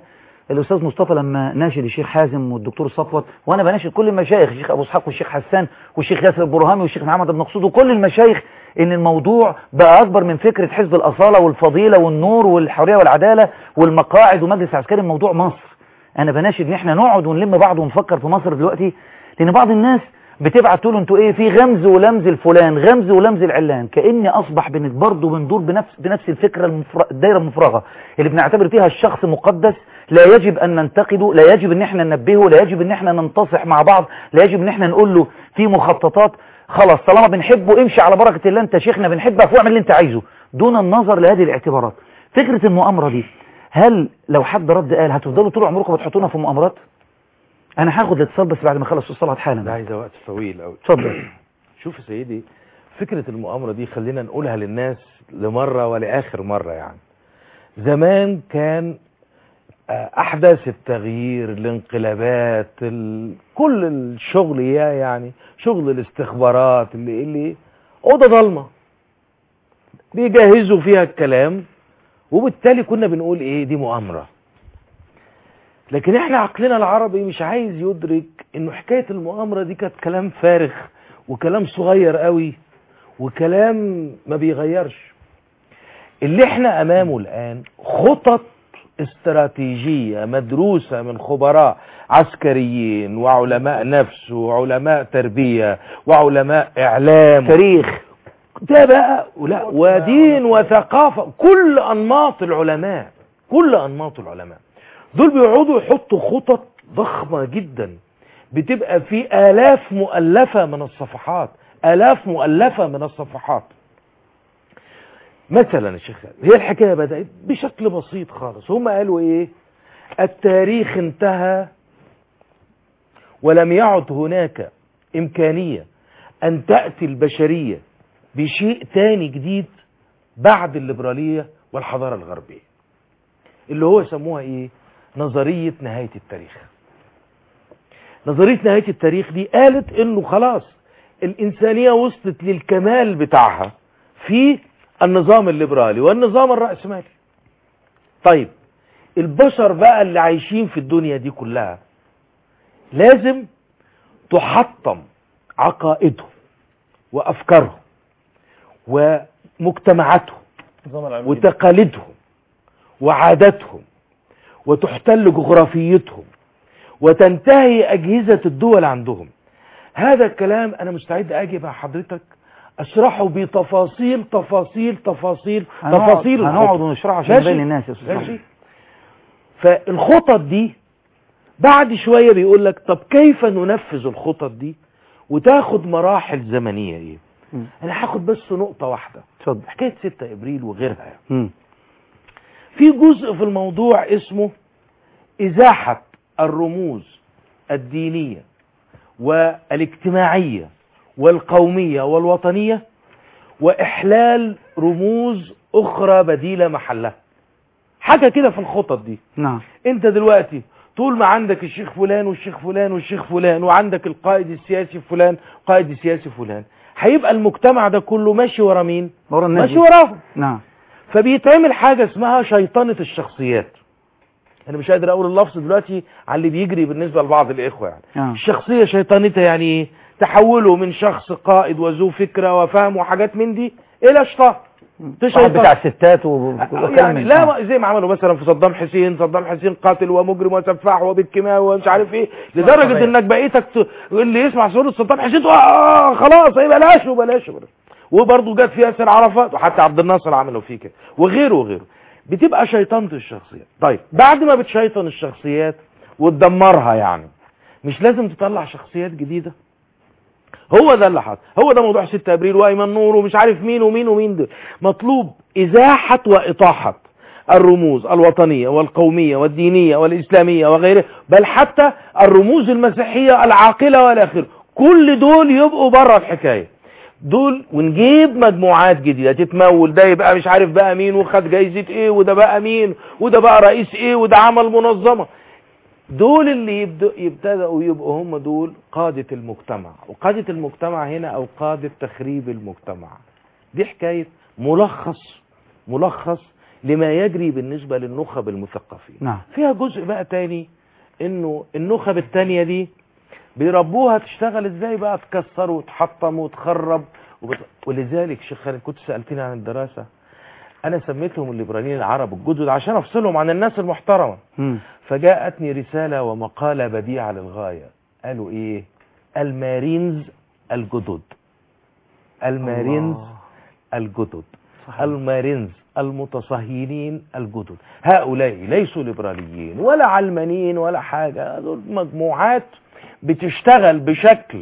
الاستاذ مصطفى لما ناشد الشيخ حازم والدكتور صفوت وانا بناشد كل المشايخ الشيخ ابو اسحاق والشيخ حسان والشيخ ياسر البرهامي والشيخ محمد بن مقصود وكل المشايخ ان الموضوع بقى اكبر من فكره حزب الاصاله والفضيله والنور والحريه والعداله والمقاعد ومجلس عسكري الموضوع مصر انا بناشد ان احنا نقعد ونلم بعض ونفكر في مصر دلوقتي لان بعض الناس بتبعت تقول انتوا ايه في غمز ولمز الفلان غمز ولمز العلان كاني اصبح بن برضه بندور بنفس بنفس الفكره المفر... الدايره المفرغه اللي بنعتبر فيها الشخص مقدس لا يجب ان ننتقده لا يجب ان احنا ننبهه لا يجب ان احنا ننتصح مع بعض لا يجب ان احنا نقول له في مخططات خلاص طالما بنحبه امشي على بركه الله انت شيخنا بنحبك واعمل اللي انت عايزه دون النظر لهذه الاعتبارات فكره المؤامره دي هل لو حد رد قال هتفضلوا طول عمركم بتحطونا في مؤامرات انا هاخد الاتصال بس بعد ما اخلص الصلاه حالا ده عايزه وقت طويل قوي اتفضل شوف يا سيدي فكرة المؤامرة دي خلينا نقولها للناس لمرة ولآخر مرة يعني زمان كان آه، أحداث التغيير الانقلابات ال... كل الشغل يا يعني شغل الاستخبارات اللي اللي أوضة ضلمة بيجهزوا فيها الكلام وبالتالي كنا بنقول ايه دي مؤامرة لكن احنا عقلنا العربي مش عايز يدرك انه حكاية المؤامرة دي كانت كلام فارغ وكلام صغير قوي وكلام ما بيغيرش اللي احنا امامه الان خطط استراتيجية مدروسة من خبراء عسكريين وعلماء نفس وعلماء تربية وعلماء اعلام تاريخ ده بقى ولا ودين وثقافة كل انماط العلماء كل انماط العلماء دول بيقعدوا يحطوا خطط ضخمة جدا بتبقى في آلاف مؤلفة من الصفحات آلاف مؤلفة من الصفحات مثلا يا شيخ خالد، هي الحكاية بدأت بشكل بسيط خالص هم قالوا ايه التاريخ انتهى ولم يعد هناك إمكانية أن تأتي البشرية بشيء تاني جديد بعد الليبرالية والحضارة الغربية اللي هو يسموها ايه نظرية نهاية التاريخ نظرية نهاية التاريخ دي قالت انه خلاص الانسانية وصلت للكمال بتاعها في النظام الليبرالي والنظام الرأسمالي طيب البشر بقى اللي عايشين في الدنيا دي كلها لازم تحطم عقائدهم وافكارهم ومجتمعاتهم وتقاليدهم وعاداتهم وتحتل جغرافيتهم وتنتهي أجهزة الدول عندهم هذا الكلام أنا مستعد أجي مع حضرتك أشرحه بتفاصيل تفاصيل تفاصيل هنقعد- تفاصيل هنقعد الخطط. ونشرحها عشان ماشي؟ نبين للناس يا أستاذ ماشي محمد. فالخطط دي بعد شوية بيقول لك طب كيف ننفذ الخطط دي وتاخد مراحل زمنية ايه انا هاخد بس نقطة واحدة اتفضل حكاية 6 ابريل وغيرها يعني. مم. في جزء في الموضوع اسمه ازاحة الرموز الدينية والاجتماعية والقومية والوطنية واحلال رموز اخرى بديلة محلها حاجة كده في الخطط دي نعم انت دلوقتي طول ما عندك الشيخ فلان والشيخ فلان والشيخ فلان وعندك القائد السياسي فلان قائد السياسي فلان هيبقى المجتمع ده كله ماشي ورا مين ورا الناس ماشي دي. وراهم نعم فبيتعمل حاجة اسمها شيطنة الشخصيات انا مش قادر اقول اللفظ دلوقتي على اللي بيجري بالنسبة لبعض الاخوة يعني آه. الشخصية شيطانتها يعني ايه تحوله من شخص قائد وذو فكرة وفهم وحاجات من دي الى شيطان واحد بتاع الستات و... يعني لا ما- زي ما عملوا مثلا في صدام حسين صدام حسين قاتل ومجرم وسفاح وبالكيماوي ومش عارف ايه لدرجة انك بقيتك ت... اللي يسمع سورة صدام حسين تقول آه خلاص ايه بلاش وبلاش وبلاش وبرضه جت في ياسر عرفات وحتى عبد الناصر عملوا فيه كده وغيره وغيره بتبقى شيطنة الشخصيات طيب بعد ما بتشيطن الشخصيات وتدمرها يعني مش لازم تطلع شخصيات جديدة هو ده اللي حصل هو ده موضوع 6 ابريل وايمن نور ومش عارف مين ومين ومين دول مطلوب ازاحه واطاحه الرموز الوطنيه والقوميه والدينيه والاسلاميه وغيره بل حتى الرموز المسيحيه العاقله والى اخره كل دول يبقوا بره الحكايه دول ونجيب مجموعات جديده تتمول ده يبقى مش عارف بقى مين وخد جايزه ايه وده بقى مين وده بقى رئيس ايه وده عمل منظمه دول اللي يبدأ يبتدأوا يبقوا هم دول قادة المجتمع وقادة المجتمع هنا أو قادة تخريب المجتمع دي حكاية ملخص ملخص لما يجري بالنسبة للنخب المثقفين نعم فيها جزء بقى تاني انه النخب التانية دي بيربوها تشتغل ازاي بقى تكسر وتحطم وتخرب وبت... ولذلك شيخ خالد كنت سألتني عن الدراسة انا سميتهم الليبراليين العرب الجدد عشان افصلهم عن الناس المحترمة مم. فجاءتني رسالة ومقالة بديعة للغاية قالوا ايه المارينز الجدد المارينز الجدد المارينز المتصهينين الجدد هؤلاء ليسوا ليبراليين ولا علمانيين ولا حاجة دول مجموعات بتشتغل بشكل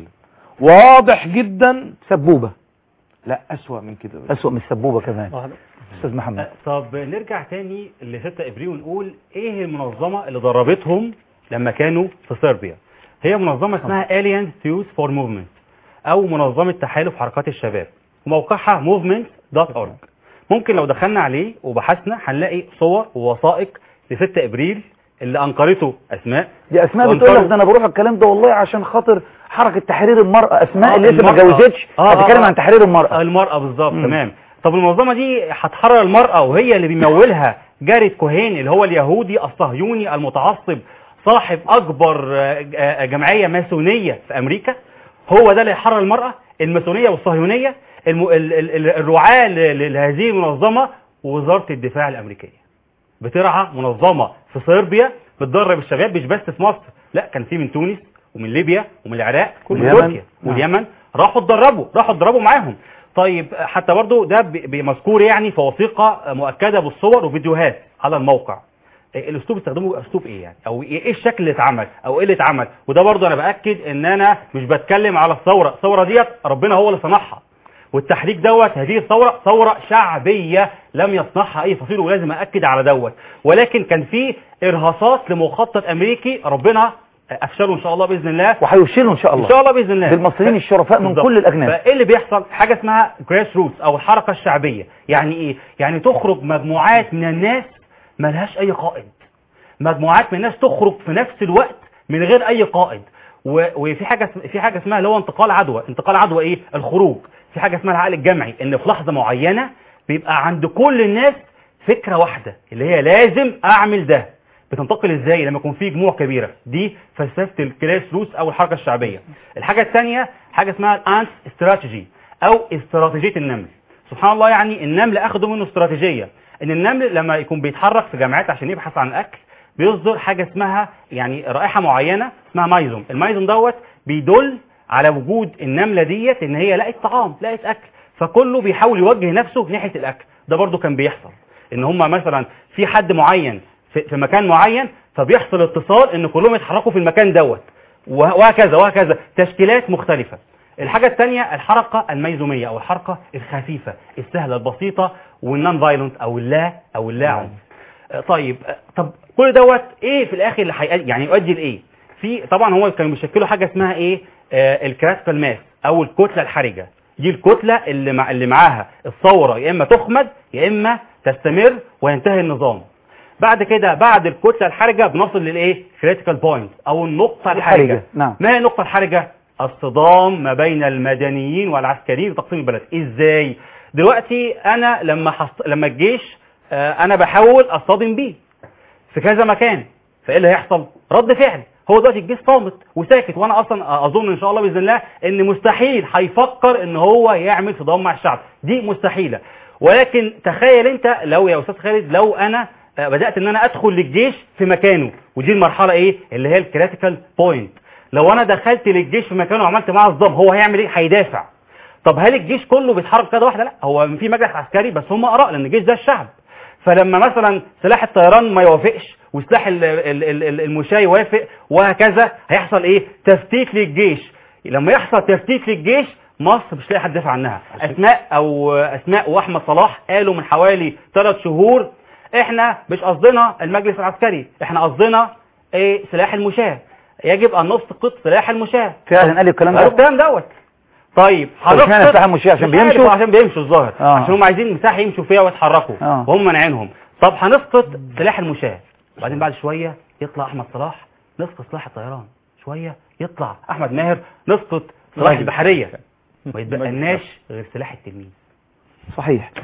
واضح جدا سبوبة لا أسوأ من كده أسوأ من السبوبة كمان أستاذ محمد طب نرجع تاني ل 6 ابريل ونقول ايه المنظمه اللي دربتهم لما كانوا في صربيا هي منظمه اسمها Alliance Youth for Movement او منظمه تحالف حركات الشباب وموقعها movement.org ممكن لو دخلنا عليه وبحثنا هنلاقي صور ووثائق ل 6 ابريل اللي انكرته اسماء دي اسماء بتقول لك ده انا بروح الكلام ده والله عشان خاطر حركه تحرير المراه اسماء اللي لسه ما اتجوزتش هتتكلم عن تحرير المراه المراه بالظبط تمام طب المنظمه دي هتحرر المراه وهي اللي بيمولها جاريد كوهين اللي هو اليهودي الصهيوني المتعصب صاحب اكبر آه، آه، جمعيه ماسونيه في امريكا هو ده اللي يحرر المراه الماسونيه والصهيونيه الم... ال... ال... ال- الرعاه ل- ل- لهذه المنظمه وزاره الدفاع الامريكيه بترعى منظمه في صربيا بتدرب الشباب مش بس في مصر لا كان في من تونس ومن ليبيا ومن العراق ومن واليمن. تركيا واليمن راحوا اتدربوا راحوا اتدربوا معاهم طيب حتى برضو ده ب- بمذكور يعني في وثيقه مؤكده بالصور وفيديوهات على الموقع إيه الاسلوب استخدمه اسلوب ايه يعني او ايه إيه الشكل اللي اتعمل او ايه اللي اتعمل وده برضو انا باكد ان انا مش بتكلم على الثوره الثوره ديت ربنا هو اللي صنعها والتحريك دوت هذه الثوره ثوره شعبيه لم يصنعها اي فصيل ولازم اكد على دوت ولكن كان في ارهاصات لمخطط امريكي ربنا افشله ان شاء الله باذن الله وهيفشلوا ان شاء الله ان شاء الله باذن الله بالمصريين الشرفاء من بالظبط. كل الاجناس فايه اللي بيحصل حاجه اسمها جراس روتس او الحركه الشعبيه يعني ايه يعني تخرج مجموعات من الناس ملهاش اي قائد مجموعات من الناس تخرج في نفس الوقت من غير اي قائد و- وفي حاجه اسم- في حاجه اسمها اللي هو انتقال عدوى انتقال عدوى ايه الخروج في حاجه اسمها العقل الجمعي ان في لحظه معينه بيبقى عند كل الناس فكره واحده اللي هي لازم اعمل ده بتنتقل ازاي لما يكون في جموع كبيره دي فلسفه الكلاس روس او الحركه الشعبيه الحاجه الثانيه حاجه اسمها الانس استراتيجي او استراتيجيه النمل سبحان الله يعني النمل اخدوا منه استراتيجيه ان النمل لما يكون بيتحرك في جامعات عشان يبحث عن الاكل بيصدر حاجه اسمها يعني رائحه معينه اسمها مايزوم المايزوم دوت بيدل على وجود النمله ديت ان هي لقت طعام لقت اكل فكله بيحاول يوجه نفسه ناحيه الاكل ده برضو كان بيحصل ان هم مثلا في حد معين في, في مكان معين فبيحصل اتصال ان كلهم يتحركوا في المكان دوت وه- وهكذا وهكذا تشكيلات مختلفه الحاجة الثانية الحركة الميزومية أو الحركة الخفيفة السهلة البسيطة والنون فايلنت أو اللا أو اللا عنف آه، طيب آه، طب كل دوت إيه في الآخر اللي هيؤدي يعني يؤدي لإيه؟ في طبعا هو كانوا بيشكلوا حاجة اسمها إيه؟ آه الكراتيكال ماس أو الكتلة الحرجة دي الكتلة اللي مع اللي معاها الثورة يا إما تخمد يا إما تستمر وينتهي النظام بعد كده بعد الكتلة الحرجة بنصل للإيه؟ كريتيكال بوينت أو النقطة الحرجة الحرجة، نعم. ما هي النقطة الحرجة؟ الصدام ما بين المدنيين والعسكريين لتقسيم البلد ازاي دلوقتي انا لما حص... لما الجيش آه، انا بحاول اصطدم بيه في كذا مكان فايه اللي هيحصل رد فعل هو دلوقتي الجيش صامت وساكت وانا اصلا اظن ان شاء الله باذن الله ان مستحيل هيفكر ان هو يعمل صدام مع الشعب دي مستحيله ولكن تخيل انت لو يا استاذ خالد لو انا آه، بدات ان انا ادخل للجيش في مكانه ودي المرحله ايه اللي هي الكريتيكال بوينت لو انا دخلت للجيش في مكانه وعملت معاه صدام هو هيعمل ايه هيدافع طب هل الجيش كله بيتحرك كده واحده لا هو في مجلس عسكري بس هم اراء لان الجيش ده الشعب فلما مثلا سلاح الطيران ما يوافقش وسلاح ال- ال- ال- ال- المشاة يوافق وهكذا هيحصل ايه تفتيت للجيش لما يحصل تفتيت للجيش مصر مش لاقي حد يدافع عنها اسماء او اسماء واحمد صلاح قالوا من حوالي ثلاث شهور احنا مش قصدنا المجلس العسكري احنا قصدنا ايه سلاح المشاة يجب ان نسقط سلاح المشاة فعلا قال الكلام قالوا ده الكلام دوت طيب طب اشمعنى هنسقط- سلاح المشاة؟ عشان مش عارف، بيمشوا؟ عشان بيمشوا الظاهر آه. عشان هم عايزين مساحه يمشوا فيها ويتحركوا آه. وهم مانعينهم طب هنسقط سلاح المشاة وبعدين بعد شويه يطلع احمد صلاح نسقط سلاح الطيران شويه يطلع احمد ماهر نسقط سلاح راجل. البحريه ما يتبقالناش غير سلاح التلميذ صحيح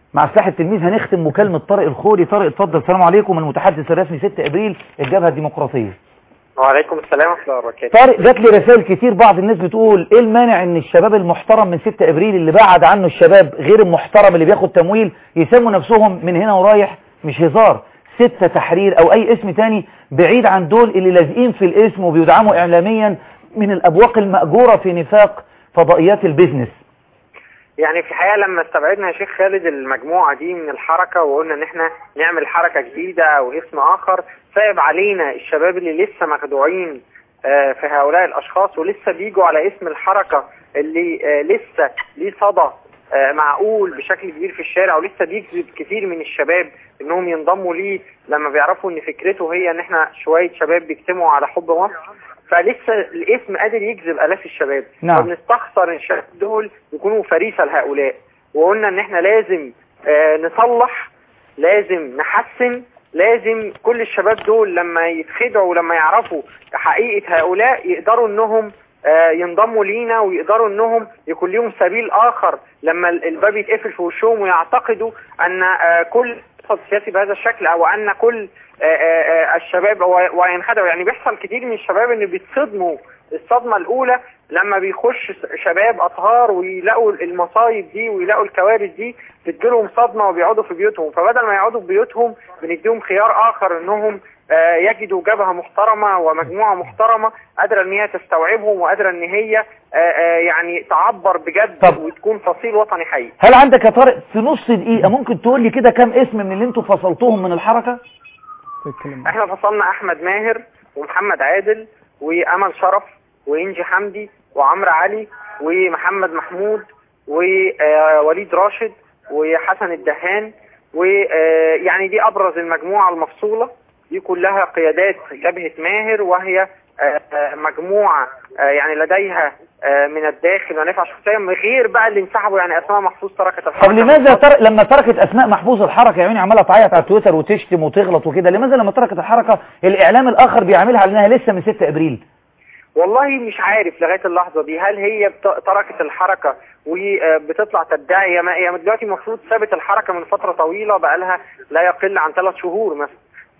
مع سلاح التلميذ هنختم مكالمة طارق الخولي طارق اتفضل السلام عليكم المتحدث الرسمي 6 ابريل الجبهة الديمقراطية وعليكم السلام ورحمة الله وبركاته طارق جات لي رسائل كتير بعض الناس بتقول ايه المانع ان الشباب المحترم من 6 ابريل اللي بعد عنه الشباب غير المحترم اللي بياخد تمويل يسموا نفسهم من هنا ورايح مش هزار ستة تحرير او اي اسم تاني بعيد عن دول اللي لازقين في الاسم وبيدعموا اعلاميا من الابواق المأجورة في نفاق فضائيات البيزنس يعني في الحقيقة لما استبعدنا يا شيخ خالد المجموعة دي من الحركة وقلنا ان احنا نعمل حركة جديدة او اسم اخر صعب علينا الشباب اللي لسه مخدوعين آه، في هؤلاء الاشخاص ولسه بيجوا على اسم الحركة اللي آه، لسه ليه صدى آه، معقول بشكل كبير في الشارع ولسه بيجذب كتير من الشباب انهم ينضموا ليه لما بيعرفوا ان فكرته هي ان احنا شوية شباب بيجتمعوا على حب مصر فلسه الاسم قادر يجذب الاف الشباب نعم. فبنستخسر الشباب دول يكونوا فريسة لهؤلاء وقلنا ان احنا لازم آه، نصلح لازم نحسن لازم كل الشباب دول لما يتخدعوا ولما يعرفوا حقيقة هؤلاء يقدروا انهم آه، ينضموا لينا ويقدروا انهم يكون لهم سبيل اخر لما ال- الباب يتقفل في وشهم ويعتقدوا ان آه، كل الاقتصاد السياسي بهذا الشكل او ان كل آه، آه، آه، الشباب و- وينخدعوا يعني بيحصل كتير من الشباب ان بيتصدموا الصدمة الاولى لما بيخش س- شباب اطهار ويلاقوا المصايب دي ويلاقوا الكوارث دي بتجيلهم صدمة وبيقعدوا في بيوتهم فبدل ما يقعدوا في بيوتهم بنديهم خيار اخر انهم آه، يجدوا جبهة محترمة ومجموعة محترمة قادرة ان هي تستوعبهم وقادرة ان هي آه، آه، يعني تعبر بجد طب. وتكون فصيل وطني حقيقي هل عندك يا طارق في نص دقيقة ممكن تقول لي كده كام اسم من اللي انتوا فصلتوهم من الحركة احنا فصلنا احمد ماهر ومحمد عادل وامل شرف وانجي حمدي وعمرو علي ومحمد محمود ووليد راشد وحسن الدهان ويعني دي ابرز المجموعة المفصولة دي كلها قيادات جبهة ماهر وهي آه، آه، مجموعة آه، يعني لديها آه، من الداخل ونفع شخصية من غير بقى اللي انسحبوا يعني اسماء محفوظ تركت الحركة طب لماذا تر... لما تركت اسماء محفوظ الحركة يا عيني عمالة تعيط على تويتر وتشتم وتغلط وكده لماذا لما تركت الحركة الاعلام الاخر بيعملها على انها لسه من 6 ابريل والله مش عارف لغاية اللحظة دي هل هي بت- تركت الحركة وبتطلع تدعي هي ما- هي دلوقتي المفروض سابت الحركة من فترة طويلة بقالها لا يقل عن ثلاث شهور مثلا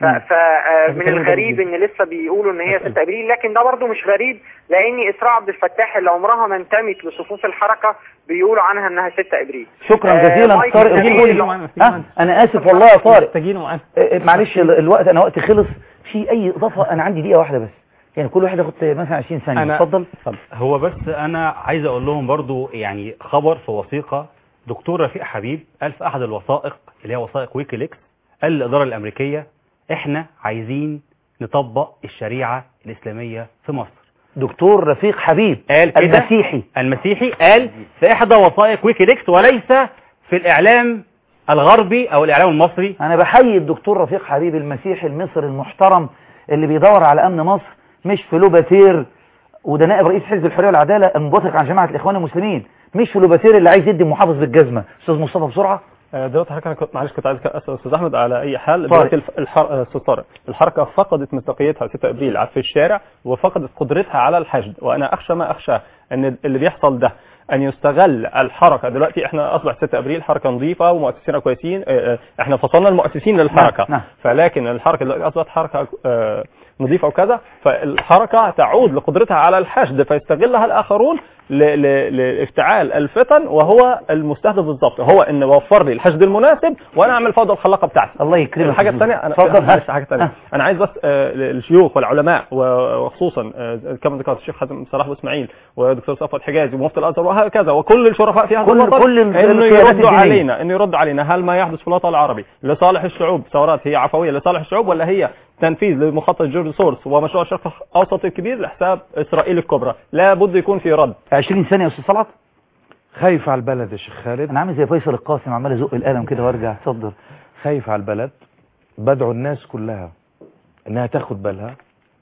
فمن الغريب ان لسه بيقولوا ان هي 6 ابريل لكن ده برضو مش غريب لان اسراء عبد الفتاح اللي عمرها ما انتمت لصفوف الحركة بيقولوا عنها انها 6 ابريل شكرا آه، جزيلا مايك طارق محتاجين الخولي له معانا، ها انا اسف والله يا طارق محتاجينه معانا آه، آه، معلش ال- الوقت انا وقتي خلص في اي اضافة انا عندي دقيقة واحدة بس يعني كل واحد ياخد مثلا 20 ثانية أنا- اتفضل هو بس انا عايز اقول لهم برضو يعني خبر في وثيقة دكتور رفيق حبيب قال في احد الوثائق اللي هي وثائق ويكيليكس قال للاداره الامريكيه احنا عايزين نطبق الشريعه الاسلاميه في مصر دكتور رفيق حبيب قال كده المسيحي المسيحي قال في احدى وثائق ويكيليكس وليس في الاعلام الغربي او الاعلام المصري انا بحيي الدكتور رفيق حبيب المسيحي المصري المحترم اللي بيدور على امن مصر مش في لوباتير وده نائب رئيس حزب الحريه والعداله المنبثق عن جماعه الاخوان المسلمين مش في لوباتير اللي عايز يدي محافظ بالجزمه استاذ مصطفى بسرعه آه، دلوقتي حضرتك انا كنت معلش كنت عايز اسال استاذ احمد على اي حال طارق. دلوقتي الف- الحر... آه، استاذ طارق الحركه فقدت مصداقيتها 6 ابريل في الشارع وفقدت قدرتها على الحشد وانا اخشى ما اخشى ان اللي بيحصل ده ان يستغل الحركه دلوقتي احنا اصبح 6 ابريل حركه نظيفه ومؤسسينها كويسين آه، آه، احنا فصلنا المؤسسين للحركه نعم. فلكن الحركه دلوقتي اصبحت حركه آه، نظيفه وكذا فالحركه تعود لقدرتها على الحشد فيستغلها الاخرون ل- ل- لافتعال الفتن وهو المستهدف بالضبط هو ان وفر لي الحشد المناسب وانا اعمل فوضى الخلاقه بتاعتي الله يكرمك الحاجه يا الثانيه اتفضل. انا معلش حاجه ها. ثانيه انا عايز بس آه، الشيوخ والعلماء و- وخصوصا آه، كما ذكرت الشيخ حازم صلاح واسماعيل ودكتور صفوت حجازي ومفتي الازهر وهكذا وكل الشرفاء في هذا كل- الوطن كل ال- انه القيادات يردوا الدينية. علينا انه يرد علينا هل ما يحدث في الوطن العربي لصالح الشعوب ثورات هي عفويه لصالح الشعوب ولا هي تنفيذ لمخطط جورج سورس ومشروع الشرق الاوسط الكبير لحساب اسرائيل الكبرى لا بد يكون في رد 20 ثانيه يا استاذ صلعت خايف على البلد يا شيخ خالد انا عامل زي فيصل القاسم عمال ازق القلم كده وارجع اتفضل خايف على البلد بدعو الناس كلها انها تاخد بالها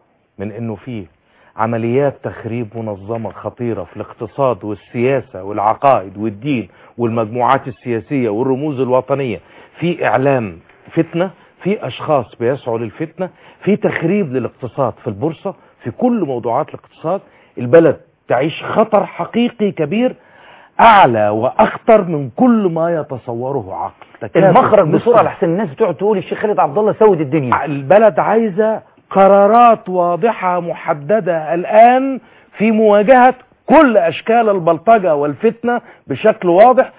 من انه في عمليات تخريب منظمة خطيرة في الاقتصاد والسياسة والعقائد والدين والمجموعات السياسية والرموز الوطنية في اعلام فتنة في اشخاص بيسعوا للفتنة في تخريب للاقتصاد في البورصة في كل موضوعات الاقتصاد البلد تعيش خطر حقيقي كبير اعلى واخطر من كل ما يتصوره عقل تكافؤ المخرج بسرعه بالصبر. لحسن الناس بتقعد تقول الشيخ خالد عبد الله سود الدنيا البلد عايزة قرارات واضحة محددة الآن في مواجهة كل أشكال البلطجة والفتنة بشكل واضح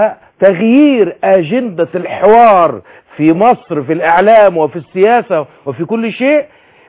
وتغيير أجندة الحوار في مصر في الإعلام وفي السياسة وفي كل شيء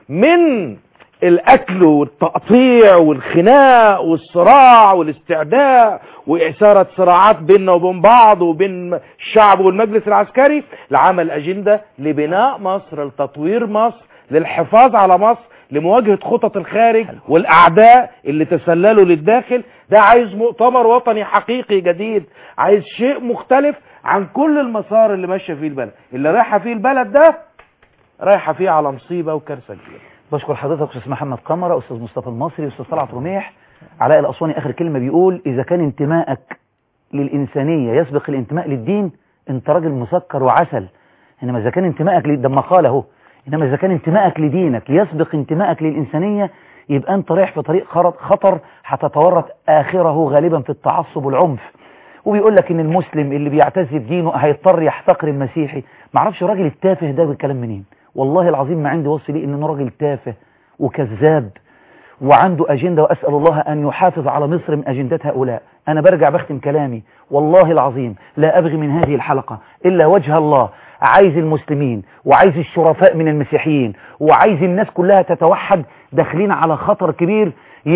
من الأكل والتقطيع والخناق والصراع والاستعداء وإثارة صراعات بيننا وبين بعض وبين الشعب والمجلس العسكري لعمل أجندة لبناء مصر لتطوير مصر للحفاظ على مصر لمواجهة خطط الخارج والأعداء اللي تسللوا للداخل ده عايز مؤتمر وطني حقيقي جديد عايز شيء مختلف عن كل المسار اللي ماشية فيه البلد اللي رايحة فيه البلد ده رايحة فيه على مصيبة وكارثة كبيرة بشكر حضرتك استاذ محمد قمره استاذ مصطفى المصري استاذ طلعت رميح علاء الاسواني اخر كلمه بيقول اذا كان انتمائك للانسانيه يسبق الانتماء للدين انت راجل مسكر وعسل انما اذا كان انتمائك ل- ده ما قال اهو انما اذا كان انتمائك لدينك يسبق انتمائك للانسانيه يبقى انت رايح في طريق خرط- خطر هتتورط اخره غالبا في التعصب والعنف وبيقول لك ان المسلم اللي بيعتز بدينه هيضطر يحتقر المسيحي ما اعرفش الراجل التافه ده بالكلام منين والله العظيم ما عندي وصف ليه انه راجل تافه وكذاب وعنده أجندة وأسأل الله أن يحافظ على مصر من أجندات هؤلاء أنا برجع بختم كلامي والله العظيم لا أبغي من هذه الحلقة إلا وجه الله عايز المسلمين وعايز الشرفاء من المسيحيين وعايز الناس كلها تتوحد داخلين على خطر كبير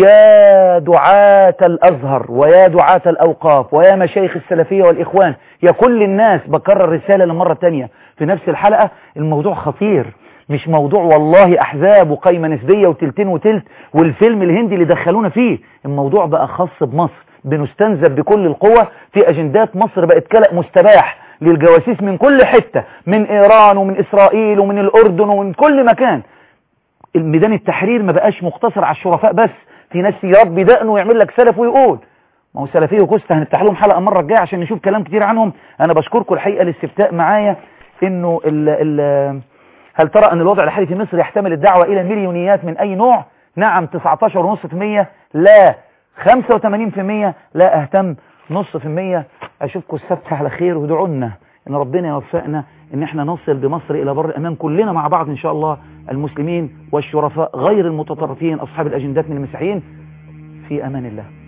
يا دعاة الأزهر ويا دعاة الأوقاف ويا مشايخ السلفية والإخوان يا كل الناس بكرر رسالة للمرة الثانية في نفس الحلقة الموضوع خطير مش موضوع والله أحزاب وقايمة نسبية وتلتين وتلت والفيلم الهندي اللي دخلونا فيه الموضوع بقى خاص بمصر بنستنزف بكل القوة في أجندات مصر بقت كلأ مستباح للجواسيس من كل حتة من إيران ومن إسرائيل ومن الأردن ومن كل مكان الميدان التحرير ما بقاش مقتصر على الشرفاء بس في ناس يربي دقنه ويعمل لك سلف ويقول ما هو سلفيه وكوستا هنفتح لهم حلقه المره الجايه عشان نشوف كلام كتير عنهم انا بشكركم الحقيقه الاستفتاء معايا انه ال ال هل ترى ان الوضع الحالي في مصر يحتمل الدعوه الى مليونيات من اي نوع نعم 19.5% لا 85% لا اهتم نص في المية اشوفكم السبت على خير وادعوا لنا ان ربنا يوفقنا ان احنا نصل بمصر الى بر الامان كلنا مع بعض ان شاء الله المسلمين والشرفاء غير المتطرفين اصحاب الاجندات من المسيحيين في امان الله